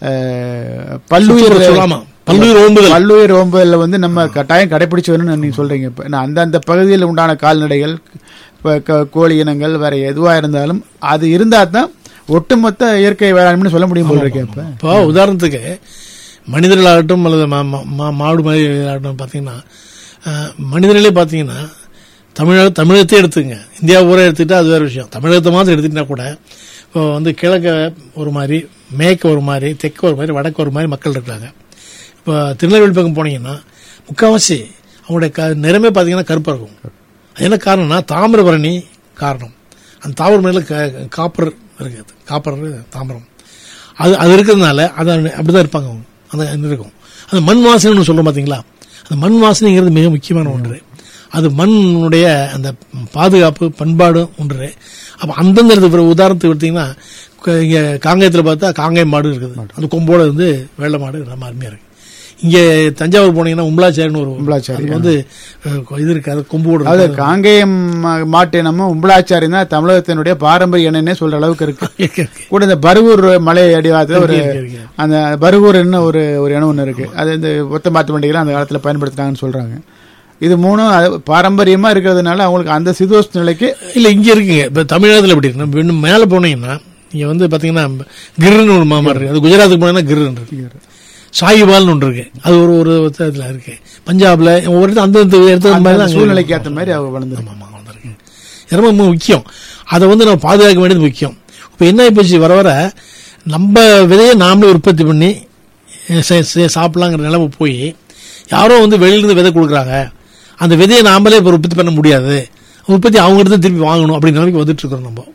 அஹ், பல்லுயிர் சுற்றுப்புற சூழலாமா? பல்லுயிர் ஓம்புதல். பல்லுயிர் ஓம்புதல்ல வந்து நம்ம கட்டாயம் கடைபிடிச்சு வரணும்னு நீங்க சொல்றீங்க இப்ப நான் அந்தந்த பகுதியில் உண்டான கால்நடைகள் இப்ப க- கோழி இனங்கள் வேற எதுவா இருந்தாலும் அது இருந்தா தான் ஒட்டுமொத்த இயற்கை வேளாண்மைன்னு சொல்ல முடியும் போல இருக்கேன் இப்ப இப்போ உதாரணத்துக்கு மனிதர்களாகட்டும் அல்லது மா- மா- மா- மாடு மாதிரி ஆகட்டும் பார்த்தீங்கன்னா அஹ், மனிதர்களே பார்த்தீங்கன்னா தமிழக தமிழகத்தை எடுத்துங்க இந்தியா பூரா எடுத்துக்கிட்டா அது வேற விஷயம் தமிழகத்தை மாதிரி எடுத்துக்கிட்டா கூட இப்போ வந்து கிழக்க ஒரு மாதிரி மேற்கு ஒரு மாதிரி தெற்கு ஒரு மாதிரி வடக்கு ஒரு மாதிரி மக்கள் இருக்காங்க இப்போ திருநெல்வேலி பக்கம் போனீங்கன்னா முக்கால்வாசி அவங்களுடைய க நிறமே பார்த்தீங்கன்னா கருப்பாக இருக்கும் அது என்ன காரணம்னா தாமிரபரணி காரணம் அந்த தாமிரபரணியில் க காப்பர் இருக்குது காப்பர் தாமிரம் அது அது இருக்கிறதுனால அது அப்படிதான் இருப்பாங்க அவங்க அந்த இது இருக்கும் அந்த மண் வாசனைன்னு சொல்றோம் பாத்தீங்களா அந்த மண் வாசனைங்கிறது மிக முக்கியமான ஒன்று அது மண்ணுடைய அந்த பாதுகாப்பு பண்பாடு ஒன்று அப்ப அந்தந்த இடத்துக்கு ஒரு உதாரணத்துக்கு எடுத்தீங்கன்னா க- இங்க காங்கேயத்தில் பார்த்தா காங்கேயம் மாடு இருக்குது அந்த கொம்போட இருந்து வெள்ளை மாடு ரொம்ப அருமையா இருக்கு இங்க தஞ்சாவூர் போனீங்கன்னா உம்பளாச்சாரின்னு ஒரு உம்பளாச்சாரி, அது வந்து அஹ், இது இருக்கு அது கொம்போடு அதாவது இருக்கு. காங்கேயம் மா- மாட்டு இனமும் உம்பளாச்சாரி தான் தமிழகத்தினுடைய பாரம்பரிய இனன்னே சொல்ற அளவுக்கு இருக்கு இருக்கு, இருக்கு. கூட இந்த பருவூர் மலை அடிவாரத்தில் ஒரு இருக்கு, இருக்கு. அந்த பருவூர்னு ஒரு ஒரு இனம் ஒன்று இருக்கு அது இந்த ஒத்த மாத்து வண்டிகள் அந்த காலத்தில் பயன்படுத்தினாங்கன்னு சொல்றாங்க இது மூணும் அது பாரம்பரியமா இருக்கிறதுனால அவங்களுக்கு அந்த சிதோஷ் நிலைக்கு இல்ல இங்க இருக்குங்க இப்ப தமிழகத்துல எப்படி இருக்கு நம்ம இன்னும் மேல போனீங்கன்னா இங்க வந்து பாத்தீங்கன்னா கிர்னு ஒரு மாமா இருக்கு அது குஜராத்துக்கு போனீங்கன்னா கிர்னு இருக்கு சாயிபால்னு ஒன்று இருக்கு அது ஒரு ஒரு இதுல இருக்கு பஞ்சாப்ல ஒவ்வொரு இடத்துல அந்த இடத்துல அந்த மாதிரி தான் அங்க சூழ்நிலைக்கு ஏற்ற மாதிரி அவங்க வளர்ந்துருக்கு ஆமா, ஆமா, வந்திருக்கு. இது ரொம்ப ரொம்ப முக்கியம் அதை வந்து நம்ம பாதுகாக்க வேண்டியது முக்கியம் இப்போ என்ன ஆயிப்போச்சு வர வர நம்ம விதையை நாமளே உற்பத்தி பண்ணி அஹ், சே- சே- சாப்பிடலாங்கிற நிலைமை போய் யாரோ வந்து வெளியிலிருந்து விதை கொடுக்குறாங்க அந்த விதையை நாமளே இப்போ உற்பத்தி பண்ண முடியாது உற்பத்தி அவங்க இடத்துல திருப்பி வாங்கணும் அப்படிங்கிற நிலைமைக்கு வந்துட்டு இருக்கிறோம் நம்ம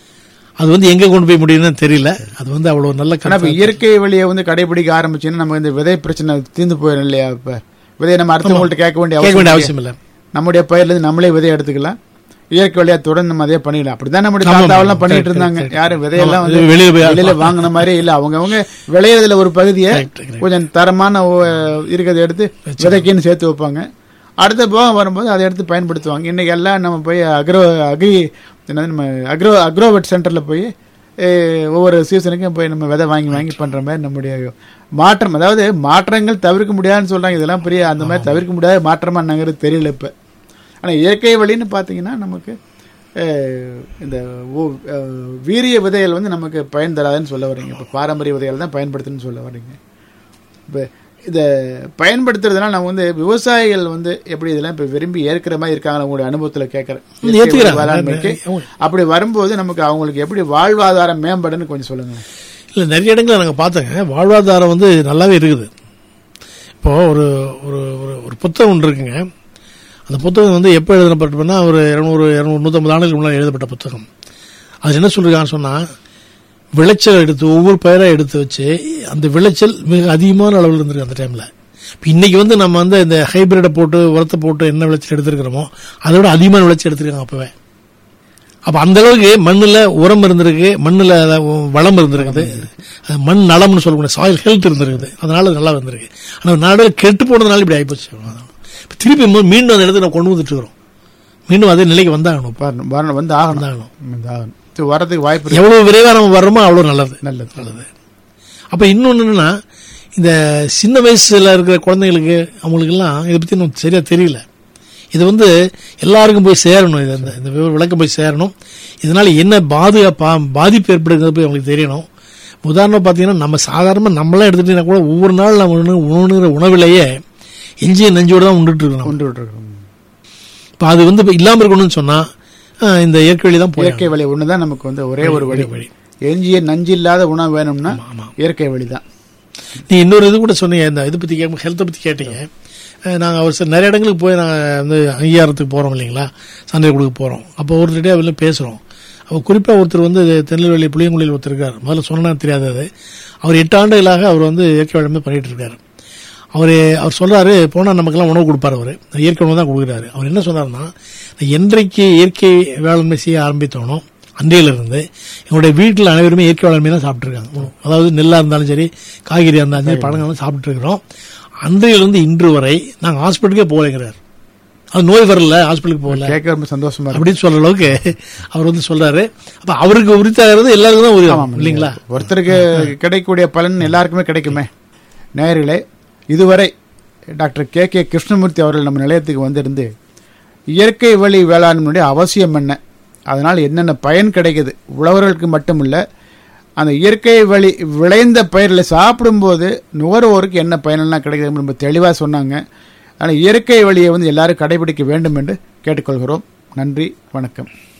அது வந்து எங்க கொண்டு போய் முடியும்னு தெரியல அது வந்து அவ்வளவு நல்ல ஆனா இப்ப இயற்கை வழியை வந்து கடைபிடிக்க ஆரம்பிச்சுன்னா நமக்கு இந்த விதை பிரச்சனை தீர்ந்து போயிடும் இல்லையா இப்ப விதையை நம்ம அடுத்தவங்கள்ட்ட கேட்க வேண்டிய கேட்க வேண்டிய அவசியம் அவசியம் இல்லை நம்முடைய பயிர்ல இருந்து நம்மளே விதை எடுத்துக்கலாம் இயற்கை வழியா தொடர்ந்து நம்ம அதே பண்ணிடலாம் அப்படிதான் நம்முடைய ஆமா, தாத்தாவெல்லாம் ஆமா, பண்ணிட்டு correct, இருந்தாங்க correct. யாரும் விதையெல்லாம் ஆமா, வந்து வெளியில போய் வெளியில வாங்கின மாதிரி இல்ல அவங்க அவங்க விளையிறதுல ஒரு பகுதியை Correct, correct. கொஞ்சம் தரமான ஓ- இருக்கிறத எடுத்து விதைக்குன்னு சேர்த்து வைப்பாங்க அடுத்த போகம் வரும்போது அதை எடுத்து பயன்படுத்துவாங்க இன்னைக்கு எல்லாம் நம்ம போய் அக்ரோ அக்ரி என்னது நம்ம அக்ரோ அக்ரோவெட் சென்டர்ல போய் eh, ஒவ்வொரு சீசனுக்கும் போய் நம்ம விதை வாங்கி வாங்கி பண்ற மாதிரி நம்முடைய மாற்றம் அதாவது மாற்றங்கள் தவிர்க்க முடியாதுன்னு சொல்றாங்க இதெல்லாம் பெரிய அந்த மாதிரி தவிர்க்க முடியாத மாற்றமா என்னங்கிறது தெரியல இப்ப ஆனா இயற்கை வழின்னு பாத்தீங்கன்னா நமக்கு அஹ், இந்த ஓ- அஹ், வீரிய விதைகள் வந்து நமக்கு பயன் தராதுன்னு சொல்ல வர்றீங்க இப்போ பாரம்பரிய விதைகள் தான் பயன்படுத்துன்னு சொல்ல வர்றீங்க இப்போ இதை பயன்படுத்துறதுனால நம்ம வந்து விவசாயிகள் வந்து எப்படி இதெல்லாம் இப்போ விரும்பி ஏற்கிற மாதிரி இருக்காங்க உங்களுடைய அனுபவத்தில் கேட்குறேன் ஏத்துக்கிறாங்க. வேளாண்மைக்கு அப்படி வரும்போது நமக்கு அவங்களுக்கு எப்படி வாழ்வாதாரம் மேம்படுன்னு கொஞ்சம் சொல்லுங்க இல்லை நிறைய இடங்களில் நாங்கள் பார்த்தோங்க வாழ்வாதாரம் வந்து நல்லாவே இருக்குது இப்போ ஒரு ஒரு ஒரு ஒரு புத்தகம் ஒன்று இருக்குங்க அந்த புத்தகம் வந்து எப்போ எழுதப்பட்டதுன்னா ஒரு இரநூறு இரநூறு நூற்றம்பது ஆண்டுகளுக்கு முன்னாடி எழுதப்பட்ட புத்தகம் அது என்ன சொல்லிருக்கான்னு சொன்னால் விளைச்சல் எடுத்து ஒவ்வொரு பயிராக எடுத்து வச்சு அந்த விளைச்சல் மிக அதிகமான அளவில் இருந்திருக்கு அந்த டைமில் இப்போ இன்னைக்கு வந்து நம்ம வந்து இந்த ஹைபிரிடை போட்டு உரத்தை போட்டு என்ன விளைச்சல் எடுத்திருக்கிறோமோ அதை விட அதிகமான விளைச்சல் எடுத்திருக்காங்க அப்போவே அப்ப அந்த அளவுக்கு மண்ணுல உரம் இருந்திருக்கு மண்ணுல வளம் இருந்திருக்குது அது மண் நலம்னு சொல்லக்கூடிய சாயில் ஹெல்த் இருந்திருக்குது அதனால அது நல்லா வந்திருக்கு ஆனா நாடு கெட்டு போனதுனால இப்படி ஆயிப்போச்சு இப்ப திருப்பி மு- மீண்டும் அந்த இடத்துல நம்ம கொண்டு வந்துட்டு இருக்கிறோம் மீண்டும் அதே நிலைக்கு வந்தாகணும் வரணும், வரணும், வந்து ஆகணும் வந்தாகணும் வந்து ஆகணும் இது வரதுக்கு வாய்ப்பு இருக்கு எவ்வளவு விரைவா நம்ம வர்றோமோ அவ்வளவு நல்லது நல்லது நல்லது அப்ப இன்னொன்னு என்னன்னா இந்த சின்ன வயசுல இருக்கிற குழந்தைகளுக்கு அவங்களுக்கெல்லாம் இதை பத்தி இன்னும் சரியா தெரியல இது வந்து எல்லாருக்கும் போய் சேரணும் இது இந்த- இந்த விவ- விளக்கம் போய் சேரணும் இதனால என்ன பாதுகாப்பா பாதிப்பு ஏற்படுங்கிறது போய் அவங்களுக்கு தெரியணும் உதாரணம் பார்த்தீங்கன்னா நம்ம சாதாரணமாக நம்மளாம் எடுத்துட்டீங்கன்னா கூட ஒவ்வொரு நாள் நம்ம உணவு- உணவுங்கிற உணவிலேயே எஞ்சிய நஞ்சோடு தான் உண்டுட்டு இருக்கணும் கொண்டு விட்டுருக்கோம் இப்போ அது வந்து இப்போ இல்லாமல் இருக்கணும்னு சொன்னா அஹ், இந்த இயற்கை வழி தான் போய் இயற்கை வழி ஒண்ணுதான் நமக்கு வந்து ஒரே ஒரு வழி வழி. எஞ்சிய நஞ்சு இல்லாத உணவு வேணும்னா ஆமா. இயற்கை வழி தான் நீ இன்னொரு இது கூட சொன்னீங்க இந்த இது பத்தி கேட்கும் ஹெல்த்தை பத்தி கேட்டீங்க அஹ் நாங்க ஒரு சில நிறைய இடங்களுக்கு போய் நாங்க வந்து அங்கீகாரத்துக்கு போறோம் இல்லைங்களா சந்தை கொடுக்க போறோம் அப்போ ஒருத்தருடைய வெளில பேசுறோம் அப்போ குறிப்பா ஒருத்தர் வந்து திருநெல்வேலி புளியங்குடியில் ஒருத்தர் இருக்கார் முதல்ல சொன்னா தெரியாது அது அவர் எட்டு ஆண்டுகளாக அவர் வந்து இயற்கை வேளாண்மை பண்ணிட்டு இருக்காரு அவர் அவர் சொல்றாரு போனா நமக்கெல்லாம் உணவு கொடுப்பாரு அவர் இயற்கை உணவு தான் கொடுக்குறாரு அவர் என்ன சொன்னாருன்னா என்றைக்கு இயற்கை வேளாண்மை செய்ய ஆரம்பித்தோனோ அன்றையிலிருந்து எங்களுடைய வீட்டில் அனைவருமே இயற்கை வேளாண்மை தான் சாப்பிட்டுருக்காங்க உணவு. அதாவது நெல்லா இருந்தாலும் சரி காய்கறியா இருந்தாலும் சரி பழங்களும் சாப்பிட்டு இருக்கிறோம் அன்றையிலிருந்து இன்று வரை நாங்கள் ஹாஸ்பிட்டலுக்கே போகலைங்கிறார் அது நோய் வரல ஹாஸ்பிட்டலுக்கு போகல கேட்க ரொம்ப சந்தோஷமா இருக்கு அப்படின்னு சொல்ற அளவுக்கு அவர் வந்து சொல்றாரு அப்ப அவருக்கு உரித்தாகிறது எல்லாருக்கும் தான் உரியும் ஆமாம், இல்லைங்களா ஒருத்தருக்கு கிடைக்கக்கூடிய பலன் எல்லாருக்குமே கிடைக்குமே நேயர்களே இதுவரை டாக்டர் கே கே கிருஷ்ணமூர்த்தி அவர்கள் நம்ம நிலையத்துக்கு வந்திருந்து இயற்கை வழி வேளாண்மையுடைய அவசியம் என்ன அதனால் என்னென்ன பயன் கிடைக்குது உழவர்களுக்கு மட்டுமில்ல அந்த இயற்கை வழி விளைந்த பயிர்களை சாப்பிடும்போது நுகர்வோருக்கு என்ன பயனெல்லாம் கிடைக்குது ரொம்ப தெளிவாக சொன்னாங்க அதனால் இயற்கை வழியை வந்து எல்லாரும் கடைபிடிக்க வேண்டும் என்று கேட்டுக்கொள்கிறோம் நன்றி வணக்கம்